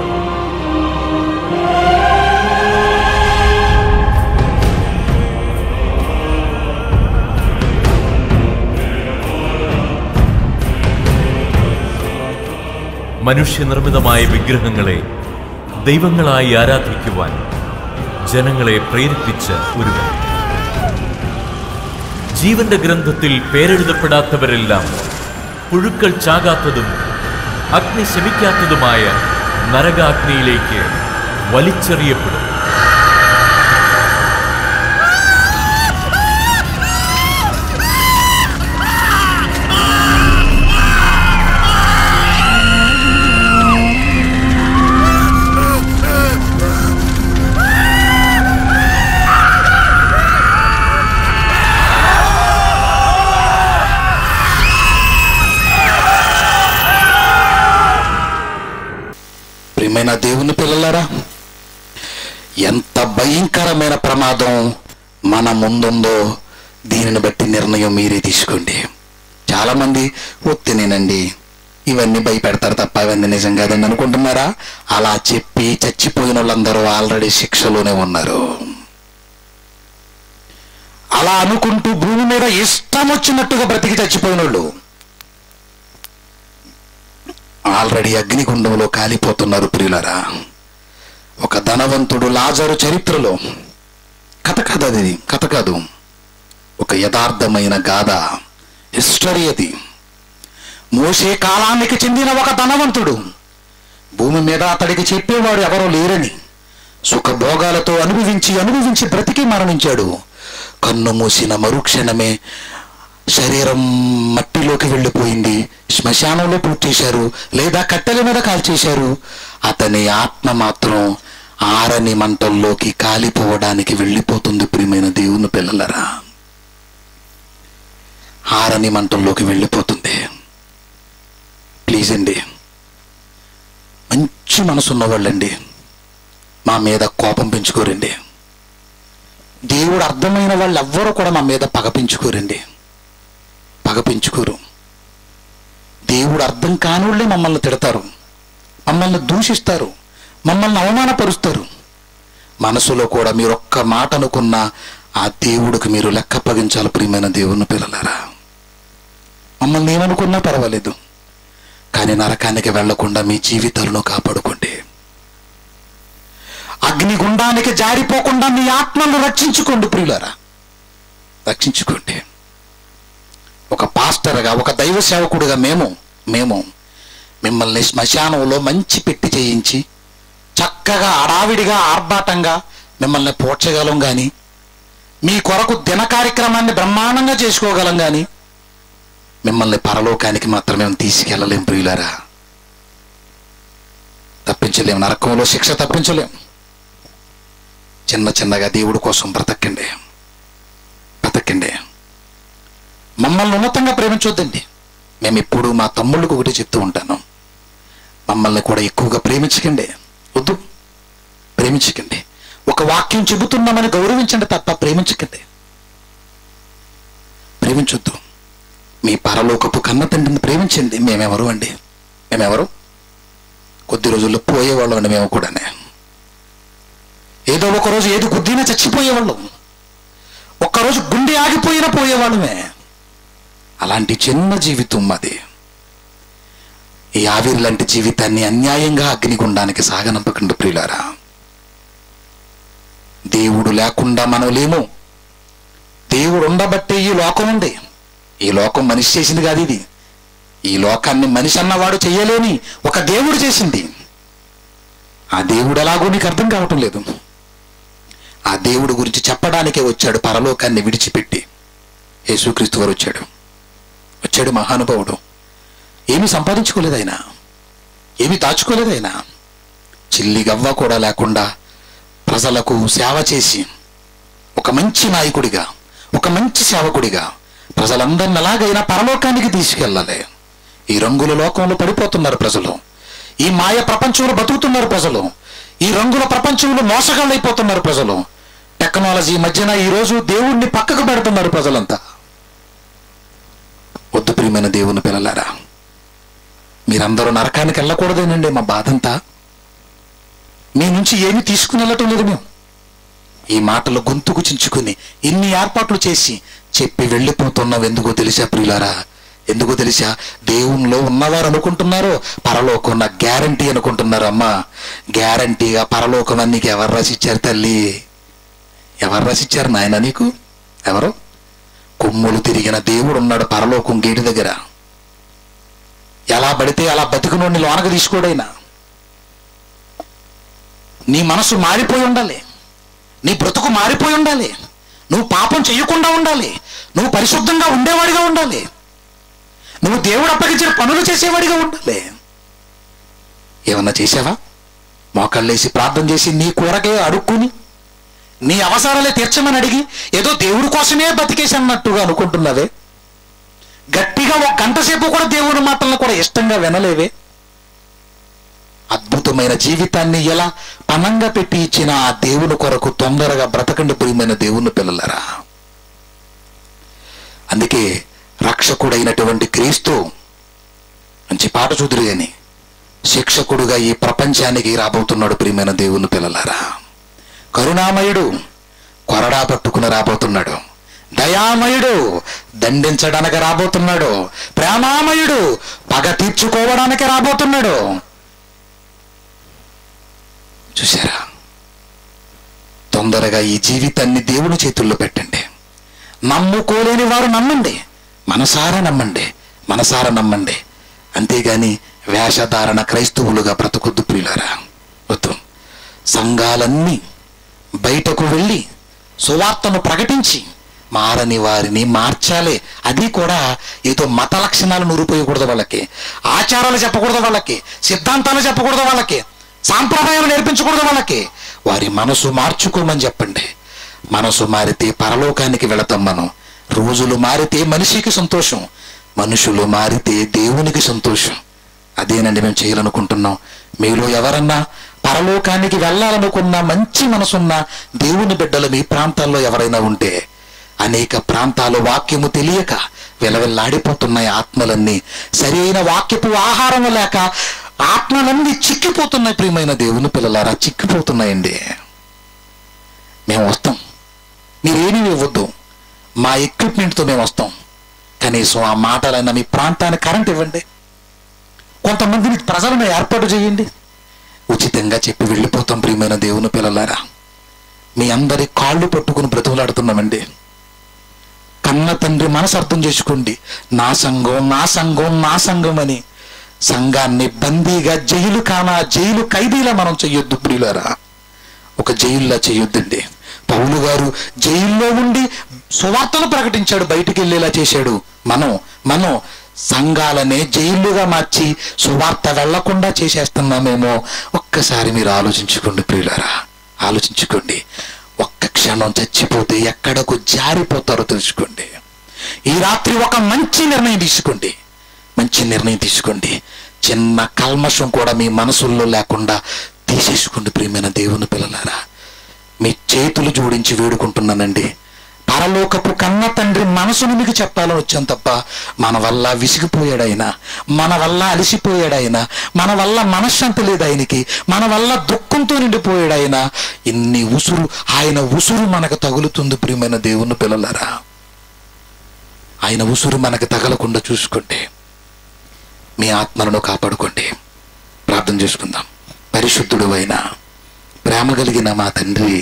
മനുഷ്യനിർമ്മിതമായ വിഗ്രഹങ്ങളെ ദൈവങ്ങളായി ആരാധിക്കുവാൻ ജനങ്ങളെ പ്രേരിപ്പിച്ച ഒരുവൻ ജീവന്റെ ഗ്രന്ഥത്തിൽ പേരെഴുതപ്പെടാത്തവരെല്ലാം പുഴുക്കൾ ചാകാത്തതും അഗ്നി ശമിക്കാത്തതുമായ നരകാഗ്നിയിലേക്ക് വലിച്ചെറിയപ്പെടും ప్రియమైన దేవుని పిల్లలారా ఎంత భయంకరమైన ప్రమాదం మన ముందుందో దీనిని బట్టి నిర్ణయం మీరే తీసుకోండి చాలా మంది ఒత్తినేనండి ఇవన్నీ భయపెడతారు తప్ప ఇవన్నీ నిజం కాదండి అనుకుంటున్నారా అలా చెప్పి చచ్చిపోయిన వాళ్ళందరూ ఆల్రెడీ శిక్షలోనే ఉన్నారు అలా అనుకుంటూ భూమి మీద ఇష్టం వచ్చినట్టుగా బ్రతికి చచ్చిపోయిన వాళ్ళు ఆల్రెడీ అగ్నిగుండంలో కాలిపోతున్నారు ప్రియులరా ఒక ధనవంతుడు లాజరు చరిత్రలో కథ కాదు అది కథ కాదు ఒక యథార్థమైన గాథ హిస్టరీ అది మోసే కాలానికి చెందిన ఒక ధనవంతుడు భూమి మీద అతడికి చెప్పేవాడు ఎవరో లేరని సుఖభోగాలతో అనుభవించి అనుభవించి బ్రతికి మరణించాడు కన్ను మూసిన మరుక్షణమే శరీరం మట్టిలోకి వెళ్ళిపోయింది శ్మశానంలో పూడ్చేశారు లేదా కట్టెల మీద కాల్చేశారు అతని ఆత్మ మాత్రం ఆరని మంటల్లోకి కాలిపోవడానికి వెళ్ళిపోతుంది ప్రియమైన దేవుని పిల్లలరా ఆరని మంటల్లోకి వెళ్ళిపోతుంది ప్లీజ్ అండి మంచి మనసున్న వాళ్ళండి మా మీద కోపం పెంచుకోరండి దేవుడు అర్థమైన వాళ్ళు ఎవ్వరూ కూడా మా మీద పగ పెంచుకోరండి పగ పెంచుకోరు దేవుడు అర్థం కానివాళ్ళే మమ్మల్ని తిడతారు మమ్మల్ని దూషిస్తారు మమ్మల్ని అవమానపరుస్తారు మనసులో కూడా మీరు ఒక్క మాట అనుకున్న ఆ దేవుడికి మీరు లెక్క పగించాలి ప్రియమైన దేవుని పిల్లలారా మమ్మల్ని ఏమనుకున్నా పర్వాలేదు కానీ నరకానికి వెళ్లకుండా మీ జీవితాలను కాపాడుకోండి అగ్నిగుండానికి జారిపోకుండా మీ ఆత్మను రక్షించుకోండి ప్రియులారా రక్షించుకోండి ఒక పాస్టర్గా ఒక దైవ సేవకుడిగా మేము మేము మిమ్మల్ని శ్మశానంలో మంచి పెట్టి చేయించి చక్కగా అడావిడిగా ఆర్భాటంగా మిమ్మల్ని పోడ్చగలం కానీ మీ కొరకు దిన కార్యక్రమాన్ని బ్రహ్మాండంగా చేసుకోగలం కానీ మిమ్మల్ని పరలోకానికి మాత్రం మేము తీసుకెళ్ళలేం ప్రియులారా తప్పించలేం నరకంలో శిక్ష తప్పించలేం చిన్న చిన్నగా దేవుడి కోసం బ్రతకండి బ్రతకండి మమ్మల్ని ఉన్నతంగా ప్రేమించొద్దండి మేము ఎప్పుడు మా తమ్ముళ్ళకు ఒకటి చెప్తూ ఉంటాను మమ్మల్ని కూడా ఎక్కువగా ప్రేమించకండి వద్దు ప్రేమించకండి ఒక వాక్యం చెబుతున్నామని గౌరవించండి తప్ప ప్రేమించకండి ప్రేమించొద్దు మీ పరలోకపు కన్న తండ్రిని ప్రేమించండి మేమెవరు అండి మేమెవరు కొద్ది రోజుల్లో పోయేవాళ్ళం అండి మేము కూడానే ఏదో ఒక రోజు ఏది గుద్దినా చచ్చిపోయేవాళ్ళం ఒక్కరోజు గుండె ఆగిపోయినా పోయేవాళ్ళమే అలాంటి చిన్న జీవితం మాది ఈ ఆవిరి లాంటి జీవితాన్ని అన్యాయంగా అగ్నిగుండానికి సాగనంపకండి ప్రియులారా దేవుడు లేకుండా మనం లేము దేవుడు ఉండబట్టే ఈ లోకం ఉంది ఈ లోకం మనిషి చేసింది కాదు ఇది ఈ లోకాన్ని మనిషి అన్నవాడు చెయ్యలేని ఒక దేవుడు చేసింది ఆ దేవుడు ఎలాగో నీకు అర్థం కావటం లేదు ఆ దేవుడు గురించి చెప్పడానికే వచ్చాడు పరలోకాన్ని విడిచిపెట్టి యేసుక్రీస్తు వారు వచ్చాడు వచ్చాడు మహానుభావుడు ఏమీ సంపాదించుకోలేదు ఆయన ఏమీ దాచుకోలేదు ఆయన చిల్లి గవ్వ కూడా లేకుండా ప్రజలకు సేవ చేసి ఒక మంచి నాయకుడిగా ఒక మంచి సేవకుడిగా ప్రజలందరిని ఎలాగైనా పరలోకానికి తీసుకెళ్ళాలి ఈ రంగుల లోకంలో పడిపోతున్నారు ప్రజలు ఈ మాయ ప్రపంచంలో బతుకుతున్నారు ప్రజలు ఈ రంగుల ప్రపంచంలో మోసగాళ్ళైపోతున్నారు ప్రజలు టెక్నాలజీ మధ్యన ఈ రోజు దేవుణ్ణి పక్కకు పెడుతున్నారు ప్రజలంతా వద్దు ప్రియమైన దేవుని పిల్లలారా మీరందరూ నరకానికి వెళ్ళకూడదేనండి మా బాధంతా మీ నుంచి ఏమీ తీసుకుని వెళ్ళటం లేదు మేము ఈ మాటలు గొంతుకు చించుకుని ఇన్ని ఏర్పాట్లు చేసి చెప్పి వెళ్ళిపోతున్నావు ఎందుకో తెలుసా ప్రియులారా ఎందుకో తెలుసా దేవుణ్ణిలో ఉన్నవారు అనుకుంటున్నారు పరలోకం నా గ్యారంటీ అనుకుంటున్నారు అమ్మా గ్యారంటీగా పరలోకం అని నీకు ఎవరు రాసిచ్చారు తల్లి ఎవరు రాసిచ్చారు నాయన నీకు ఎవరు కొమ్ములు తిరిగిన దేవుడు ఉన్నాడు పరలోకం గేటు దగ్గర ఎలా పడితే అలా బతికినోడిని లోనకు తీసుకోడైనా నీ మనసు మారిపోయి ఉండాలి నీ బ్రతుకు మారిపోయి ఉండాలి నువ్వు పాపం చేయకుండా ఉండాలి నువ్వు పరిశుద్ధంగా ఉండేవాడిగా ఉండాలి నువ్వు దేవుడు అప్పగించిన పనులు చేసేవాడిగా ఉండాలి ఏమన్నా చేసావా మోకాళ్ళేసి ప్రార్థన చేసి నీ కూరకే అడుక్కుని నీ అవసరాలే తీర్చమని అడిగి ఏదో దేవుడి కోసమే బతికేసి అన్నట్టుగా అనుకుంటున్నావే గట్టిగా ఒక గంట సేపు కూడా దేవుని మాటలను కూడా ఇష్టంగా వినలేవే అద్భుతమైన జీవితాన్ని ఎలా పనంగా పెట్టి ఇచ్చిన ఆ దేవుని కొరకు తొందరగా బ్రతకండి ప్రియమైన దేవుని పిల్లలరా అందుకే రక్షకుడైనటువంటి క్రీస్తు మంచి పాట చూదురు అని శిక్షకుడుగా ఈ ప్రపంచానికి రాబోతున్నాడు ప్రియమైన దేవుని పిల్లలారా కరుణామయుడు కొరడా పట్టుకుని రాబోతున్నాడు దయామయుడు దండించడానికి రాబోతున్నాడు ప్రేమామయుడు పగ తీర్చుకోవడానికి రాబోతున్నాడు చూసారా తొందరగా ఈ జీవితాన్ని దేవుని చేతుల్లో పెట్టండి నమ్ముకోలేని వారు నమ్మండి మనసారా నమ్మండి మనసారా నమ్మండి అంతేగాని వేషధారణ క్రైస్తవులుగా బ్రతకొద్దు ప్రియులారా వద్దు సంఘాలన్నీ బయటకు వెళ్ళి సువార్తను ప్రకటించి మారని వారిని మార్చాలి అది కూడా ఏదో మత లక్షణాలు నిరూపయకూడదు వాళ్ళకి ఆచారాలు చెప్పకూడదు వాళ్ళకి సిద్ధాంతాలు చెప్పకూడదు వాళ్ళకి సాంప్రదాయాలు నేర్పించకూడదు వాళ్ళకి వారి మనసు మార్చుకోమని చెప్పండి మనసు మారితే పరలోకానికి వెళతాం మనం రోజులు మారితే మనిషికి సంతోషం మనుషులు మారితే దేవునికి సంతోషం అదేనండి మేము చేయాలనుకుంటున్నాం మీలో ఎవరన్నా పరలోకానికి వెళ్ళాలనుకున్న మంచి మనసున్న దేవుని బిడ్డలు మీ ప్రాంతాల్లో ఎవరైనా ఉంటే అనేక ప్రాంతాలు వాక్యము తెలియక విలవిల్లాడిపోతున్నాయి ఆత్మలన్నీ సరి అయిన వాక్యపు ఆహారం లేక ఆత్మలన్నీ చిక్కిపోతున్నాయి ప్రియమైన దేవుని పిల్లలారా చిక్కిపోతున్నాయండి మేము వస్తాం మీరేమీ ఇవ్వద్దు మా ఎక్విప్మెంట్తో మేము వస్తాం కనీసం ఆ మాటలైనా మీ ప్రాంతానికి కరెంట్ ఇవ్వండి కొంతమందిని ప్రజలను ఏర్పాటు చేయండి ఉచితంగా చెప్పి వెళ్ళిపోతాం ప్రియమైన దేవుని పిల్లలారా మీ అందరి కాళ్ళు పట్టుకుని బ్రతుకులాడుతున్నామండి కన్న తండ్రి మనసు అర్థం చేసుకోండి నా సంఘం నా సంఘం నా సంఘం అని సంఘాన్ని బందీగా జైలు కానా జైలు ఖైదీలా మనం చెయ్యొద్దు ప్రియులారా ఒక జైల్లో చేయొద్దండి పౌలు గారు జైల్లో ఉండి సువార్తలు ప్రకటించాడు బయటికి వెళ్ళేలా చేశాడు మనం మనం సంఘాలనే జైలుగా మార్చి సువార్త వెళ్లకుండా చేసేస్తున్నామేమో ఒక్కసారి మీరు ఆలోచించుకోండి ప్రియులారా ఆలోచించుకోండి ఒక్క క్షణం చచ్చిపోతే ఎక్కడకు జారిపోతారో తెలుసుకోండి ఈ రాత్రి ఒక మంచి నిర్ణయం తీసుకోండి మంచి నిర్ణయం తీసుకోండి చిన్న కల్మషం కూడా మీ మనసుల్లో లేకుండా తీసేసుకోండి ప్రియమైన దేవుని పిల్లలారా మీ చేతులు జోడించి వేడుకుంటున్నానండి పరలోకపు కన్న తండ్రి మనసును మీకు చెప్పాలని వచ్చాను తప్ప మన వల్ల విసిగిపోయాడు ఆయన మన వల్ల అలసిపోయాడు ఆయన మన వల్ల మనశ్శాంతి లేదు ఆయనకి మన వల్ల దుఃఖంతో నిండిపోయాడు ఆయన ఇన్ని ఉసురు ఆయన ఉసురు మనకు తగులుతుంది ప్రియమైన దేవుని పిల్లలారా ఆయన ఉసురు మనకు తగలకుండా చూసుకోండి మీ ఆత్మలను కాపాడుకోండి ప్రార్థన చేసుకుందాం పరిశుద్ధుడు అయిన ప్రేమ కలిగిన మా తండ్రి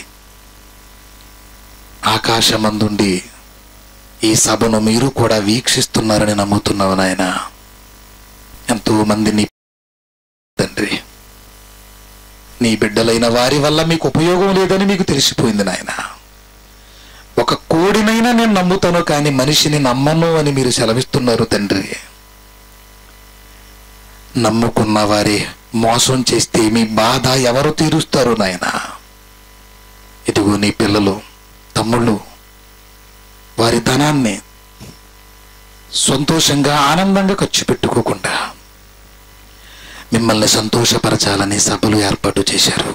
ఆకాశమందుండి ఈ సభను మీరు కూడా వీక్షిస్తున్నారని నమ్ముతున్నావు నాయన ఎంతో మందిని తండ్రి నీ బిడ్డలైన వారి వల్ల మీకు ఉపయోగం లేదని మీకు తెలిసిపోయింది నాయన ఒక కోడినైనా నేను నమ్ముతాను కానీ మనిషిని నమ్మను అని మీరు సెలవిస్తున్నారు తండ్రి నమ్ముకున్న వారే మోసం చేస్తే మీ బాధ ఎవరు తీరుస్తారు నాయన ఇదిగో నీ పిల్లలు తమ్ముళ్ళు వారి ధనాన్ని సంతోషంగా ఆనందంగా ఖర్చు పెట్టుకోకుండా మిమ్మల్ని సంతోషపరచాలని సభలు ఏర్పాటు చేశారు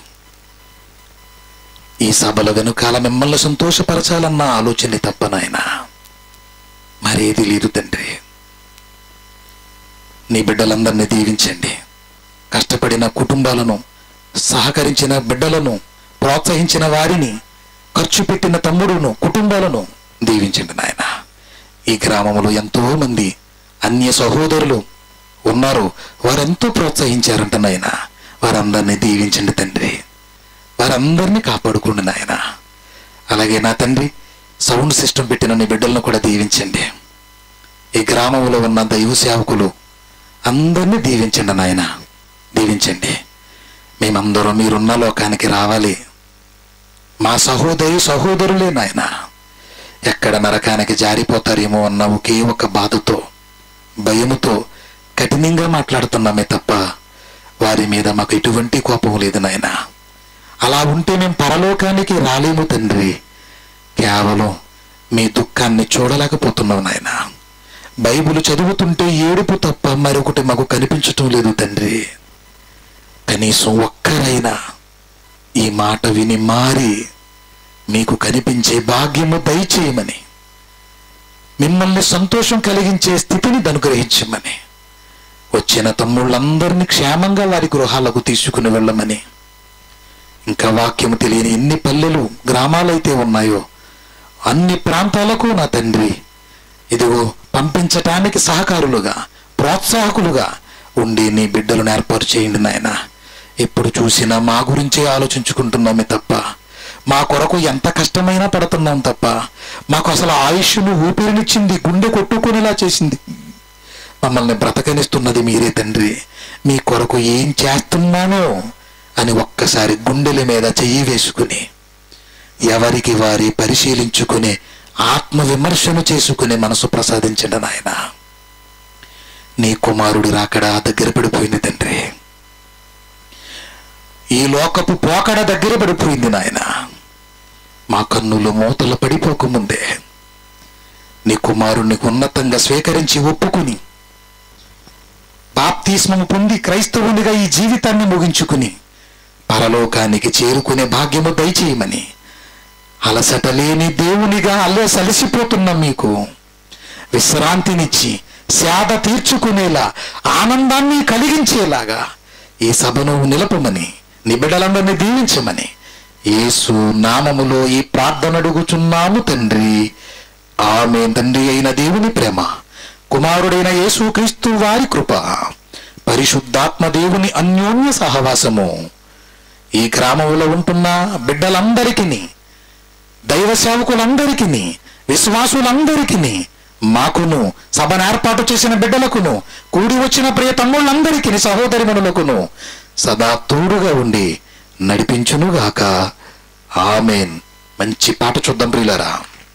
ఈ సభల వెనుకాల మిమ్మల్ని సంతోషపరచాలన్న ఆలోచన తప్ప నాయన మరేది లేదు తండ్రి నీ బిడ్డలందరినీ దీవించండి కష్టపడిన కుటుంబాలను సహకరించిన బిడ్డలను ప్రోత్సహించిన వారిని ఖర్చు పెట్టిన తమ్ముడును కుటుంబాలను దీవించండి నాయన ఈ గ్రామంలో ఎంతో మంది అన్య సహోదరులు ఉన్నారు వారెంతో ప్రోత్సహించారంట నాయన వారందరినీ దీవించండి తండ్రి వారందరినీ కాపాడుకోండి నాయన అలాగే నా తండ్రి సౌండ్ సిస్టమ్ పెట్టిన నీ బిడ్డలను కూడా దీవించండి ఈ గ్రామంలో ఉన్న దైవ సేవకులు అందరినీ దీవించండి నాయన దీవించండి మేమందరం మీరున్న లోకానికి రావాలి మా సహోదరి సహోదరులే నాయన ఎక్కడ నరకానికి జారిపోతారేమో అన్న ఒకే ఒక బాధతో భయముతో కఠినంగా మాట్లాడుతున్నామే తప్ప వారి మీద మాకు ఎటువంటి కోపం లేదు నాయన అలా ఉంటే మేము పరలోకానికి రాలేము తండ్రి కేవలం మీ దుఃఖాన్ని చూడలేకపోతున్నాం నాయన బైబిల్ చదువుతుంటే ఏడుపు తప్ప మరొకటి మాకు కనిపించటం లేదు తండ్రి కనీసం ఒక్కరైనా ఈ మాట విని మారి మీకు కనిపించే భాగ్యము దయచేయమని మిమ్మల్ని సంతోషం కలిగించే స్థితిని అనుగ్రహించమని వచ్చిన తమ్ముళ్ళందరినీ క్షేమంగా వారి గృహాలకు తీసుకుని వెళ్ళమని ఇంకా వాక్యము తెలియని ఎన్ని పల్లెలు గ్రామాలైతే ఉన్నాయో అన్ని ప్రాంతాలకు నా తండ్రి ఇదిగో పంపించటానికి సహకారులుగా ప్రోత్సాహకులుగా ఉండి నీ బిడ్డలను ఏర్పాటు చేయండి నాయన ఎప్పుడు చూసినా మా గురించే ఆలోచించుకుంటున్నామే తప్ప మా కొరకు ఎంత కష్టమైనా పడుతున్నాం తప్ప మాకు అసలు ఆయుష్ను ఊపిరినిచ్చింది గుండె కొట్టుకునేలా చేసింది మమ్మల్ని బ్రతకనిస్తున్నది మీరే తండ్రి మీ కొరకు ఏం చేస్తున్నానో అని ఒక్కసారి గుండెల మీద చెయ్యి వేసుకుని ఎవరికి వారి పరిశీలించుకునే ఆత్మ విమర్శను చేసుకునే మనసు ప్రసాదించండి నాయన నీ కుమారుడి రాకడా దగ్గర పడిపోయింది తండ్రి ఈ లోకపు పోకడ దగ్గర పడిపోయింది నాయన మా కన్నులు మూతలు పడిపోకముందే నీ కుమారుణ్ణి ఉన్నతంగా స్వీకరించి ఒప్పుకుని బాప్తిస్మము పొంది క్రైస్తవునిగా ఈ జీవితాన్ని ముగించుకుని పరలోకానికి చేరుకునే భాగ్యము దయచేయమని అలసట లేని దేవునిగా అల్లే సలసిపోతున్న మీకు విశ్రాంతినిచ్చి సేద తీర్చుకునేలా ఆనందాన్ని కలిగించేలాగా ఈ సభను నిలపమని నిబిడలందరినీ దీవించమని యేసు నామములో ఈ ప్రార్థన అడుగుచున్నాము తండ్రి ఆమె తండ్రి అయిన దేవుని ప్రేమ కుమారుడైన యేసు క్రీస్తు వారి కృప పరిశుద్ధాత్మ దేవుని అన్యోన్య సహవాసము ఈ గ్రామంలో ఉంటున్న బిడ్డలందరికీ దైవ సేవకులందరికీ విశ్వాసులందరికీ మాకును సభను ఏర్పాటు చేసిన బిడ్డలకును కూడి వచ్చిన ప్రియ తమ్ముళ్ళందరికీ సహోదరిమణులకును సదా తోడుగా ఉండి నడిపించునుగాక ఆమెన్ మంచి పాట చూద్దాం ప్రియులారా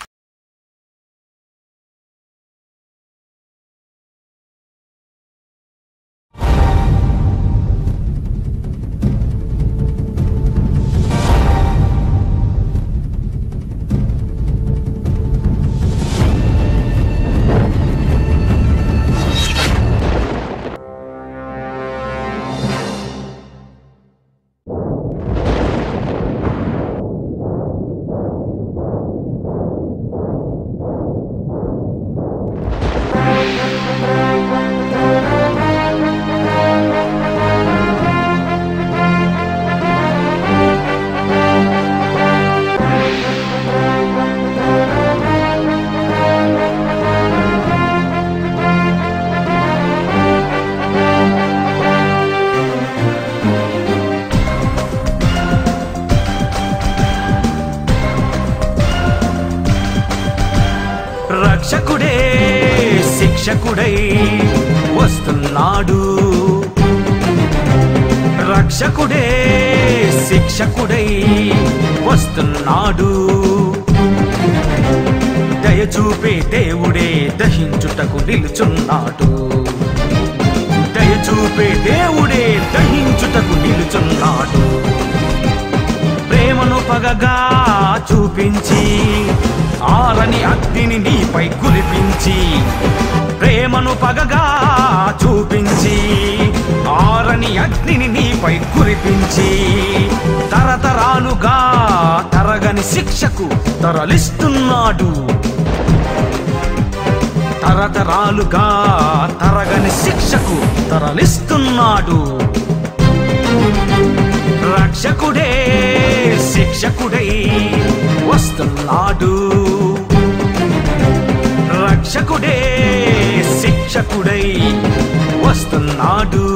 రక్షకుడే శిక్షకుడై వస్తున్నాడు రక్షకుడే శిక్షకుడై వస్తున్నాడు దయచూపే దేవుడే దహించుటకు నిలుచున్నాడు దయచూపే పడుచున్నాడు ప్రేమను పగగా చూపించి ఆరని అగ్నిని నీపై కురిపించి ప్రేమను పగగా చూపించి ఆరని అగ్నిని నీపై కురిపించి తరతరాలుగా తరగని శిక్షకు తరలిస్తున్నాడు తరతరాలుగా తరగని శిక్షకు తరలిస్తున్నాడు రక్షకుడే శిక్షకుడై వస్తున్నాడు రక్షకుడే శిక్షకుడై వస్తున్నాడు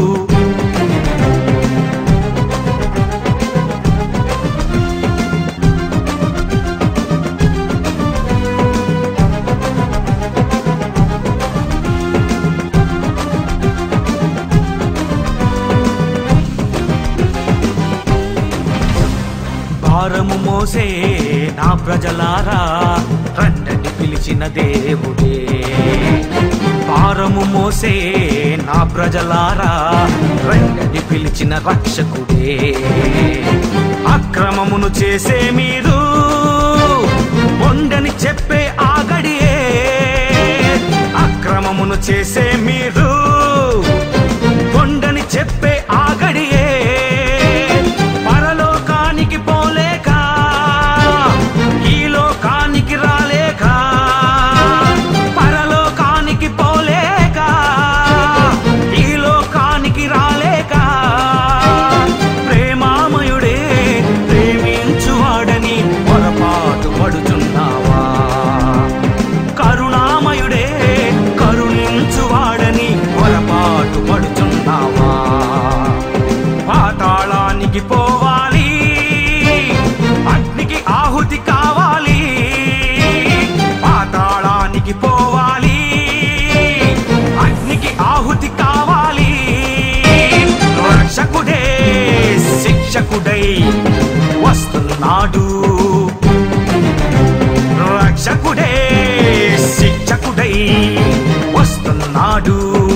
భారము మోసే నా ప్రజలారా రండని పిలిచిన దేవుడే భారము మోసే నా ప్రజలారా రండని పిలిచిన రక్షకుడే అక్రమమును చేసే మీరు ఉండని చెప్పే ఆగడియే అక్రమమును చేసే మీరు కొండని చెప్పే ఆగడియే పరలోకానికి పోలేక ఈ లోకానికి రాలేక పరలోకానికి పోలేక ఈ లోకానికి రాలేక ప్రేమామయుడే ప్రేమించువాడని పొరపాటు పడుచున్నావా కరుణామయుడే కరుణించువాడని పొరపాటు పడుచున్నావా పాతాళానికి పోవాలి అగ్నికి ఆహుతి కావాలి పాతాళానికి పోవాలి అగ్నికి ఆహుతి కావాలి రక్షకుడే శిక్షకుడై వస్తున్నాడు రక్షకుడే శిక్షకుడై వస్తున్నాడు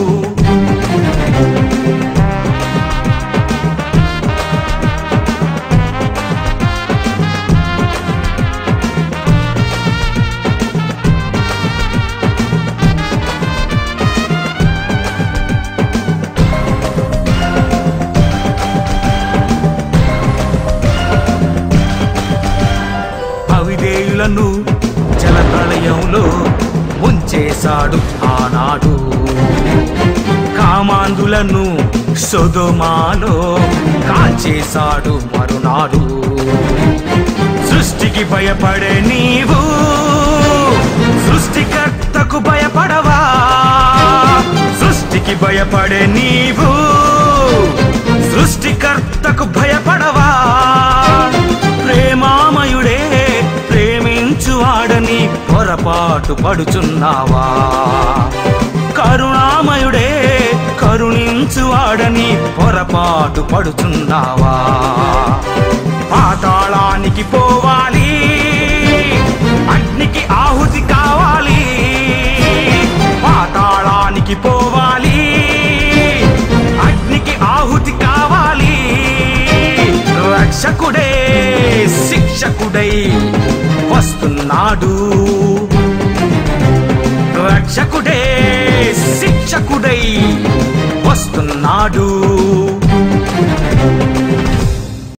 అవిధేయులను జలప్రళయంలో ముంచేశాడు ఆనాడు కామాంధులను సొదొమాలో కాల్చేశాడు మరునాడు సృష్టికి భయపడే నీవు సృష్టికర్తకు భయపడవా సృష్టికి భయపడే నీవు సృష్టికర్తకు భయపడవా ప్రేమామయుడే ప్రేమించువాడని పొరపాటు పడుచున్నావా కరుణామయుడే కరుణించువాడని పొరపాటు పడుచున్నావా పాతాళానికి పోవాలి అగ్నికి ఆహుతి కావాలి పాతాళానికి పోవాలి అగ్నికి ఆహుతి కావాలి రక్షకుడే శిక్షకుడై వస్తున్నాడు రక్షకుడే శిక్షకుడై వస్తున్నాడు